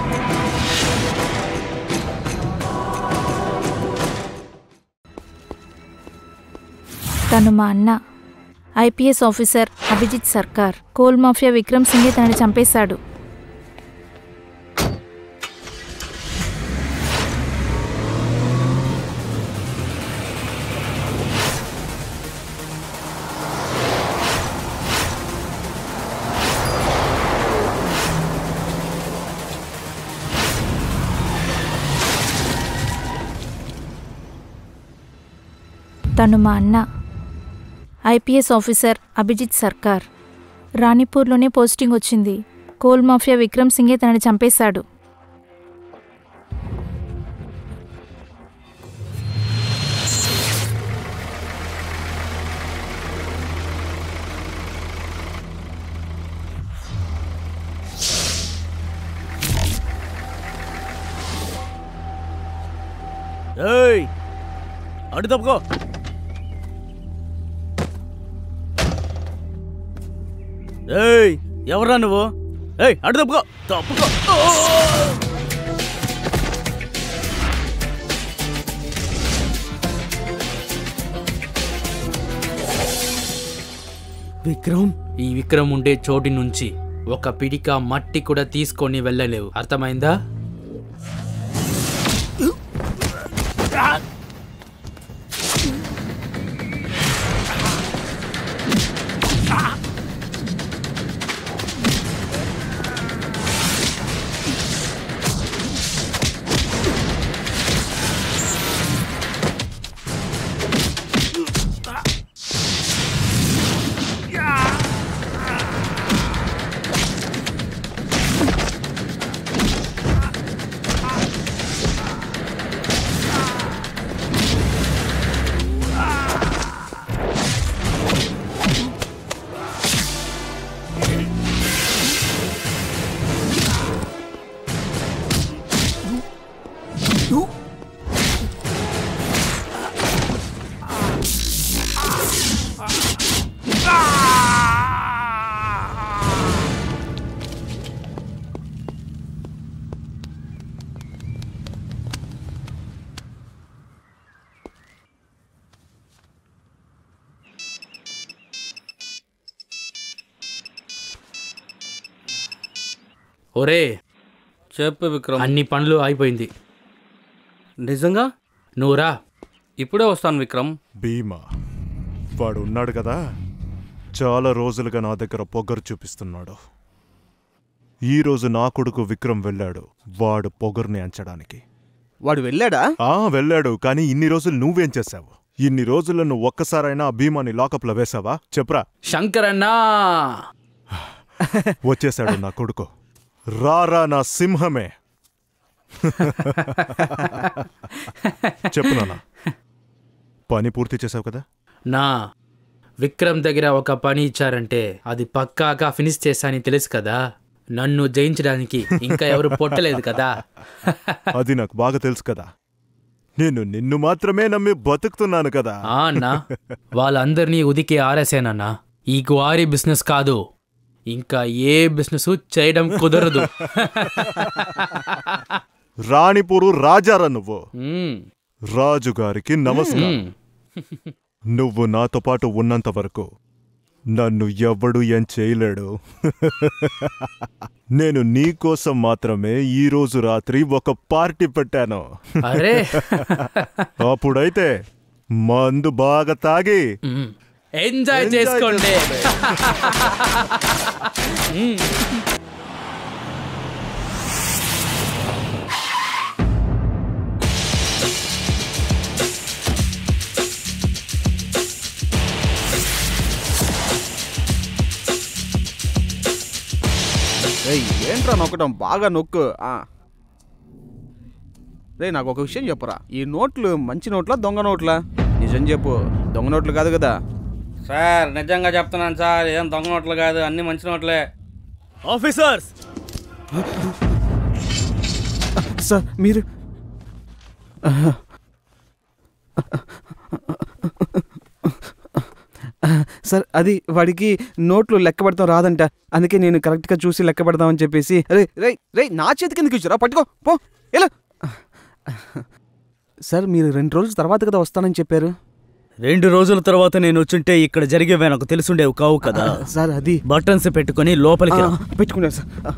తను మా అన్న ఐపీఎస్ ఆఫీసర్ అభిజిత్ సర్కార్ కోల్ మాఫియా విక్రమ్ సింగే తనని చంపేశాడు తను మా అన్న ఐపీఎస్ ఆఫీసర్ అభిజిత్ సర్కార్ రాణిపూర్లోనే పోస్టింగ్ వచ్చింది కోల్ మాఫియా విక్రమ్ సింగే తనని చంపేశాడు ఏయ్ అడు తప్పుకో ఏయ్ ఎవర్రా నువ్వు ఏయ్ అడు తప్పుకో తప్పుకో విక్రమ్ ఈ విక్రమ్ ఉండే చోటి నుంచి ఒక పిడిక మట్టి కూడా తీసుకొని వెళ్ళలేవు అర్థమైందా ఒరే చెప్పు విక్రమ్ అన్ని పనులు అయిపోయింది నిజంగా నువ్వు రా ఇప్పుడే వస్తాను విక్రమ్ భీమా వాడు ఉన్నాడు కదా చాలా రోజులుగా నా దగ్గర పొగరు చూపిస్తున్నాడు ఈ రోజు నా కొడుకు విక్రమ్ వెళ్ళాడు వాడు పొగరుని అంచడానికి వాడు వెళ్ళాడా ఆ వెళ్ళాడు కానీ ఇన్ని రోజులు నువ్వేం చేశావు ఇన్ని రోజుల్లో నువ్వు ఒక్కసారైనా ఆ భీమాని లాకప్లో వేసావా చెప్పరా శంకరన్నా వచ్చేశాడు నా కొడుకు రారా నా సింహమే చెప్పు నాన్న పని పూర్తి చేసావు కదా నా విక్రమ్ దగ్గర ఒక పని ఇచ్చారంటే అది పక్కాగా ఫినిష్ చేశాని తెలుసు కదా నన్ను జయించడానికి ఇంకా ఎవరు పొట్టలేదు కదా అది నాకు బాగా తెలుసు కదా నేను నిన్ను మాత్రమే నమ్మి బతుకుతున్నాను కదా ఆ అన్నా వాళ్ళందరినీ ఉదికి ఆరేసానన్నా ఈ గ్వారీ బిజినెస్ కాదు ఇంకా ఏ బిజినెస్ చేయడం కుదరదు రాణిపూరు రాజారా నువ్వు మ్మ్. రాజుగారికి నమస్కారం మ్మ్. నువ్వు నాతో పాటు ఉన్నంత వరకు నన్ను ఎవ్వడు ఏం చేయలేడు నేను నీకోసం మాత్రమే ఈ రోజు రాత్రి ఒక పార్టీ పెట్టాను అరే అప్పుడైతే మందు బాగా తాగి మ్మ్. ఎంజాయ్ చేసుకోండి మ్మ్. రేయ్ ఏంట్రా నొక్కడం బాగా నొక్కు ఆ. రే నాకు ఒక విషయం చెప్పరా ఈ నోట్లు మంచి నోట్లా దొంగ నోట్లా నిజం చెప్పు దొంగ నోట్లు కాదు కదా సార్ నిజంగా చెప్తున్నాను సార్ ఏం దొంగ నోట్లు కాదు అన్ని మంచి నోట్లే ఆఫీసర్స్ సార్ మీరు సార్ అది వాడికి నోట్లు లెక్క పెడతాం రాదంట అందుకే నేను కరెక్ట్గా చూసి లెక్క పెడదామని చెప్పేసి రే రే రే నా చేతికి ఎందుకు ఇచ్చారా పట్టుకో పో ఎలా సార్ మీరు రెండు రోజుల తర్వాత కదా వస్తానని చెప్పారు రెండు రోజుల తర్వాత నేను వచ్చుంటే ఇక్కడ జరిగేవే నాకు తెలుసుండేవి కావు కదా సార్ అది బటన్స్ పెట్టుకొని లోపలికి రా. పెట్టుకున్నాను సార్ ఆ,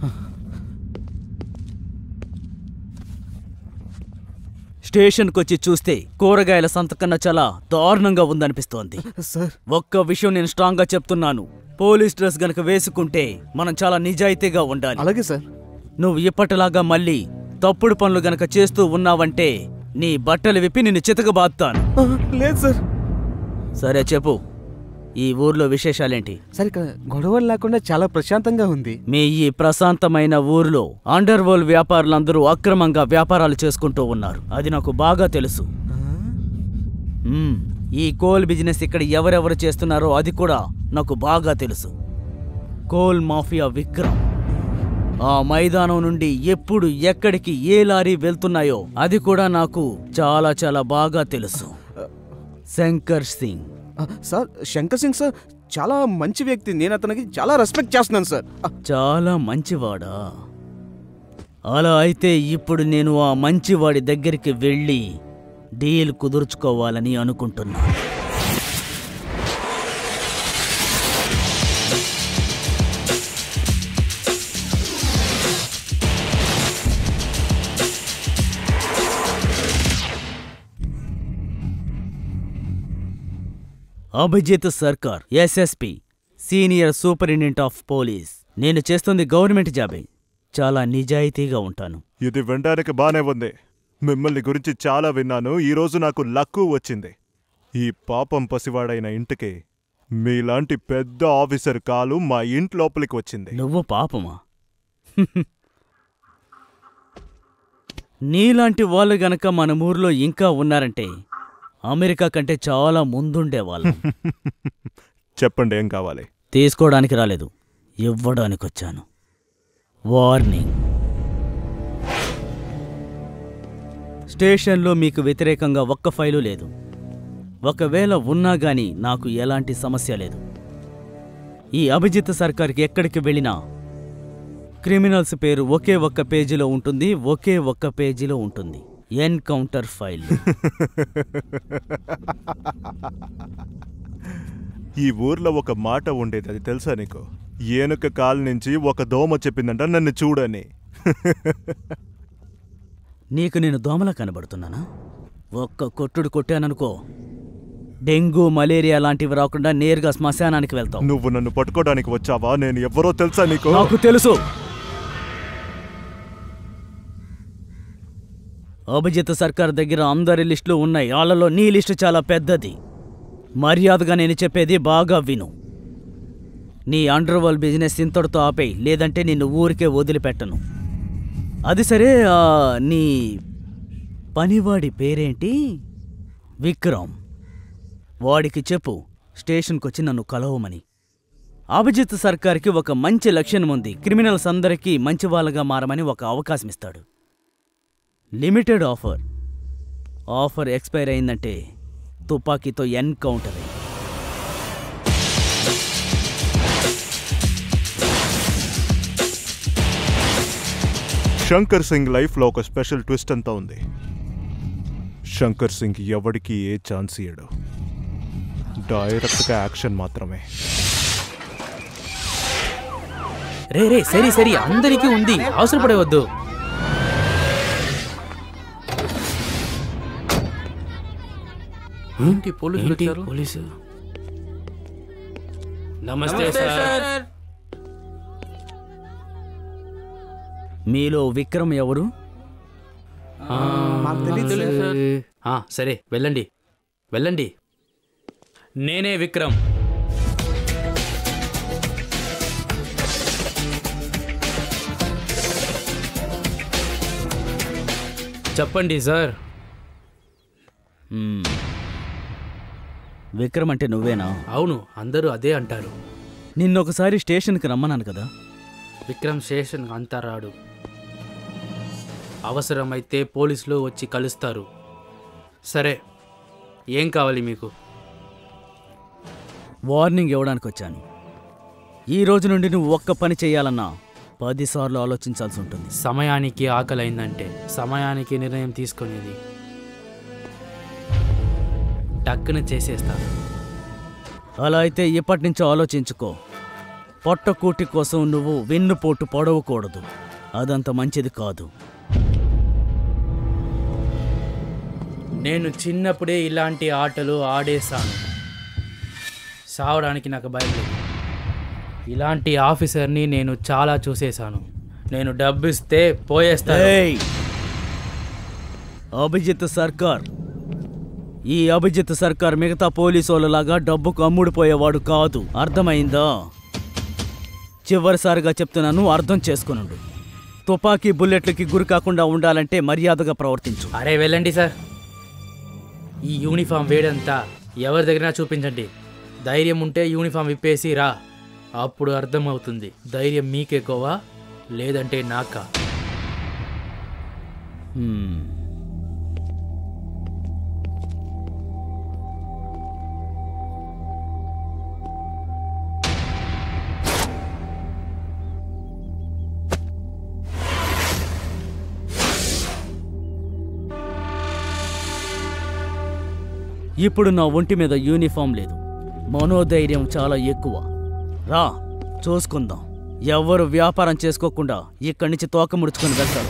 స్టేషన్కి వచ్చి చూస్తే కూరగాయల సంతకన్నా చాలా దారుణంగా ఉందనిపిస్తోంది సార్ ఒక్క విషయం నేను స్ట్రాంగ్ గా చెప్తున్నాను పోలీస్ డ్రెస్ గనక వేసుకుంటే మనం చాలా నిజాయితీగా ఉండాలి అలాగే సార్ నువ్వు ఇప్పటిలాగా మళ్ళీ తప్పుడు పనులు గనక చేస్తూ ఉన్నావంటే నీ బట్టలు విప్పి నిన్ను చితకబాస్తాను ఆ, లేదు సార్ సరే చెప్పు ఈ ఊర్లో విశేషాలేంటి సార్ ఇక్కడ గొడవలు లేకుండా చాలా ప్రశాంతంగా ఉంది మీ ఈ ప్రశాంతమైన ఊరిలో అండర్ వరల్డ్ వ్యాపారులందరూ అక్రమంగా వ్యాపారాలు చేసుకుంటూ ఉన్నారు అది నాకు బాగా తెలుసు మ్మ్. ఈ కోల్ బిజినెస్ ఇక్కడ ఎవరెవరు చేస్తున్నారో అది కూడా నాకు బాగా తెలుసు కోల్ మాఫియా విక్రమ్ ఆ మైదానం నుండి ఎప్పుడు ఎక్కడికి ఏ లారీ వెళ్తున్నాయో అది కూడా నాకు చాలా చాలా బాగా తెలుసు శంకర్ సింగ్ ఆ, సార్ శంకర్ సింగ్ సార్ చాలా మంచి వ్యక్తి నేను అతనికి చాలా రెస్పెక్ట్ చేస్తున్నాను సార్ ఆ, చాలా మంచివాడా అలా అయితే ఇప్పుడు నేను ఆ మంచివాడి దగ్గరికి వెళ్ళి డీల్ కుదుర్చుకోవాలని అనుకుంటున్నా Abhijit Sarkar SSP senior superintendent of police నేను చేస్తుంది గవర్నమెంట్ జాబే చాలా నిజాయితీగా ఉంటాను ఇది వినడానికి బానే ఉంది మిమ్మల్ని గురించి చాలా విన్నాను ఈ రోజు నాకు లక్కు వచ్చింది ఈ పాపం పసివాడైన ఇంటికి మీలాంటి పెద్ద ఆఫీసర్ కాలు మా ఇంటి లోపలికి వచ్చింది నువ్వు పాపమా నీలాంటి వాళ్ళు గనక మన ఊర్లో ఇంకా ఉన్నారంటే అమెరికా కంటే చాలా ముందుండే వాళ్ళు చెప్పండి ఏం కావాలి తీసుకోవడానికి రాలేదు ఇవ్వడానికి వచ్చాను వార్నింగ్ స్టేషన్లో మీకు వ్యతిరేకంగా ఒక్క ఫైలు లేదు ఒకవేళ ఉన్నా గాని నాకు ఎలాంటి సమస్య లేదు ఈ అభిజిత్ సర్కార్కి ఎక్కడికి వెళ్ళినా క్రిమినల్స్ పేరు ఒకే ఒక్క పేజీలో ఉంటుంది ఒకే ఒక్క పేజీలో ఉంటుంది ఎన్కౌంటర్ ఫైల్ ఈ ఊర్లో ఒక మాట ఉండేది అది తెలుసా నీకు ఏనుక కాలు నుంచి ఒక దోమ చెప్పిందంట నన్ను చూడని నీకు నేను దోమలా కనబడుతున్నానా ఒక్క కొట్టుడు కొట్టాననుకో డెంగ్యూ మలేరియా లాంటివి రాకుండా నేరుగా శ్మశానానికి వెళ్తాం నువ్వు నన్ను పట్టుకోవడానికి వచ్చావా నేను ఎవరో తెలుసా నీకు నాకు తెలుసు అభిజిత్ సర్కార్ దగ్గర అందరి లిస్టులు ఉన్నాయి వాళ్ళలో నీ లిస్టు చాలా పెద్దది మర్యాదగా నేను చెప్పేది బాగా విను నీ అండర్ వరల్డ్ బిజినెస్ ఇంతటితో ఆపేయి లేదంటే నిన్ను ఊరికే వదిలిపెట్టను అది సరే ఆ, నీ పనివాడి పేరేంటి విక్రమ్ వాడికి చెప్పు స్టేషన్కి వచ్చి నన్ను కలవమని అభిజిత్ సర్కార్కి ఒక మంచి లక్ష్యం ఉంది క్రిమినల్స్ అందరికీ మంచి వాళ్ళగా మారమని ఒక అవకాశం ఇస్తాడు లిమిటెడ్ ఆఫర్ ఆఫర్ ఎక్స్పైర్ అయిందంటే తుపాకీతో ఎన్కౌంటర్ శంకర్ సింగ్ లైఫ్లో ఒక స్పెషల్ ట్విస్ట్ అంతా ఉంది శంకర్ సింగ్ ఎవడికి ఏ ఛాన్స్ ఇయ్యడు డైరెక్ట్గా యాక్షన్ మాత్రమే రే రే సరి సరి అందరికీ ఉంది అవసరపడవద్దు ఏంటి పోలీసులు ఏంటి వచ్చారు పోలీసు నమస్తే సార్ మీలో విక్రమ్ ఎవరు మాకు తెలియదు సార్ ఆ, సరే వెళ్ళండి వెళ్ళండి నేనే విక్రమ్ చెప్పండి సార్ మ్మ్. విక్రమ్ అంటే నువ్వేనా అవును అందరూ అదే అంటారు నిన్నొకసారి స్టేషన్కి రమ్మన్నాను కదా విక్రమ్ స్టేషన్ అంతా రాడు అవసరమైతే పోలీసులు వచ్చి కలుస్తారు సరే ఏం కావాలి మీకు వార్నింగ్ ఇవ్వడానికి వచ్చాను ఈ రోజు నుండి నువ్వు ఒక్క పని చేయాలన్నా పదిసార్లు ఆలోచించాల్సి ఉంటుంది సమయానికి ఆకలైందంటే సమయానికి నిర్ణయం తీసుకునేది టక్కున చేసేస్తాను అలా అయితే ఇప్పటి నుంచి ఆలోచించుకో పొట్టకూటి కోసం నువ్వు వెన్నుపోటు పొడవకూడదు అదంత మంచిది కాదు నేను చిన్నప్పుడే ఇలాంటి ఆటలు ఆడేశాను సావడానికి నాకు భయం లేదు ఇలాంటి ఆఫీసర్ని నేను చాలా చూసేశాను నేను డబ్బు ఇస్తే పోయేస్తాను ఏయ్! అభిజిత్ సర్కార్ ఈ అభిజిత్ సర్కార్ మిగతా పోలీసోళ్ళలాగా డబ్బుకు అమ్ముడుపోయేవాడు కాదు అర్థమైందా చివరిసారిగా చెప్తున్నాను అర్థం చేసుకునుండు తుపాకీ బుల్లెట్లకి గురి కాకుండా ఉండాలంటే మర్యాదగా ప్రవర్తించు అరే వెళ్ళండి సార్ ఈ యూనిఫామ్ వేడంతా ఎవరి దగ్గర చూపించండి ధైర్యం ఉంటే యూనిఫామ్ విప్పేసి రా అప్పుడు అర్థమవుతుంది ధైర్యం మీకెక్కువా లేదంటే నాకా హ్మ్. ఇప్పుడు నా ఒంటి మీద యూనిఫామ్ లేదు మనోధైర్యం చాలా ఎక్కువ రా చూసుకుందాం ఎవరు వ్యాపారం చేసుకోకుండా ఇక్కడి నుంచి తోక ముడుచుకొని వెళ్తారు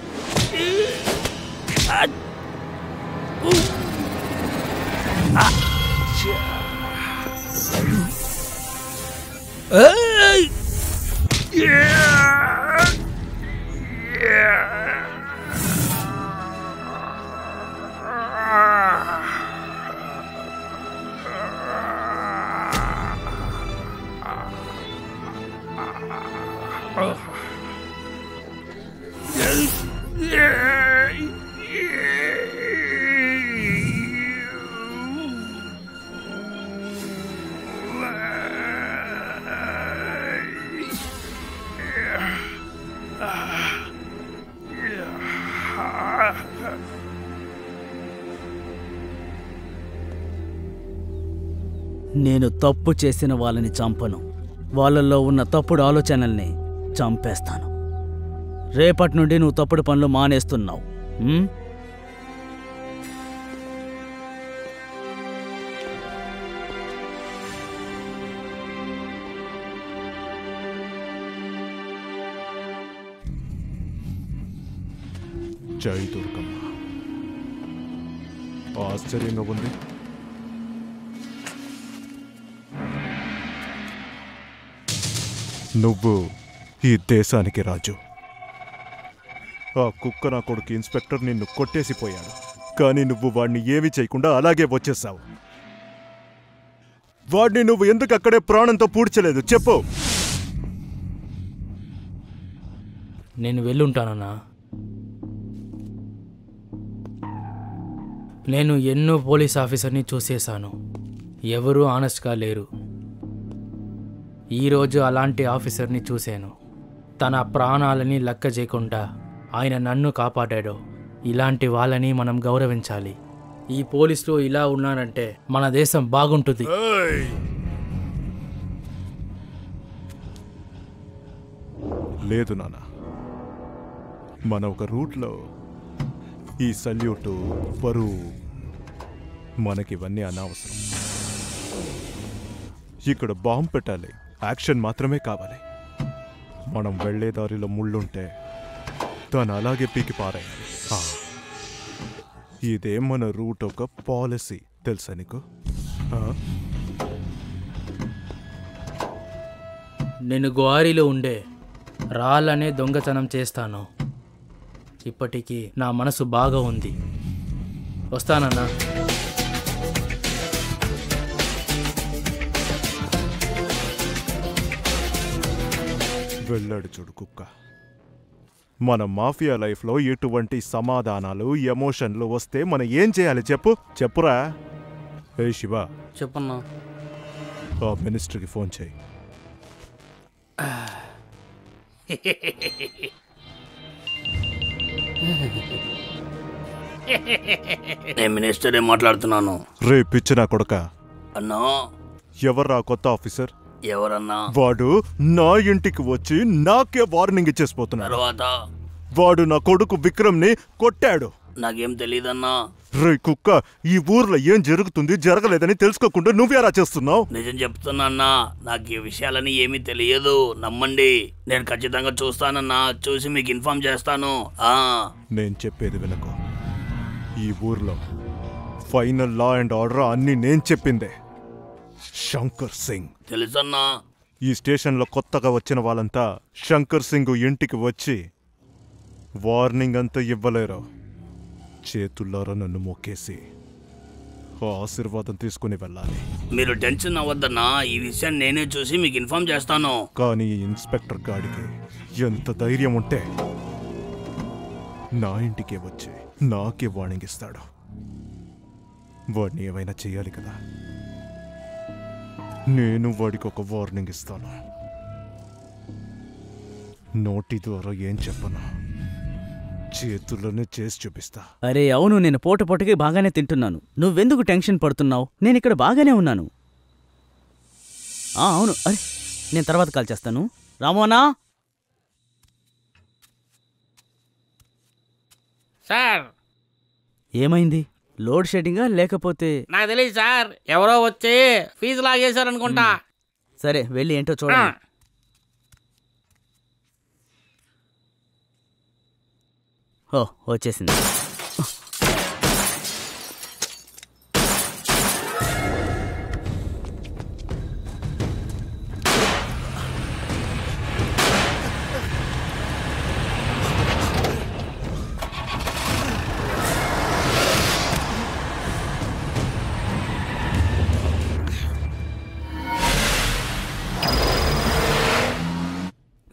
Ah! నేను తప్పు చేసిన వాళ్ళని చంపను వాళ్ళల్లో ఉన్న తప్పుడు ఆలోచనల్ని చంపేస్తాను రేపటి నుండి నువ్వు తప్పుడు పనులు మానేస్తున్నావు ఉమ్? జై దుర్గమ్మ ఆశ్చర్యంగా ఉంది నువ్వు ఈ దేశానికి రాజు ఆ కుక్క నా కొడుకు ఇన్స్పెక్టర్ నిన్ను కొట్టేసిపోయాడు కానీ నువ్వు వాడిని ఏమీ చేయకుండా అలాగే వచ్చేసావు వాడిని నువ్వు ఎందుకు అక్కడే ప్రాణంతో పూడ్చలేదు చెప్పు నేను వెళ్ళుంటానన్నా నేను ఎన్నో పోలీస్ ఆఫీసర్ని చూసేశాను ఎవరూ ఆనెస్ట్గా లేరు ఈరోజు అలాంటి ఆఫీసర్ని చూశాను తన ప్రాణాలని లెక్క చేయకుండా ఆయన నన్ను కాపాడాడు ఇలాంటి వాళ్ళని మనం గౌరవించాలి ఈ పోలీసులు ఇలా ఉన్నారంటే మన దేశం బాగుంటుంది లేదు నాన్న మన ఒక రూట్లో ఈ సల్యూటు పరువు మనకివన్నీ అనవసరం ఇక్కడ బాంబు పెట్టాలి యాక్షన్ మాత్రమే కావాలి మనం వెళ్ళే దారిలో ముళ్ళుంటే దాన్ని అలాగే పీకి పారేయాలి ఆ. ఇదే మన రూట్ ఒక పాలసీ తెలుసా నీకు ఆ? నేను గ్వారీలో ఉండే రాళ్ళనే దొంగతనం చేస్తాను ఇప్పటికీ నా మనసు బాగా ఉంది వస్తానన్నా వెళ్ళాడు చూడు కుక్క మన మాఫియా లైఫ్లో ఎటువంటి సమాధానాలు ఎమోషన్లు వస్తే మనం ఏం చేయాలి చెప్పు చెప్పురా ఏ శివ చెప్పన్నా ఆ మినిస్టర్కి ఫోన్ చేయి నేను మినిస్టర్ ఏం మాట్లాడుతున్నాను రే పిచ్చి నా కొడక అన్నా ఎవర్రా కొత్త ఆఫీసర్ ఎవరన్నా వాడు నా ఇంటికి వచ్చి నాకే వార్నింగ్ ఇచ్చేసిపోతున్నాడు తర్వాత వాడు నా కొడుకు విక్రమ్ని కొట్టాడు నాకేం తెలియదన్నా రే కుక్క ఈ ఊర్లో ఏం జరుగుతుంది జరగలేదని తెలుసుకోకుండా నువ్వేరా చేస్తున్నావు నిజం చెప్తున్నా అన్నా నాకు ఈ విషయాలని ఏమీ తెలియదు నమ్మండి నేను ఖచ్చితంగా చూస్తానన్నా చూసి మీకు ఇన్ఫార్మ్ చేస్తాను ఆ నేను చెప్పేది వినకు ఈ ఊర్లో ఫైనల్ లా అండ్ ఆర్డర్ అన్ని నేను చెప్పిందే శంకర్ సింగ్ తెలుసన్నా ఈ స్టేషన్లో కొత్తగా వచ్చిన వాళ్ళంతా శంకర్ సింగ్ ఇంటికి వచ్చి వార్నింగ్ అంతా ఇవ్వలేరు చేతుల్లారా నన్ను మొక్కేసి ఆ ఆశీర్వాదం తీసుకుని వెళ్ళాలి మీరు టెన్షన్ అవ్వద్దన్నా ఈ విషయాన్ని నేనే చూసి మీకు ఇన్ఫార్మ్ చేస్తాను కానీ ఈ ఇన్స్పెక్టర్ గాడికి ఎంత ధైర్యం ఉంటే నా ఇంటికే వచ్చి నాకే వార్నింగ్ ఇస్తాడు వాడిని ఏమైనా చేయాలి కదా నేను వాడికి ఒక వార్నింగ్ ఇస్తాను నోటి ద్వారా ఏం చెప్పను చేతుల్లోనే చేసి చూపిస్తా అరే అవును నేను పూట పూటకి బాగానే తింటున్నాను నువ్వెందుకు టెన్షన్ పడుతున్నావు నేను ఇక్కడ బాగానే ఉన్నాను ఆ, అవును అరే నేను తర్వాత కాల్ చేస్తాను రామోనా సార్ ఏమైంది లోడ్ షెడ్డింగా లేకపోతే నాకు తెలియదు సార్ ఎవరో వచ్చి ఫీజు లాగేశారనుకుంటా సరే వెళ్ళి ఏంటో చూడండి ఓ వచ్చేసింది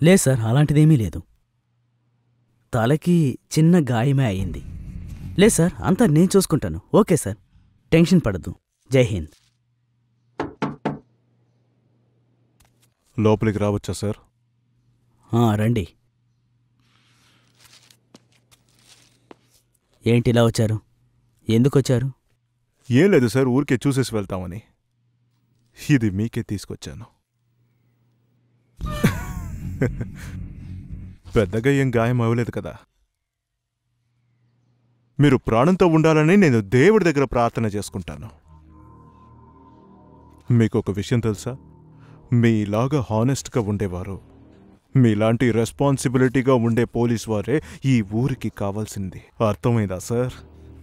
లేదు సార్ అలాంటిదేమీ లేదు తలకి చిన్న గాయమే అయింది లేదు సార్ అంతా నేను చూసుకుంటాను ఓకే సార్ టెన్షన్ పడద్దు జై హింద్ లోపలికి రావచ్చా సార్ ఆ, రండి ఏంటి ఇలా వచ్చారు ఎందుకు వచ్చారు ఏం లేదు సార్ ఊరికే చూసేసి వెళ్తామని ఇది మీకే తీసుకొచ్చాను పెద్దగా ఏం గాయం అవ్వలేదు కదా మీరు ప్రాణంతో ఉండాలని నేను దేవుడి దగ్గర ప్రార్థన చేసుకుంటాను మీకు ఒక విషయం తెలుసా మీలాగా హానెస్ట్గా ఉండేవారు మీలాంటి రెస్పాన్సిబిలిటీగా ఉండే పోలీస్ వారే ఈ ఊరికి కావాల్సింది అర్థమైందా సార్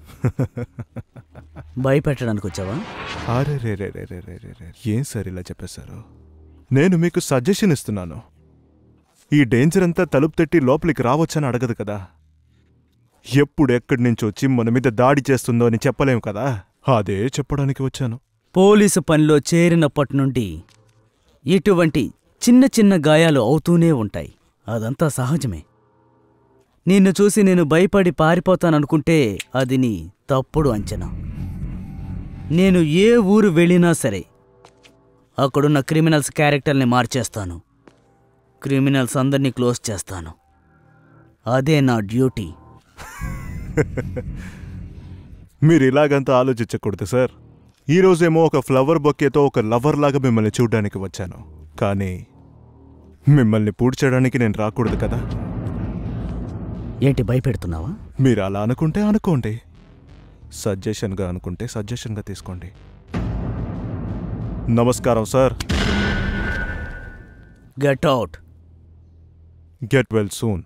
భయపెట్టడానికి వచ్చావా అరే రే రే రే రే రే రే రే. ఏం సార్ ఇలా చెప్పేశారు నేను మీకు సజెషన్ ఇస్తున్నాను ఈ డేంజర్ అంతా తలుపు తట్టి లోపలికి రావచ్చని అడగదు కదా ఎప్పుడు ఎక్కడి నుంచి వచ్చి మన మీద దాడి చేస్తుందో అని చెప్పలేము కదా అదే చెప్పడానికి వచ్చాను పోలీసు పనిలో చేరినప్పటి నుండి ఇటువంటి చిన్న చిన్న గాయాలు అవుతూనే ఉంటాయి అదంతా సహజమే నిన్ను చూసి నేను భయపడి పారిపోతాననుకుంటే అది నీ తప్పుడు అంచనా నేను ఏ ఊరు వెళ్ళినా సరే అక్కడున్న క్రిమినల్స్ క్యారెక్టర్ని మార్చేస్తాను క్రిమినల్స్ అందరినీ క్లోజ్ చేస్తాను అదే నా డ్యూటీ మీరు ఇలాగంతా ఆలోచించకూడదు సార్ ఈరోజేమో ఒక ఫ్లవర్ బొకేతో ఒక లవర్ లాగా మిమ్మల్ని చూడ్డానికి వచ్చాను కానీ మిమ్మల్ని పూడ్చడానికి నేను రాకూడదు కదా ఏంటి భయపెడుతున్నావా మీరు అలా అనుకుంటే అనుకోండి సజెషన్గా అనుకుంటే సజెషన్గా తీసుకోండి నమస్కారం sir get out get well soon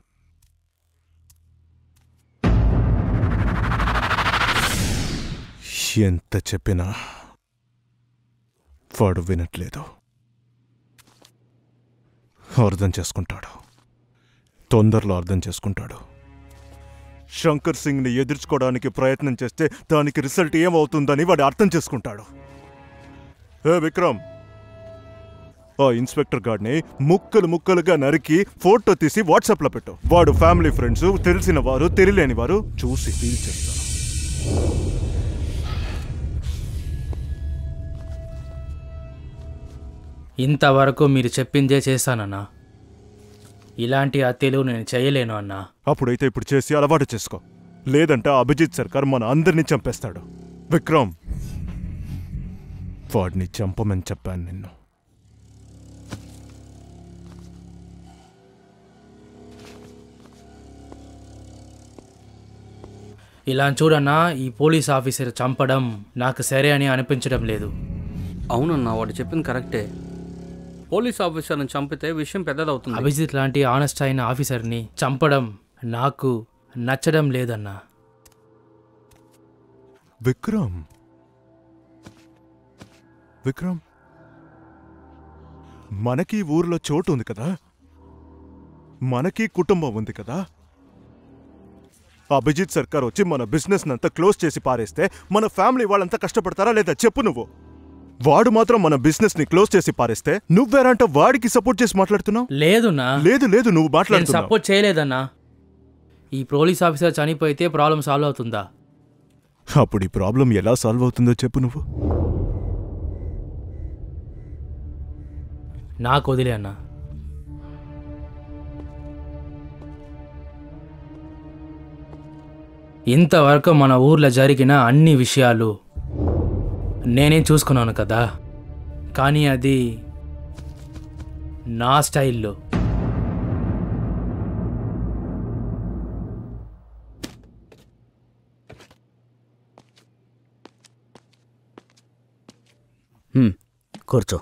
ఎంత చెప్పినా వాడు వినట్లేదు అర్థం చేసుకుంటాడు తొందరలో అర్థం చేసుకుంటాడు శంకర్ సింగ్ని ఎదుర్చుకోవడానికి ప్రయత్నం చేస్తే దానికి రిజల్ట్ ఏమవుతుందని వాడు అర్థం చేసుకుంటాడు ఏ విక్రమ్ ఆ ఇన్స్పెక్టర్ గార్డ్ని ముక్కలు ముక్కలుగా నరికి ఫోటో తీసి వాట్సాప్లో పెట్టు వాడు ఫ్యామిలీ ఫ్రెండ్స్ తెలిసిన వారు తెలియలేని వారు చూసి ఫీల్ చేస్తారు ఇంతవరకు మీరు చెప్పిందే చేశానన్నా ఇలాంటి హత్యలు నేను చేయలేను అన్నా అప్పుడైతే ఇప్పుడు చేసి అలవాటు చేసుకో లేదంటే ఆ అభిజిత్ సర్కార్ మన అందరినీ చంపేస్తాడు విక్రమ్ వాడిని చంపమని చెప్పాను నిన్ను ఇలా చూడన్నా ఈ పోలీస్ ఆఫీసర్ చంపడం నాకు సరే అని అనిపించడం లేదు అవునన్నా వాడు చెప్పింది కరెక్టే పోలీస్ ఆఫీసర్ని చంపితే విషయం పెద్దదవుతుంది అభిజిత్ లాంటి ఆనెస్ట్ అయిన ఆఫీసర్ని చంపడం నాకు నచ్చడం లేదన్నా విక్రమ్ విక్రమ్ మనకి ఈ ఊర్లో చోటు ఉంది కదా మనకి కుటుంబం ఉంది కదా అభిజిత్ సర్కార్ వచ్చి మన బిజినెస్ అంతా క్లోజ్ చేసి పారేస్తే మన ఫ్యామిలీ వాళ్ళంతా కష్టపడతారా లేదా చెప్పు నువ్వు వాడు మాత్రం మన బిజినెస్ ని క్లోజ్ చేసి పారేస్తే నువ్వేరంట వాడికి సపోర్ట్ చేసి మాట్లాడుతున్నావు లేదున్నా లేదు లేదు నువ్వు నేను మాట్లాడుతున్నావు సపోర్ట్ చేయలేదన్నా ఈ పోలీస్ ఆఫీసర్ చనిపోతే ప్రాబ్లం సాల్వ్ అవుతుందా అప్పుడు ఈ ప్రాబ్లం ఎలా సాల్వ్ అవుతుందో చెప్పు నువ్వు నాకు వదిలే అన్నా ఇంతవరకు మన ఊర్లో జరిగిన అన్ని విషయాలు నేనే చూసుకున్నాను కదా కానీ అది నా స్టైల్లో హ్మ్, కూర్చో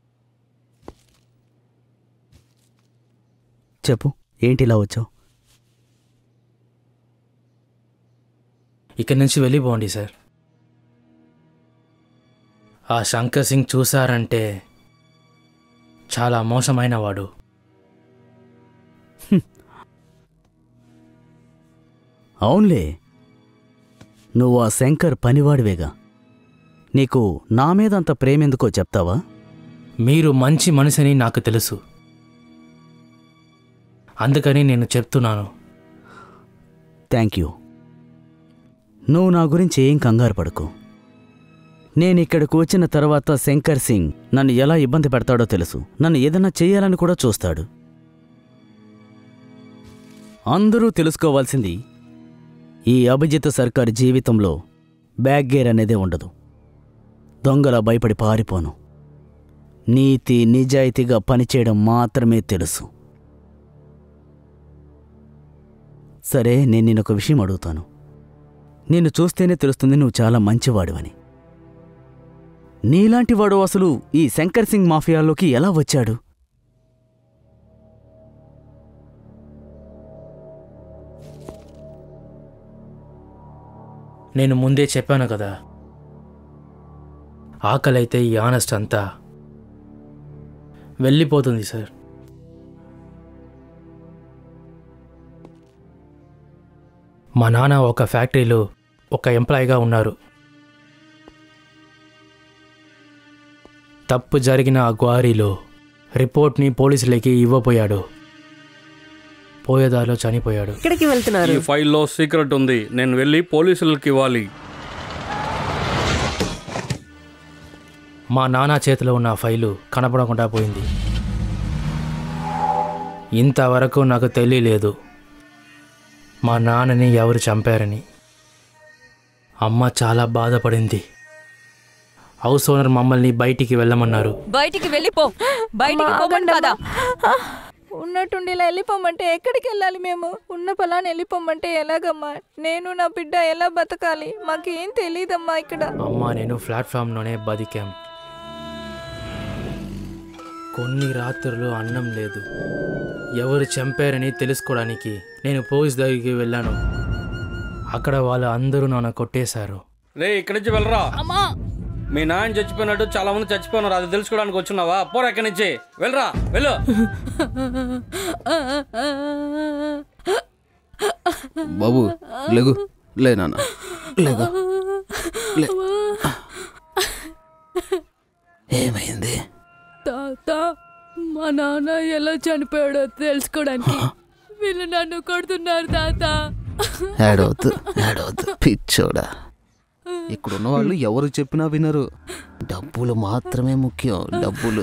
చెప్పు ఏంటి ఇలా వచ్చావు ఇక్కడి నుంచి వెళ్ళిపోండి సార్ ఆ శంకర్ సింగ్ చూసారంటే చాలా మోసమైన వాడు అవునులే నువ్వు ఆ శంకర్ పనివాడివేగా నీకు నా మీద అంత ప్రేమెందుకో చెప్తావా మీరు మంచి మనిషిని నాకు తెలుసు అందుకని నేను చెప్తున్నాను థ్యాంక్ యూ నువ్వు నా గురించి ఏం కంగారు పడకు నేను ఇక్కడికి వచ్చిన తర్వాత శంకర్ సింగ్ నన్ను ఎలా ఇబ్బంది పెడతాడో తెలుసు నన్ను ఏదైనా చేయాలని కూడా చూస్తాడు అందరూ తెలుసుకోవాల్సింది ఈ అభిజిత్ సర్కార్ జీవితంలో బ్యాక్ గేర్ అనేదే ఉండదు దొంగల భయపడి పారిపోను నీతి నిజాయితీగా పనిచేయడం మాత్రమే తెలుసు సరే నేను నేను ఒక విషయం అడుగుతాను నిన్ను చూస్తేనే తెలుస్తుంది నువ్వు చాలా మంచివాడివని నీలాంటి వాడు అసలు ఈ శంకర్ సింగ్ మాఫియాలోకి ఎలా వచ్చాడు నేను ముందే చెప్పాను కదా ఆకలైతే ఈ ఆనెస్ట్ అంతా వెళ్ళిపోతుంది సార్ మా నాన్న ఒక ఫ్యాక్టరీలో ఒక ఎంప్లాయీగా ఉన్నారు తప్పు జరిగిన ఆ గ్వారీలో రిపోర్ట్ని పోలీసులకి ఇవ్వపోయాడు పోయేదారిలో చనిపోయాడు ఎక్కడికి వెళ్తున్నారు ఈ ఫైల్లో సీక్రెట్ ఉంది నేను వెళ్ళి పోలీసులకి ఇవ్వాలి మా నాన్న చేతిలో ఉన్న ఆ ఫైలు కనపడకుండా పోయింది ఇంతవరకు నాకు తెలియలేదు మా నాన్నని ఎవరు చంపారని అమ్మ చాలా బాధపడింది హౌస్ ఓనర్ మమ్మల్ని బయటికి వెళ్ళమన్నారు బయటికి వెళ్ళిపో బయటికి పోమని కదా ఉన్నట్టుండి ఇలా వెళ్ళిపోమంటే ఎక్కడికి వెళ్ళాలి మేము ఉన్న పొలాన్ని వెళ్ళిపోమంటే ఎలాగమ్మా నేను నా బిడ్డ ఎలా బతకాలి మాకేం తెలియదమ్మా ఇక్కడ అమ్మ నేను ప్లాట్ఫామ్లోనే బతికాం కొన్ని రాత్రులు అన్నం లేదు ఎవరు చంపారని తెలుసుకోవడానికి నేను పోలీస్ దగ్గరికి వెళ్ళాను అక్కడ వాళ్ళు అందరూ నన్ను కొట్టేశారు రే ఇక్కడి నుంచి వెళ్ళరా అమ్మా మీ నాయన చచ్చిపోయినట్టు చాలా మంది చచ్చిపోయినారు అది తెలుసుకోవడానికి వచ్చున్నావా పోరా ఇక్కడి నుంచి వెళ్ళరా వెళ్ళు బాబు లేగు లే నాన్న లేగు లే ఏమైంది తాత మా నాన్న ఎలా చనిపోయాడో తెలుసుకోవడానికి వీళ్ళు నన్ను కొడుతున్నారు తాత ఏడవద్దు ఏడవద్దు పిచ్చోడా ఇక్కడున్న వాళ్ళు ఎవరు చెప్పినా వినరు డబ్బులు మాత్రమే ముఖ్యం డబ్బులు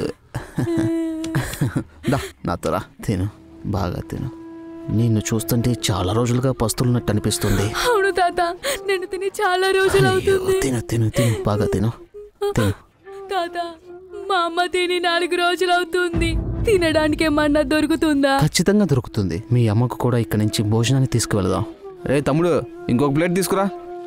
దా నాతో రా తిను బాగా తిను నిన్ను చూస్తుంటే చాలా రోజులుగా పస్తులున్నట్టు అనిపిస్తుంది అవును తాత నేను తిని చాలా రోజులు అయ్యో, అవుతుంది తిను తిను తిను బాగా తిను తిను తాత మా అమ్మ తిని నాలుగు రోజులు అవుతుంది తినడానికి ఏమన్నా దొరుకుతుందా ఖచ్చితంగా దొరుకుతుంది మీ అమ్మకు కూడా ఇక్కడి నుంచి భోజనాన్ని తీసుకువెళదాం రే తమ్ముడు ఇంకొక ప్లేట్ తీసుకురా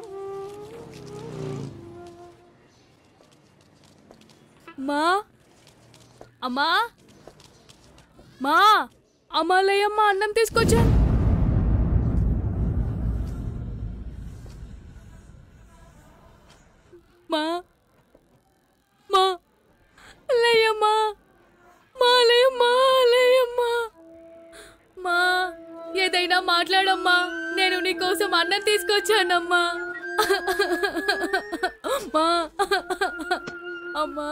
మా అమ్మా మా అమ్మాలయ్యమ్మ అన్నం తీసుకొచ్చా మా మా లేయమ్మా మా లేయమ్మా లేయమ్మా మా ఏదైనా మాట్లాడమ్మా నేను నీకోసం అన్నం తీసుకొచ్చానమ్మా మా అమ్మా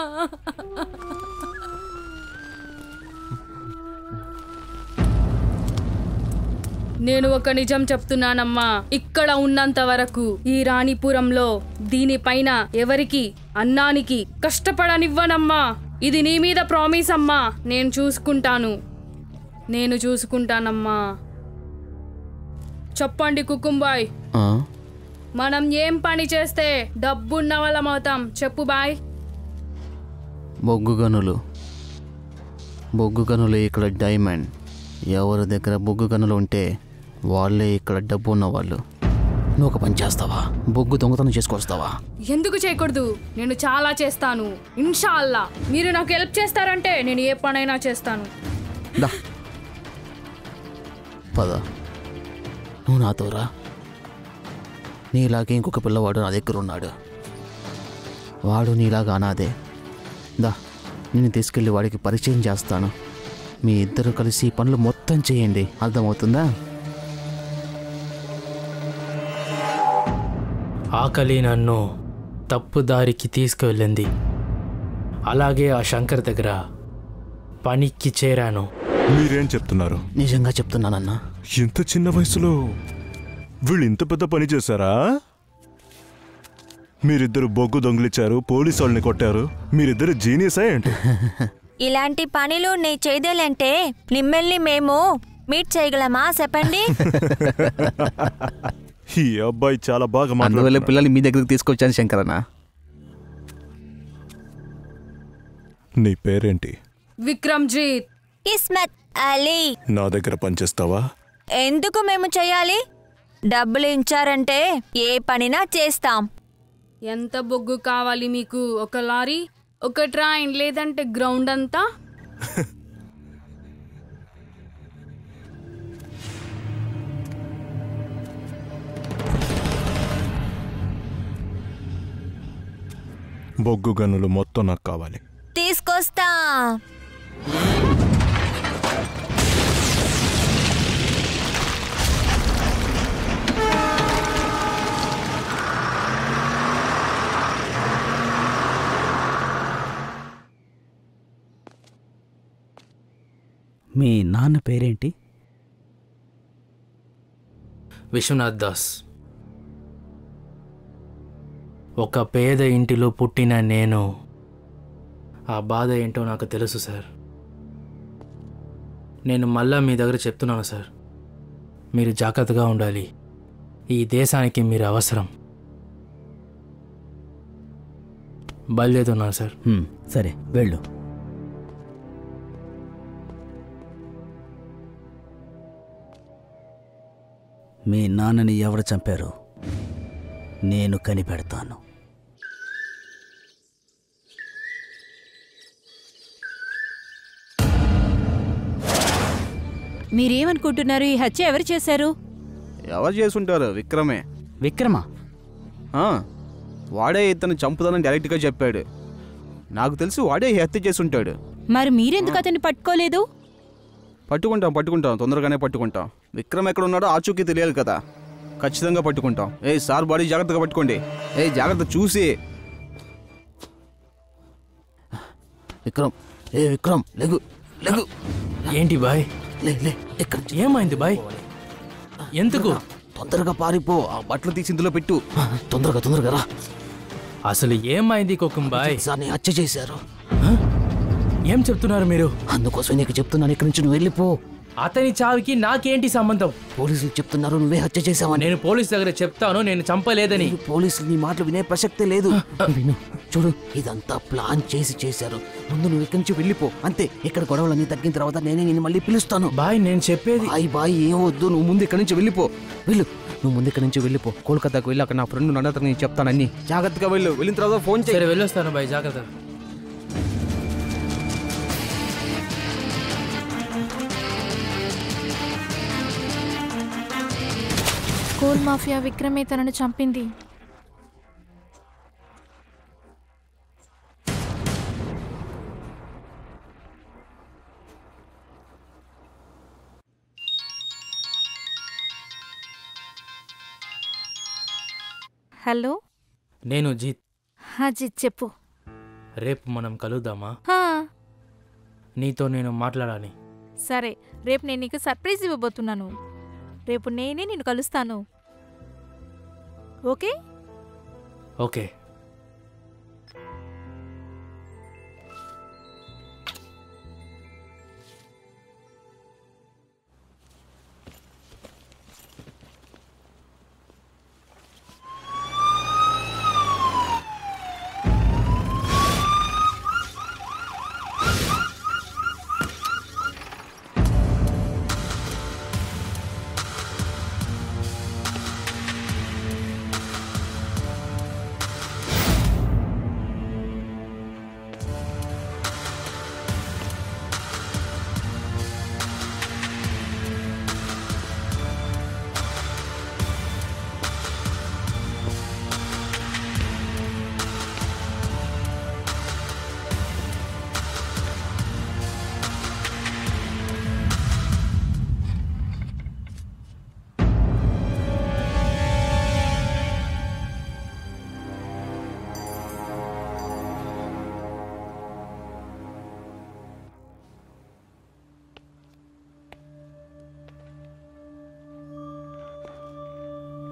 నేను ఒక నిజం చెప్తున్నానమ్మా ఇక్కడ ఉన్నంత వరకు ఈ రాణిపురంలో దీనిపైన ఎవరికి అన్నానికి కష్టపడనివ్వనమ్మా ఇది నీ మీద ప్రామిస్ అమ్మా నేను చూసుకుంటాను నేను చూసుకుంటానమ్మా చెప్పండి కుకుంబాయ్ ఆ, మనం ఏం పని చేస్తే డబ్బున్న వాళ్ళమవుతాం చెప్పు బాయ్ బొగ్గు గనులు బొగ్గు గనులు ఇక్కడ డైమండ్ ఎవరి దగ్గర బొగ్గు గనులు ఉంటే వాళ్ళే ఇక్కడ డబ్బు ఉన్నవాళ్ళు నువ్వు ఒక పని చేస్తావా బొగ్గు దొంగతనం చేసుకొస్తావా ఎందుకు చేయకూడదు నేను చాలా చేస్తాను ఇన్షా అల్లా మీరు నాకు హెల్ప్ చేస్తారంటే నేను ఏ పనైనా చేస్తాను దా పద నువ్వు నాతో రా నీలాగే ఇంకొక పిల్లవాడు నా దగ్గర ఉన్నాడు వాడు నీలాగా అనాదే దా నేను తీసుకెళ్ళి వాడికి పరిచయం చేస్తాను మీ ఇద్దరు కలిసి ఈ పనులు మొత్తం చేయండి అర్థమవుతుందా ఆకలి నన్ను తప్పు దారికి తీసుకువెళ్ళింది అలాగే ఆ శంకర్ దగ్గర పనికి చేరాను మీరేం చెప్తున్నారు నిజంగా చెప్తున్నానన్నా ఇంత చిన్న వయసులో వీళ్ళు ఇంత పెద్ద పని చేశారా మీరిద్దరు బొగ్గు దొంగిలిచ్చారు పోలీసు వాళ్ళని కొట్టారు మీరిద్దరు జీనియసా ఏంటి ఇలాంటి పనులు నీ చేయదేలంటే మిమ్మల్ని మేము మీట్ చేయగలమా చెప్పండి ఈ అబ్బాయి చాలా బాగా అందువల్ల మాట్లాడుతున్నాడు. పిల్లల్ని మీ దగ్గరికి తీసుకొచ్చాను శంకరన్న నీ పేరేంటి విక్రమ్జీత్ ఇస్మత్ అలీ నా దగ్గర పనిచేస్తావా ఎందుకు మేము చేయాలి డబ్బులు ఇచ్చారంటే ఏ పనినా చేస్తాం ఎంత బొగ్గు కావాలి మీకు ఒక లారీ ఒక ట్రైన్ లేదంటే గ్రౌండ్ అంతా బొగ్గు గన్నులు మొత్తం నాకు కావాలి తీసుకొస్తా మీ నాన్న పేరేంటి విశ్వనాథ్ దాస్ ఒక పేద ఇంటిలో పుట్టిన నేను ఆ బాధ ఏంటో నాకు తెలుసు సార్ నేను మళ్ళా మీ దగ్గర చెప్తున్నాను సార్ మీరు జాగ్రత్తగా ఉండాలి ఈ దేశానికి మీరు అవసరం బయలుదేరుతున్నాను సార్ హ్మ్, సరే వెళ్ళు మీ నాన్నని ఎవరు చంపారో నేను కనిపెడతాను మీరేమనుకుంటున్నారు ఈ హత్య ఎవరు చేశారు ఎవరు చేసుంటారు విక్రమే విక్రమ ఆ, వాడే ఇతను చంపుతానని డైరెక్ట్గా చెప్పాడు నాకు తెలిసి వాడే ఈ హత్య చేసుంటాడు మరి మీరెందుకు అతన్ని పట్టుకోలేదు పట్టుకుంటాం పట్టుకుంటాం తొందరగానే పట్టుకుంటాం విక్రమ్ ఎక్కడ ఉన్నాడో ఆచూకీ తెలియాలి కదా ఖచ్చితంగా పట్టుకుంటాం ఏ సార్ బాడీ జాగ్రత్తగా పట్టుకోండి ఏ జాగ్రత్త చూసి విక్రమ్ ఏ విక్రమ్ లెగు లెగు ఏంటి బాయ్ లే లే ఇక్కడ ఏమైంది బాయ్ ఎందుకు తొందరగా పారిపో ఆ బట్టలు తీసి ఇందులో పెట్టు తొందరగా తొందరగా రా అసలు ఏమైంది కుకుంబాయ్ సార్ని హత్య చేశారు ఏం చెప్తున్నారు మీరు అందుకోసం నీకు చెప్తున్నాను ఇక్కడి నుంచి నువ్వు వెళ్ళిపో అతని చావుకి నాకేంటి సంబంధం పోలీసులు చెప్తున్నారు నువ్వే హత్య చేశావని నేను పోలీస్ దగ్గర చెప్తాను నేను చంపలేదని ఈ పోలీసులు నీ మాటలు వినే ప్రసక్తే లేదు విను చూడు ఇదంతా ప్లాన్ చేసి చేశారు ముందు నువ్వు ఇక్కడి నుంచి వెళ్ళిపో అంతే ఇక్కడ గొడవలన్నీ తగ్గిన తర్వాత నేనే నేను మళ్ళీ పిలుస్తాను బాయ్ నేను చెప్పేది బాయ్ బాయ్ ఏం వద్దు నువ్వు ముందు ఇక్కడి నుంచి వెళ్ళిపో వెళ్ళు నువ్వు ముందు ఇక్కడి నుంచి వెళ్ళిపో కోల్కతాకు వెళ్ళి అక్కడ నా ఫ్రెండ్ నన్నతను నేను చెప్తానని జాగ్రత్తగా వెళ్ళు వెళ్ళిన తర్వాత ఫోన్ చేయి సరే వెళ్ళొస్తాను బాయ్ జాగ్రత్త కోల్ మాఫియా విక్రమే తనను చంపింది హలో నేను జీత్ హాజిత్ చెప్పు రేపు మనం కలుద్దామా హా, నీతో నేను మాట్లాడాలి సరే రేపు నేను నీకు సర్ప్రైజ్ ఇవ్వబోతున్నాను రేపు నేనే నిన్ను కలుస్తాను ఓకే ఓకే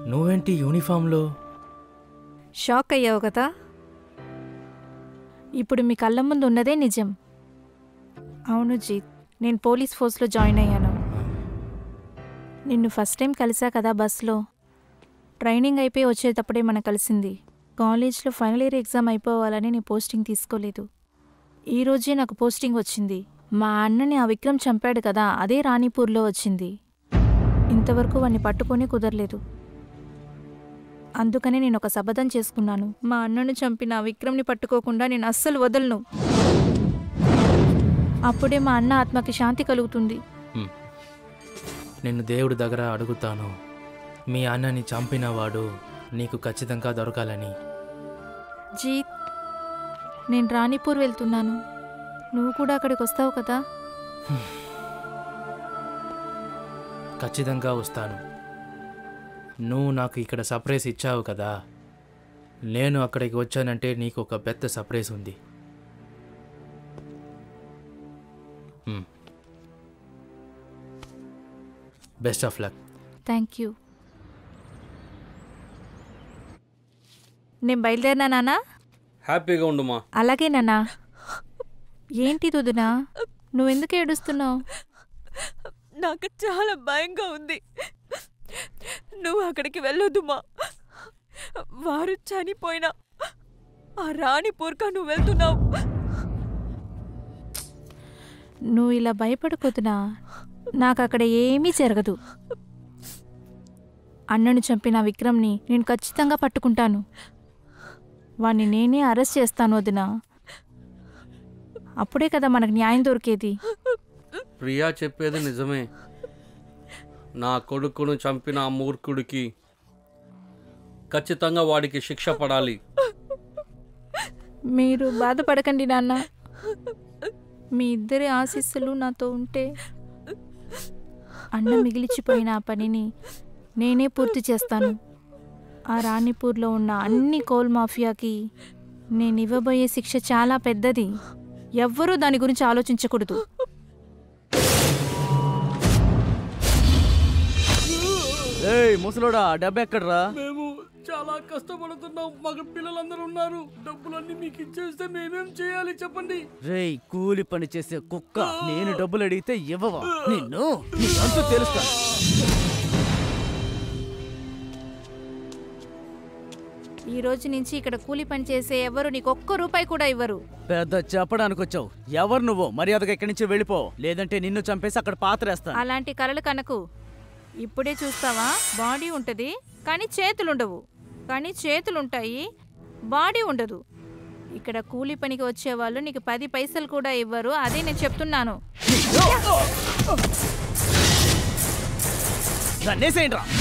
నువ్వేంటి యూనిఫామ్లో షాక్ అయ్యావు కదా ఇప్పుడు మీ కళ్ళ ముందు ఉన్నదే నిజం అవును జీత్ నేను పోలీస్ ఫోర్స్లో జాయిన్ అయ్యాను నిన్ను ఫస్ట్ టైం కలిసా కదా బస్లో ట్రైనింగ్ అయిపోయి వచ్చేటప్పుడే మన కలిసింది కాలేజ్లో ఫైనల్ ఇయర్ ఎగ్జామ్ అయిపోవాలని నేను పోస్టింగ్ తీసుకోలేదు ఈ రోజే నాకు పోస్టింగ్ వచ్చింది మా అన్నని ఆ విక్రమ్ చంపాడు కదా అదే రాణిపూర్లో వచ్చింది ఇంతవరకు వాడిని పట్టుకొని కుదరలేదు అందుకనే నేను ఒక శపథం చేసుకున్నాను మా అన్నను చంపిన ఆ విక్రమ్ని పట్టుకోకుండా నేను అస్సలు వదలను అప్పుడే మా అన్న ఆత్మకి శాంతి కలుగుతుంది నిన్ను దేవుడి దగ్గర అడుగుతాను మీ అన్నని చంపినవాడు నీకు ఖచ్చితంగా దొరకాలని జీత్ నేను రాణిపూర్ వెళ్తున్నాను నువ్వు కూడా అక్కడికి వస్తావు కదా ఖచ్చితంగా వస్తాను నువ్వు నాకు ఇక్కడ సర్ప్రైజ్ ఇచ్చావు కదా నేను అక్కడికి వచ్చానంటే నీకు ఒక పెద్ద సర్ప్రైజ్ ఉంది best of luck thank you నేను బయలుదేరినా నానా హ్యాపీగా ఉండుమా అలాగే నానా ఏంటి దుదునా నువ్వెందుకు ఏడుస్తున్నావు నాకు చాలా భయంగా ఉంది నువ్వు అక్కడికి వెళ్ళొద్దుమా వారు చనిపోయినా ఆ రాణి పూర్కా నువ్వు వెళ్తున్నావు నువ్వు ఇలా భయపడకొద్దునా నాకు అక్కడ ఏమీ జరగదు అన్నను చంపిన విక్రమ్ని నేను ఖచ్చితంగా పట్టుకుంటాను వాణ్ణి నేనే అరెస్ట్ చేస్తాను వదినా అప్పుడే కదా మనకు న్యాయం దొరికేది ప్రియా చెప్పేది నిజమే నా కొడుకును చంపిన ఆ మూర్ఖుడికి ఖచ్చితంగా వాడికి శిక్ష పడాలి మీరు బాధపడకండి నాన్న మీ ఇద్దరి ఆశీస్సులు నాతో ఉంటే అన్న మిగిలిచిపోయిన ఆ పనిని నేనే పూర్తి చేస్తాను ఆ రాణిపూర్లో ఉన్న అన్ని కోల్ మాఫియాకి నేను ఇవ్వబోయే శిక్ష చాలా పెద్దది ఎవ్వరూ దాని గురించి ఆలోచించకూడదు ఏయ్ ముసలోడా డబ్బు ఎక్కడ్రా మేము చాలా కష్టపడుతున్నాం మగ పిల్లలందరూ ఉన్నారు డబ్బులన్నీ మీకు ఇచ్చేస్తే మేమేం చేయాలి చెప్పండి రేయ్ కూలి పని చేసే కుక్క నేను డబ్బులు అడిగితే ఇవ్వవా నిన్ను నీ అంతు తెలుస్తా ఈ రోజు నుంచి ఇక్కడ కూలి పని చేసే ఎవరు నీకు ఒక్క రూపాయి కూడా ఇవ్వరు పెద్ద చెప్పడానికి వచ్చావు ఎవరు నువ్వు మర్యాదగా ఇక్కడి నుంచి వెళ్ళిపో లేదంటే నిన్ను చంపేసి అక్కడ పాత్రేస్తాను అలాంటి కలలు కనకు ఇప్పుడే చూస్తావా బాడీ ఉంటుంది కానీ చేతులుండవు కానీ చేతులుంటాయి బాడీ ఉండదు ఇక్కడ కూలి పనికి వచ్చేవాళ్ళు నీకు పది పైసలు కూడా ఇవ్వరు అదే నేను చెప్తున్నాను నన్నేసేయండి రా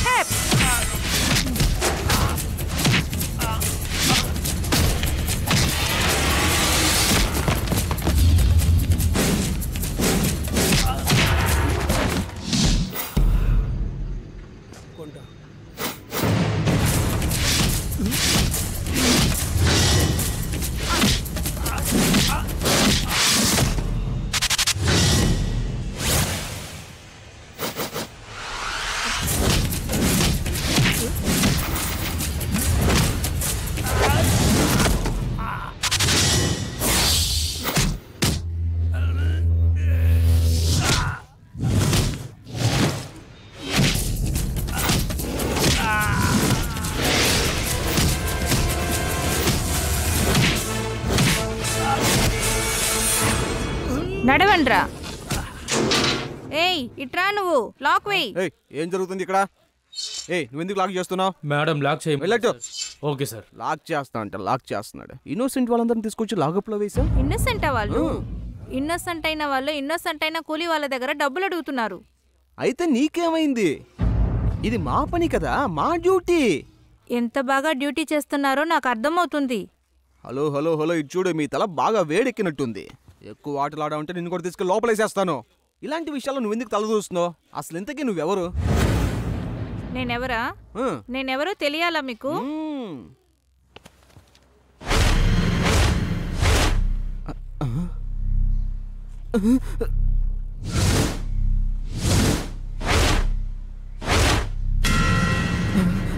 నడవండ్రా ఏయ్ ఇట్రా నువ్వు లాక్ వేయి ఏయ్ ఏం జరుగుతుంది ఇక్కడ ఏయ్ నువ్వు ఎందుకు లాక్ చేస్తున్నావు మేడం లాక్ చేయ వెళ్ళట్టు ఓకే సార్ లాక్ చేస్తా అంట లాక్ చేస్తున్నాడు ఇన్నోసెంట్ వాళ్ళందరిని తీసుకొచ్చి లాకప్లో వేసా ఇన్నోసెంట్ వాళ్ళు ఇన్నోసెంట్ అయిన వాళ్ళు ఇన్నోసెంట్ అయిన కూలి వాళ్ళ దగ్గర డబ్బులు అడుగుతున్నారు అయితే నీకేమైంది ఇది మా పని కదా మా డ్యూటీ ఎంత బాగా డ్యూటీ చేస్తున్నారో నాకు అర్థమవుతుంది హలో హలో హలో ఇది చూడు మీ తల బాగా వేడెక్కినట్టుంది ఎక్కువ ఆటలు ఆడామంటే నిన్ను కూడా తీసుకెళ్ళి లోపలేసేస్తాను ఇలాంటి విషయాల్లో నువ్వు ఎందుకు తలదూస్తున్నావు అసలు ఇంతకీ నువ్వెవరు నేనెవరా ఆ, నేనెవరో తెలియాలా మీకు మ్మ్.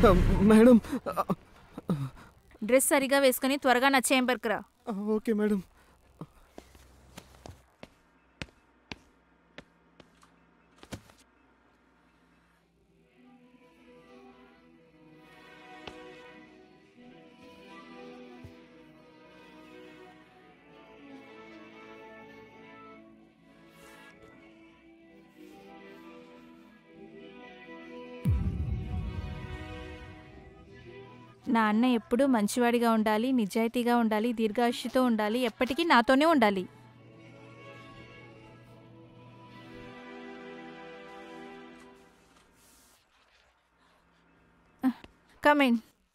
మేడం డ్రెస్ సరిగా వేసుకుని త్వరగా నా చేంబర్కి రా ఓకే మేడం నా అన్న ఎప్పుడూ మంచివాడిగా ఉండాలి నిజాయితీగా ఉండాలి దీర్ఘాయుష్తో ఉండాలి ఎప్పటికీ నాతోనే ఉండాలి కమిన్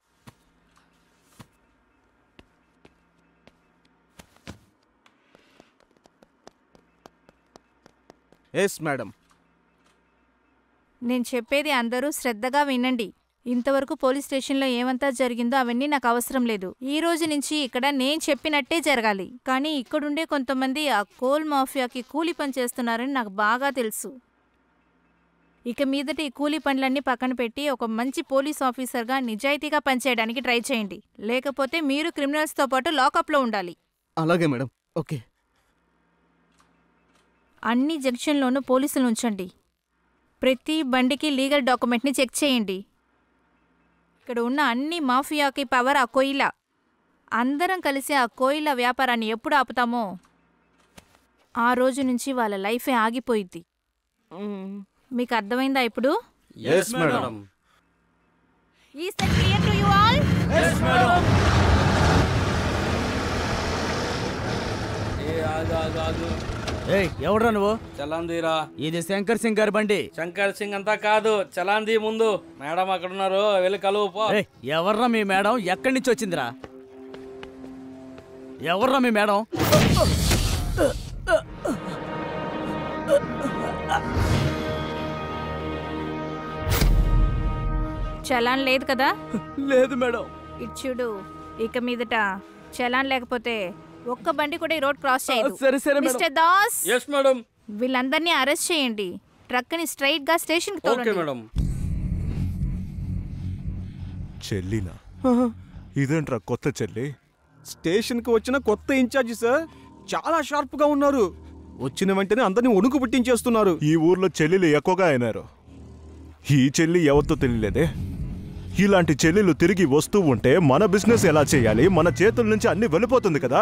ఎస్ మేడం నేను చెప్పేది అందరూ శ్రద్ధగా వినండి ఇంతవరకు పోలీస్ స్టేషన్లో ఏమంతా జరిగిందో అవన్నీ నాకు అవసరం లేదు ఈ రోజు నుంచి ఇక్కడ నేను చెప్పినట్టే జరగాలి కానీ ఇక్కడుండే కొంతమంది ఆ కోల్ మాఫియాకి కూలి పని చేస్తున్నారని నాకు బాగా తెలుసు ఇక మీదట ఈ కూలి పనులన్నీ పక్కన పెట్టి ఒక మంచి పోలీస్ ఆఫీసర్గా నిజాయితీగా పనిచేయడానికి ట్రై చేయండి లేకపోతే మీరు క్రిమినల్స్తో పాటు లాకప్లో ఉండాలి అలాగే మేడం ఓకే అన్ని జంక్షన్లోనూ పోలీసులు ఉంచండి ప్రతి బండికి లీగల్ డాక్యుమెంట్ని చెక్ చేయండి ఇక్కడ ఉన్న అన్ని మాఫియాకి పవర్ ఆ కోయిల అందరం కలిసి ఆ కోయిల వ్యాపారాన్ని ఎప్పుడు ఆపుతామో ఆ రోజు నుంచి వాళ్ళ లైఫే ఆగిపోయిద్ది మీకు అర్థమైందా ఇప్పుడు ఎస్ మేడం ఈ set clear to you all ఏ ఆగు ఆగు ఆగు ఏయ్ ఎవడ్రా నువ్వు చలాన్ తీరా ఇది శంకర్ సింగ్ గారి బండి శంకర్ సింగ్ అంతా కాదు చలాన్ తీ ముందు మేడం అక్కడ ఉన్నారు వెళ్ళి కలువు పో ఏయ్ ఎవర్రా మీ మేడం ఎక్కడి నుంచి వచ్చిందిరా ఎవర్రా మీ మేడం చలాన్ లేదు కదా లేదు మేడం ఇటు చూడు ఇక మీదట చలాన్ లేకపోతే ఒక్క బండి కూడా ఈ రోడ్ క్రాస్ చేయదు సరే, సరే, madam. Mister Das yes madam వీళ్ళందరినీ అరెస్ట్ చేయండి ట్రక్ని స్ట్రైట్ గా స్టేషన్ కి ఓకే తోలండి మేడం చెల్లినా ఇదేంట్రా కొత్త చెల్లి స్టేషన్కి వచ్చిన కొత్త ఇన్ఛార్జ్ సార్ చాలా షార్ప్గా ఉన్నారు వచ్చిన వెంటనే అందరినీ వణుకు పుట్టించేస్తున్నారు ఈ ఊర్లో చెల్లెలు ఎక్కువగా అయినారు ఈ చెల్లి ఎవరితో తెలియలేదే ఇలాంటి చెల్లెలు తిరిగి వస్తూ ఉంటే మన బిజినెస్ ఎలా చేయాలి మన చేతుల నుంచి అన్ని వెళ్ళిపోతుంది కదా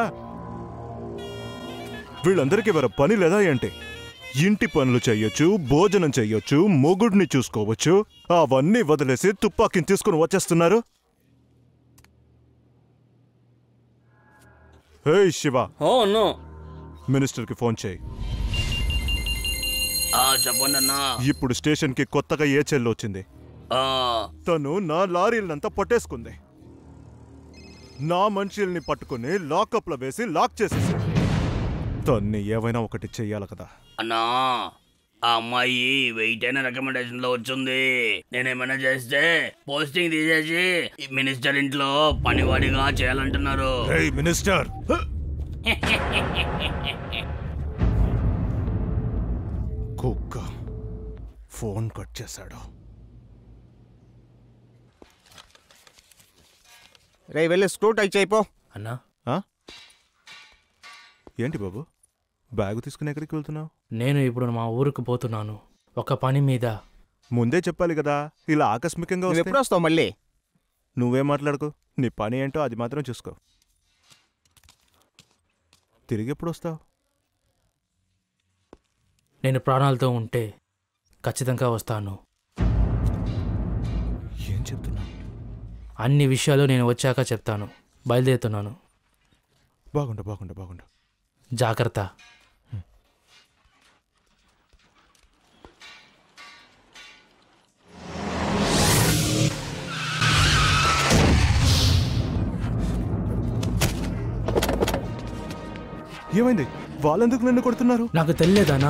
వీళ్ళందరికీ వేరే పని లేదా ఏంటి ఇంటి పనులు చెయ్యొచ్చు భోజనం చెయ్యొచ్చు మొగుడిని చూసుకోవచ్చు అవన్నీ వదిలేసి తుపాకీని తీసుకుని వచ్చేస్తున్నారు హే శివ ఓ నో మినిస్టర్కి ఫోన్ చేయి ఆ చెప్పండి అన్నా ఇప్పుడు స్టేషన్కి కొత్తగా ఏ చెల్లి వచ్చింది ఆ, తను నా లారీలనంతా పట్టేసుకుంది నా మనుషుల్ని పట్టుకుని లాకప్లో వేసి లాక్ చేసేసి తన్ని ఏవైనా ఒకటి చెయ్యాలి కదా అన్నా ఆ అమ్మాయి వెయిట్ అయిన రికమెండేషన్ లో వచ్చింది నేనేమైనా చేస్తే పోస్టింగ్ తీసేసి ఈ మినిస్టర్ ఇంట్లో పనివాడిగా చేయాలంటున్నారు రేయ్ మినిస్టర్ కుక్క ఫోన్ కట్ చేశాడు రే వెళ్ళి స్క్రూ టై చేయిపో అన్నా ఆ? ఏంటి బాబు బ్యాగు తీసుకుని ఎక్కడికి వెళ్తున్నావు నేను ఇప్పుడు మా ఊరికి పోతున్నాను ఒక పని మీద ముందే చెప్పాలి కదా ఇలా ఆకస్మికంగా నువ్వు వస్తే ఎప్పుడు వస్తావు మళ్ళీ నువ్వేం మాట్లాడుకో నీ పని ఏంటో అది మాత్రం చూసుకో తిరిగి ఎప్పుడు వస్తావు నేను ప్రాణాలతో ఉంటే ఖచ్చితంగా వస్తాను ఏం చెప్తున్నా అన్ని విషయాలు నేను వచ్చాక చెప్తాను బయలుదేరుతున్నాను బాగుండు బాగుండు బాగుండు జాగ్రత్త ఏమైంది వాళ్ళెందుకు నన్ను కొడుతున్నారు నాకు తెలియదానా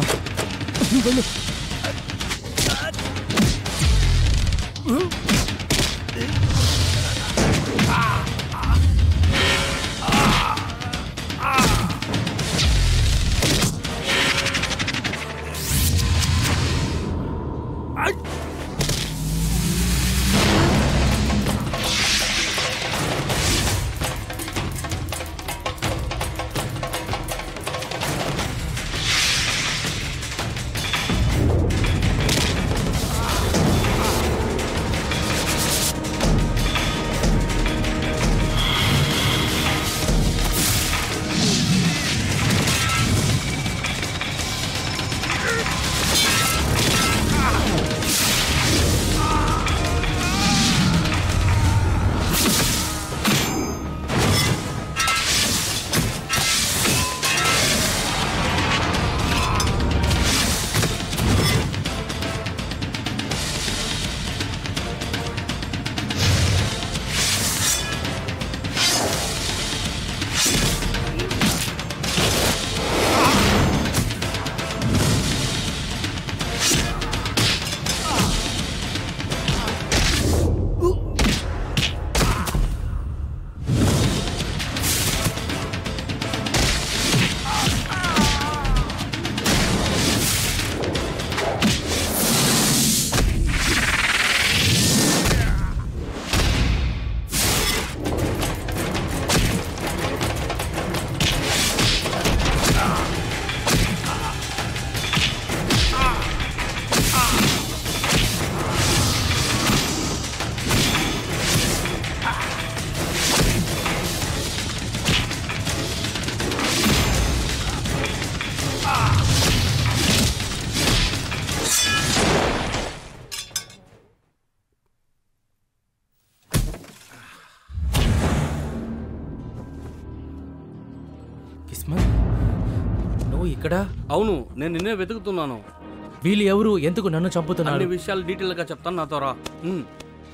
నువ్వు ఇక్కడ అవును నేను నిన్నే వెతుకుతున్నాను వీళ్ళు ఎవరు ఎందుకు నన్ను అన్ని చంపుతున్నారు విషయాలు డీటెయిల్ గా చెప్తాను నాతో రా ఉమ్.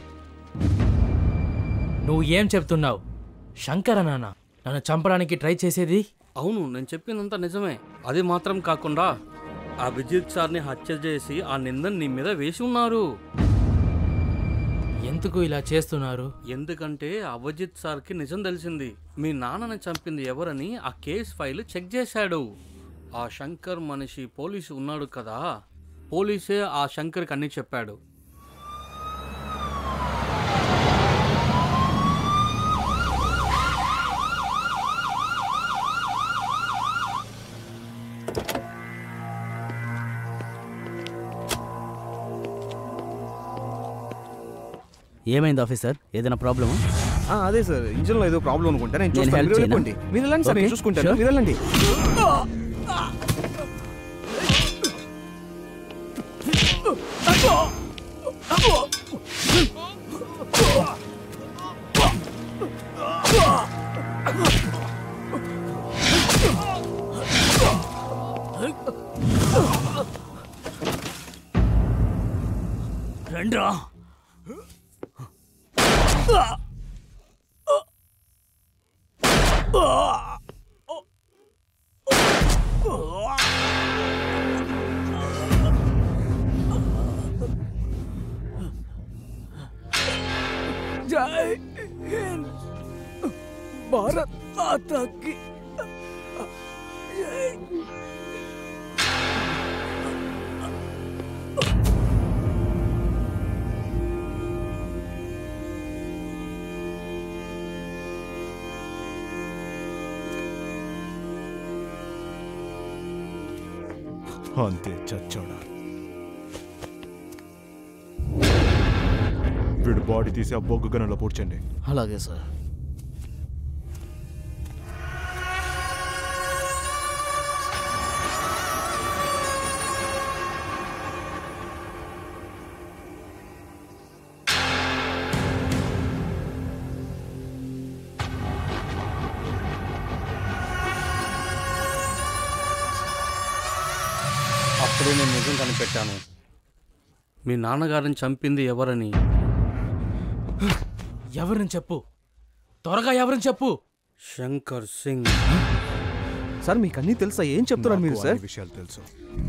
నువ్వు ఏం చెప్తున్నావు శంకర నాన్న నన్ను చంపడానికి ట్రై చేసేది అవును నేను చెప్పినంత నిజమే అది మాత్రం కాకుండా ఆ విజిత్ సార్ని హత్య చేసి ఆ నిందను నీ మీద వేసి ఉన్నారు ఎందుకు ఇలా చేస్తున్నారు ఎందుకంటే అభిజిత్ సార్కి నిజం తెలిసింది మీ నాన్నని చంపింది ఎవరని ఆ కేస్ ఫైల్ చెక్ చేశాడు ఆ శంకర్ మనిషి పోలీసు ఉన్నాడు కదా పోలీసే ఆ శంకర్కి అన్ని చెప్పాడు ఏమైంది ఆఫీసర్ ఏదైనా ప్రాబ్లమా ఆ, అదే సార్ ఇంజిన్ లో ఏదో ప్రాబ్లం అనుకుంటా నేను నేను చూస్తాను help మీరు చేయనా? వెళ్ళండి మీరు వెళ్ళండి సార్ నేను Okay, చూసుకుంటాను sure. మీరు వెళ్ళండి రండ్రా జై హింద్ భారత్ మాతాకి జై అంతే చచ్చోడా వీడు బాడీ తీసి ఆ బొగ్గు గనులో పూడ్చండి అలాగే సార్ అప్పుడే నేను నిజం కనిపెట్టాను మీ నాన్నగారిని చంపింది ఎవరని ఎవరిని చెప్పు త్వరగా ఎవరిని చెప్పు శంకర్ సింగ్ సార్ మీకు అన్నీ తెలుసా ఏం చెప్తున్నారు మీరు నాకు సార్ అన్ని విషయాలు తెలుసు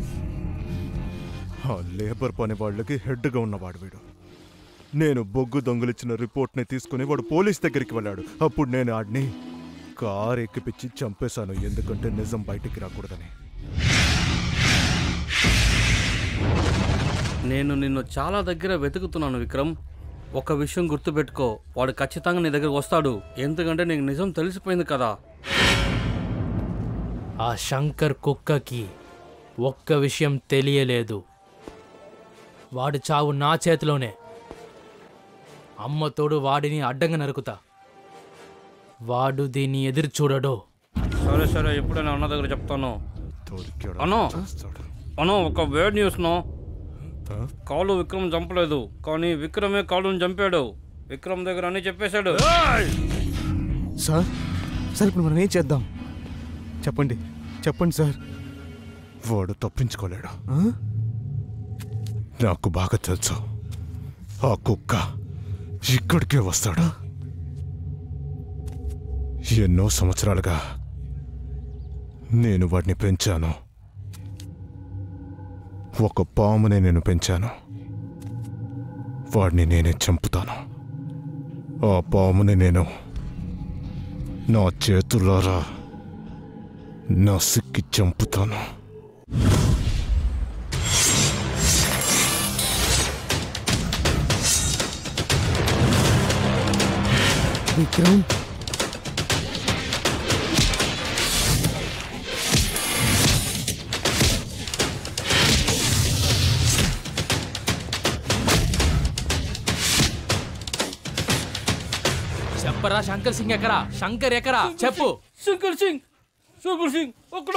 ఆ లేబర్ పని వాళ్ళకి హెడ్గా ఉన్నవాడు వీడు నేను బొగ్గు దొంగలిచ్చిన రిపోర్ట్ని తీసుకుని వాడు పోలీస్ దగ్గరికి వెళ్ళాడు అప్పుడు నేను ఆడిని కార్ ఎక్కిపిచ్చి చంపేశాను ఎందుకంటే నిజం బయటికి రాకూడదని నేను నిన్ను చాలా దగ్గర వెతుకుతున్నాను విక్రమ్ ఒక విషయం గుర్తుపెట్టుకో వాడు ఖచ్చితంగా నీ దగ్గరకు వస్తాడు ఎందుకంటే నీకు నిజం తెలిసిపోయింది కదా ఆ శంకర్ కుక్కకి ఒక్క విషయం తెలియలేదు వాడు చావు నా చేతిలోనే అమ్మ తోడు వాడిని అడ్డంగా నరుకుతా వాడు దీన్ని ఎదురు చూడడు సరే సరే ఎప్పుడైనా అన్న దగ్గర చెప్తాను దొరికాడు అన్నో చేస్తాడు. అన్నో ఒక వేడ్ న్యూస్ నో ఆ? కాలు విక్రమ్ చంపలేదు కానీ విక్రమే కాలుని చంపాడు విక్రమ్ దగ్గర అన్ని చెప్పేశాడు సార్ సార్ ఇప్పుడు మనం ఏం చేద్దాం చెప్పండి చెప్పండి సార్ వాడు తప్పించుకోలేడు ఆ? నాకు బాగా తెలుసు ఆ కుక్క ఇక్కడికే వస్తాడు ఎన్నో సంవత్సరాలుగా నేను వాడిని పెంచాను ఒక పామునే నేను పెంచాను వాడిని నేనే చంపుతాను ఆ పాముని నేను నా చేతులారా నసిక్కి చంపుతాను విక్రమ్ చెప్పరా శంకర్ సింగ్ ఎక్కరా శంకర్ ఎక్కరా చెప్పు శంకర్ సింగ్ శంకర్ సింగ్ అక్కడ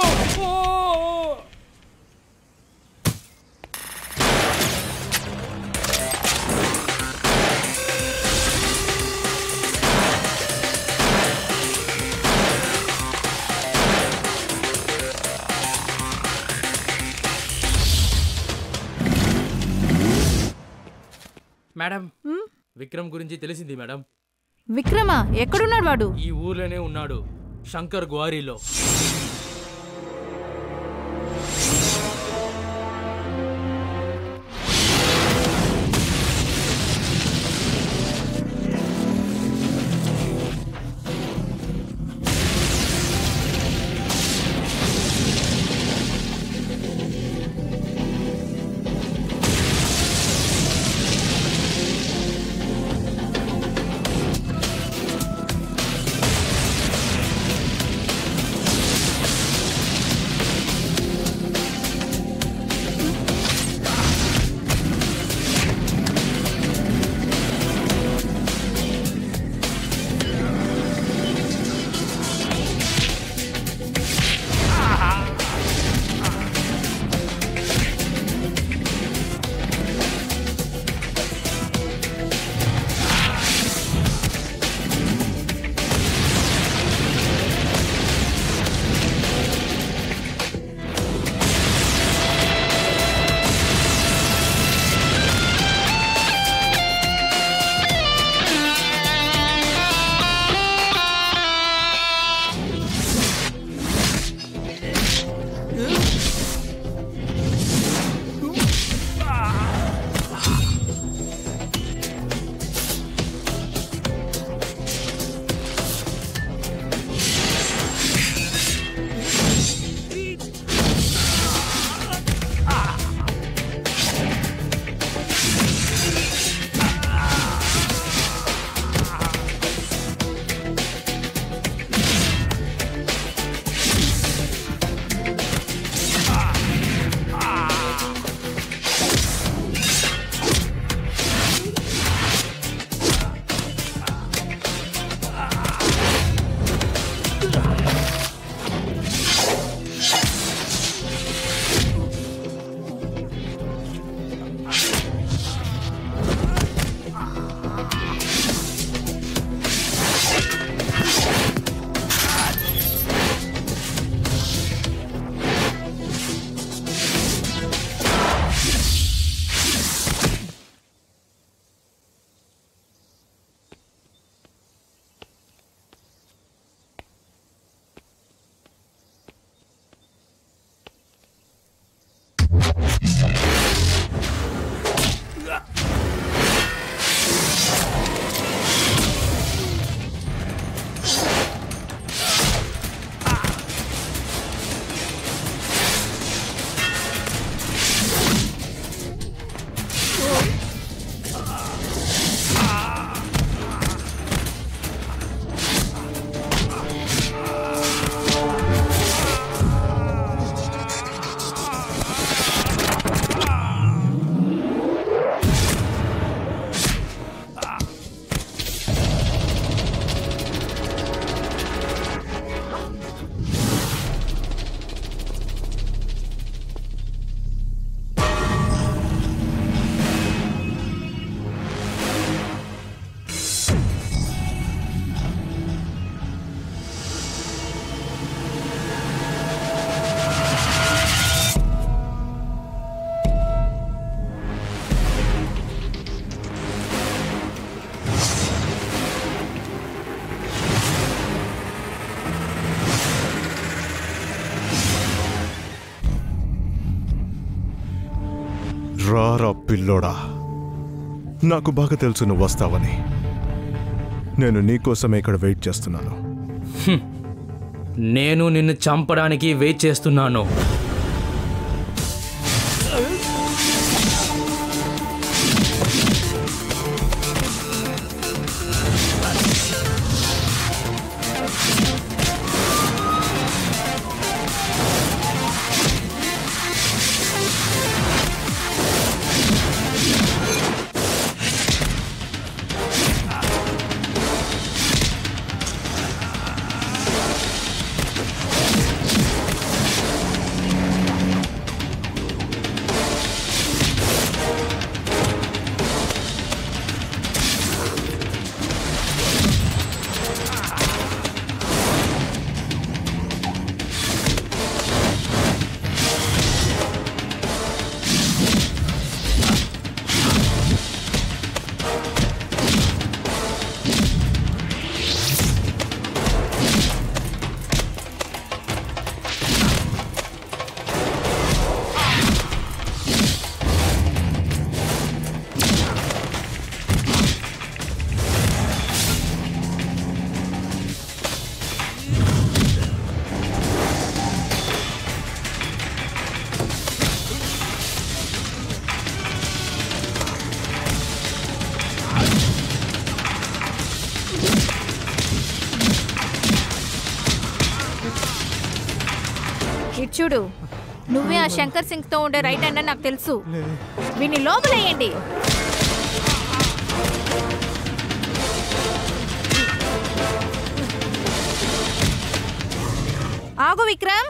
మేడం విక్రమ్ గురించి తెలిసింది మేడం విక్రమ ఎక్కడున్నాడు వాడు ఈ ఊర్లోనే ఉన్నాడు శంకర్ గ్వారీలో రారా పిల్లోడా నాకు బాగా తెలుసు నువ్వు వస్తావని నేను నీకోసమే ఇక్కడ వెయిట్ చేస్తున్నాను నేను నిన్ను చంపడానికి వెయిట్ చేస్తున్నాను ఆ ఇటు చూడు నువ్వే ఆ శంకర్ సింగ్ తో ఉండే రైట్ హ్యాండ్ అని నాకు తెలుసు వీని లోపలేయండి ఆగు విక్రమ్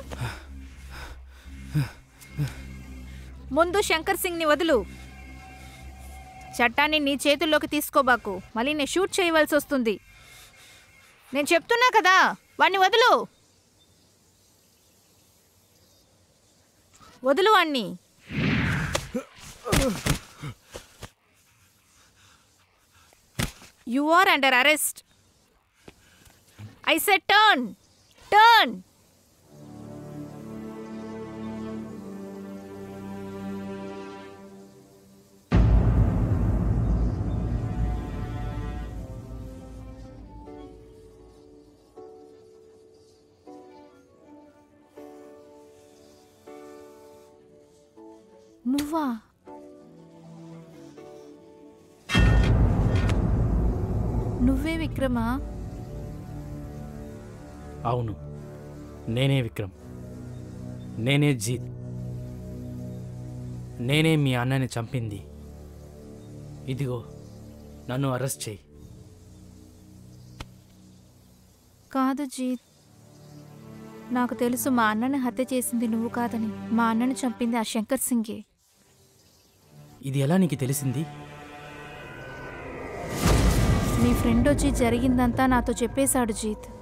ముందు శంకర్ సింగ్ ని వదులు చట్టాన్ని నీ చేతుల్లోకి తీసుకోబాకు మళ్ళీ నేను షూట్ చేయవలసి వస్తుంది నేను చెప్తున్నా కదా వాణ్ణి వదులు వదులు వాణ్ణి you are under arrest I said turn turn నువ్వా నువ్వే విక్రమా అవును నేనే విక్రమ్ నేనే జీత్ నేనే మీ అన్నని చంపింది ఇదిగో నన్ను అరెస్ట్ చేయి కాదు జీత్ నాకు తెలుసు మా అన్నని హత్య చేసింది నువ్వు కాదని మా అన్నని చంపింది ఆ శంకర్ సింగే ఇది ఎలా నీకు తెలిసింది నీ ఫ్రెండ్ వచ్చి జరిగిందంతా నాతో చెప్పేశాడు జీత్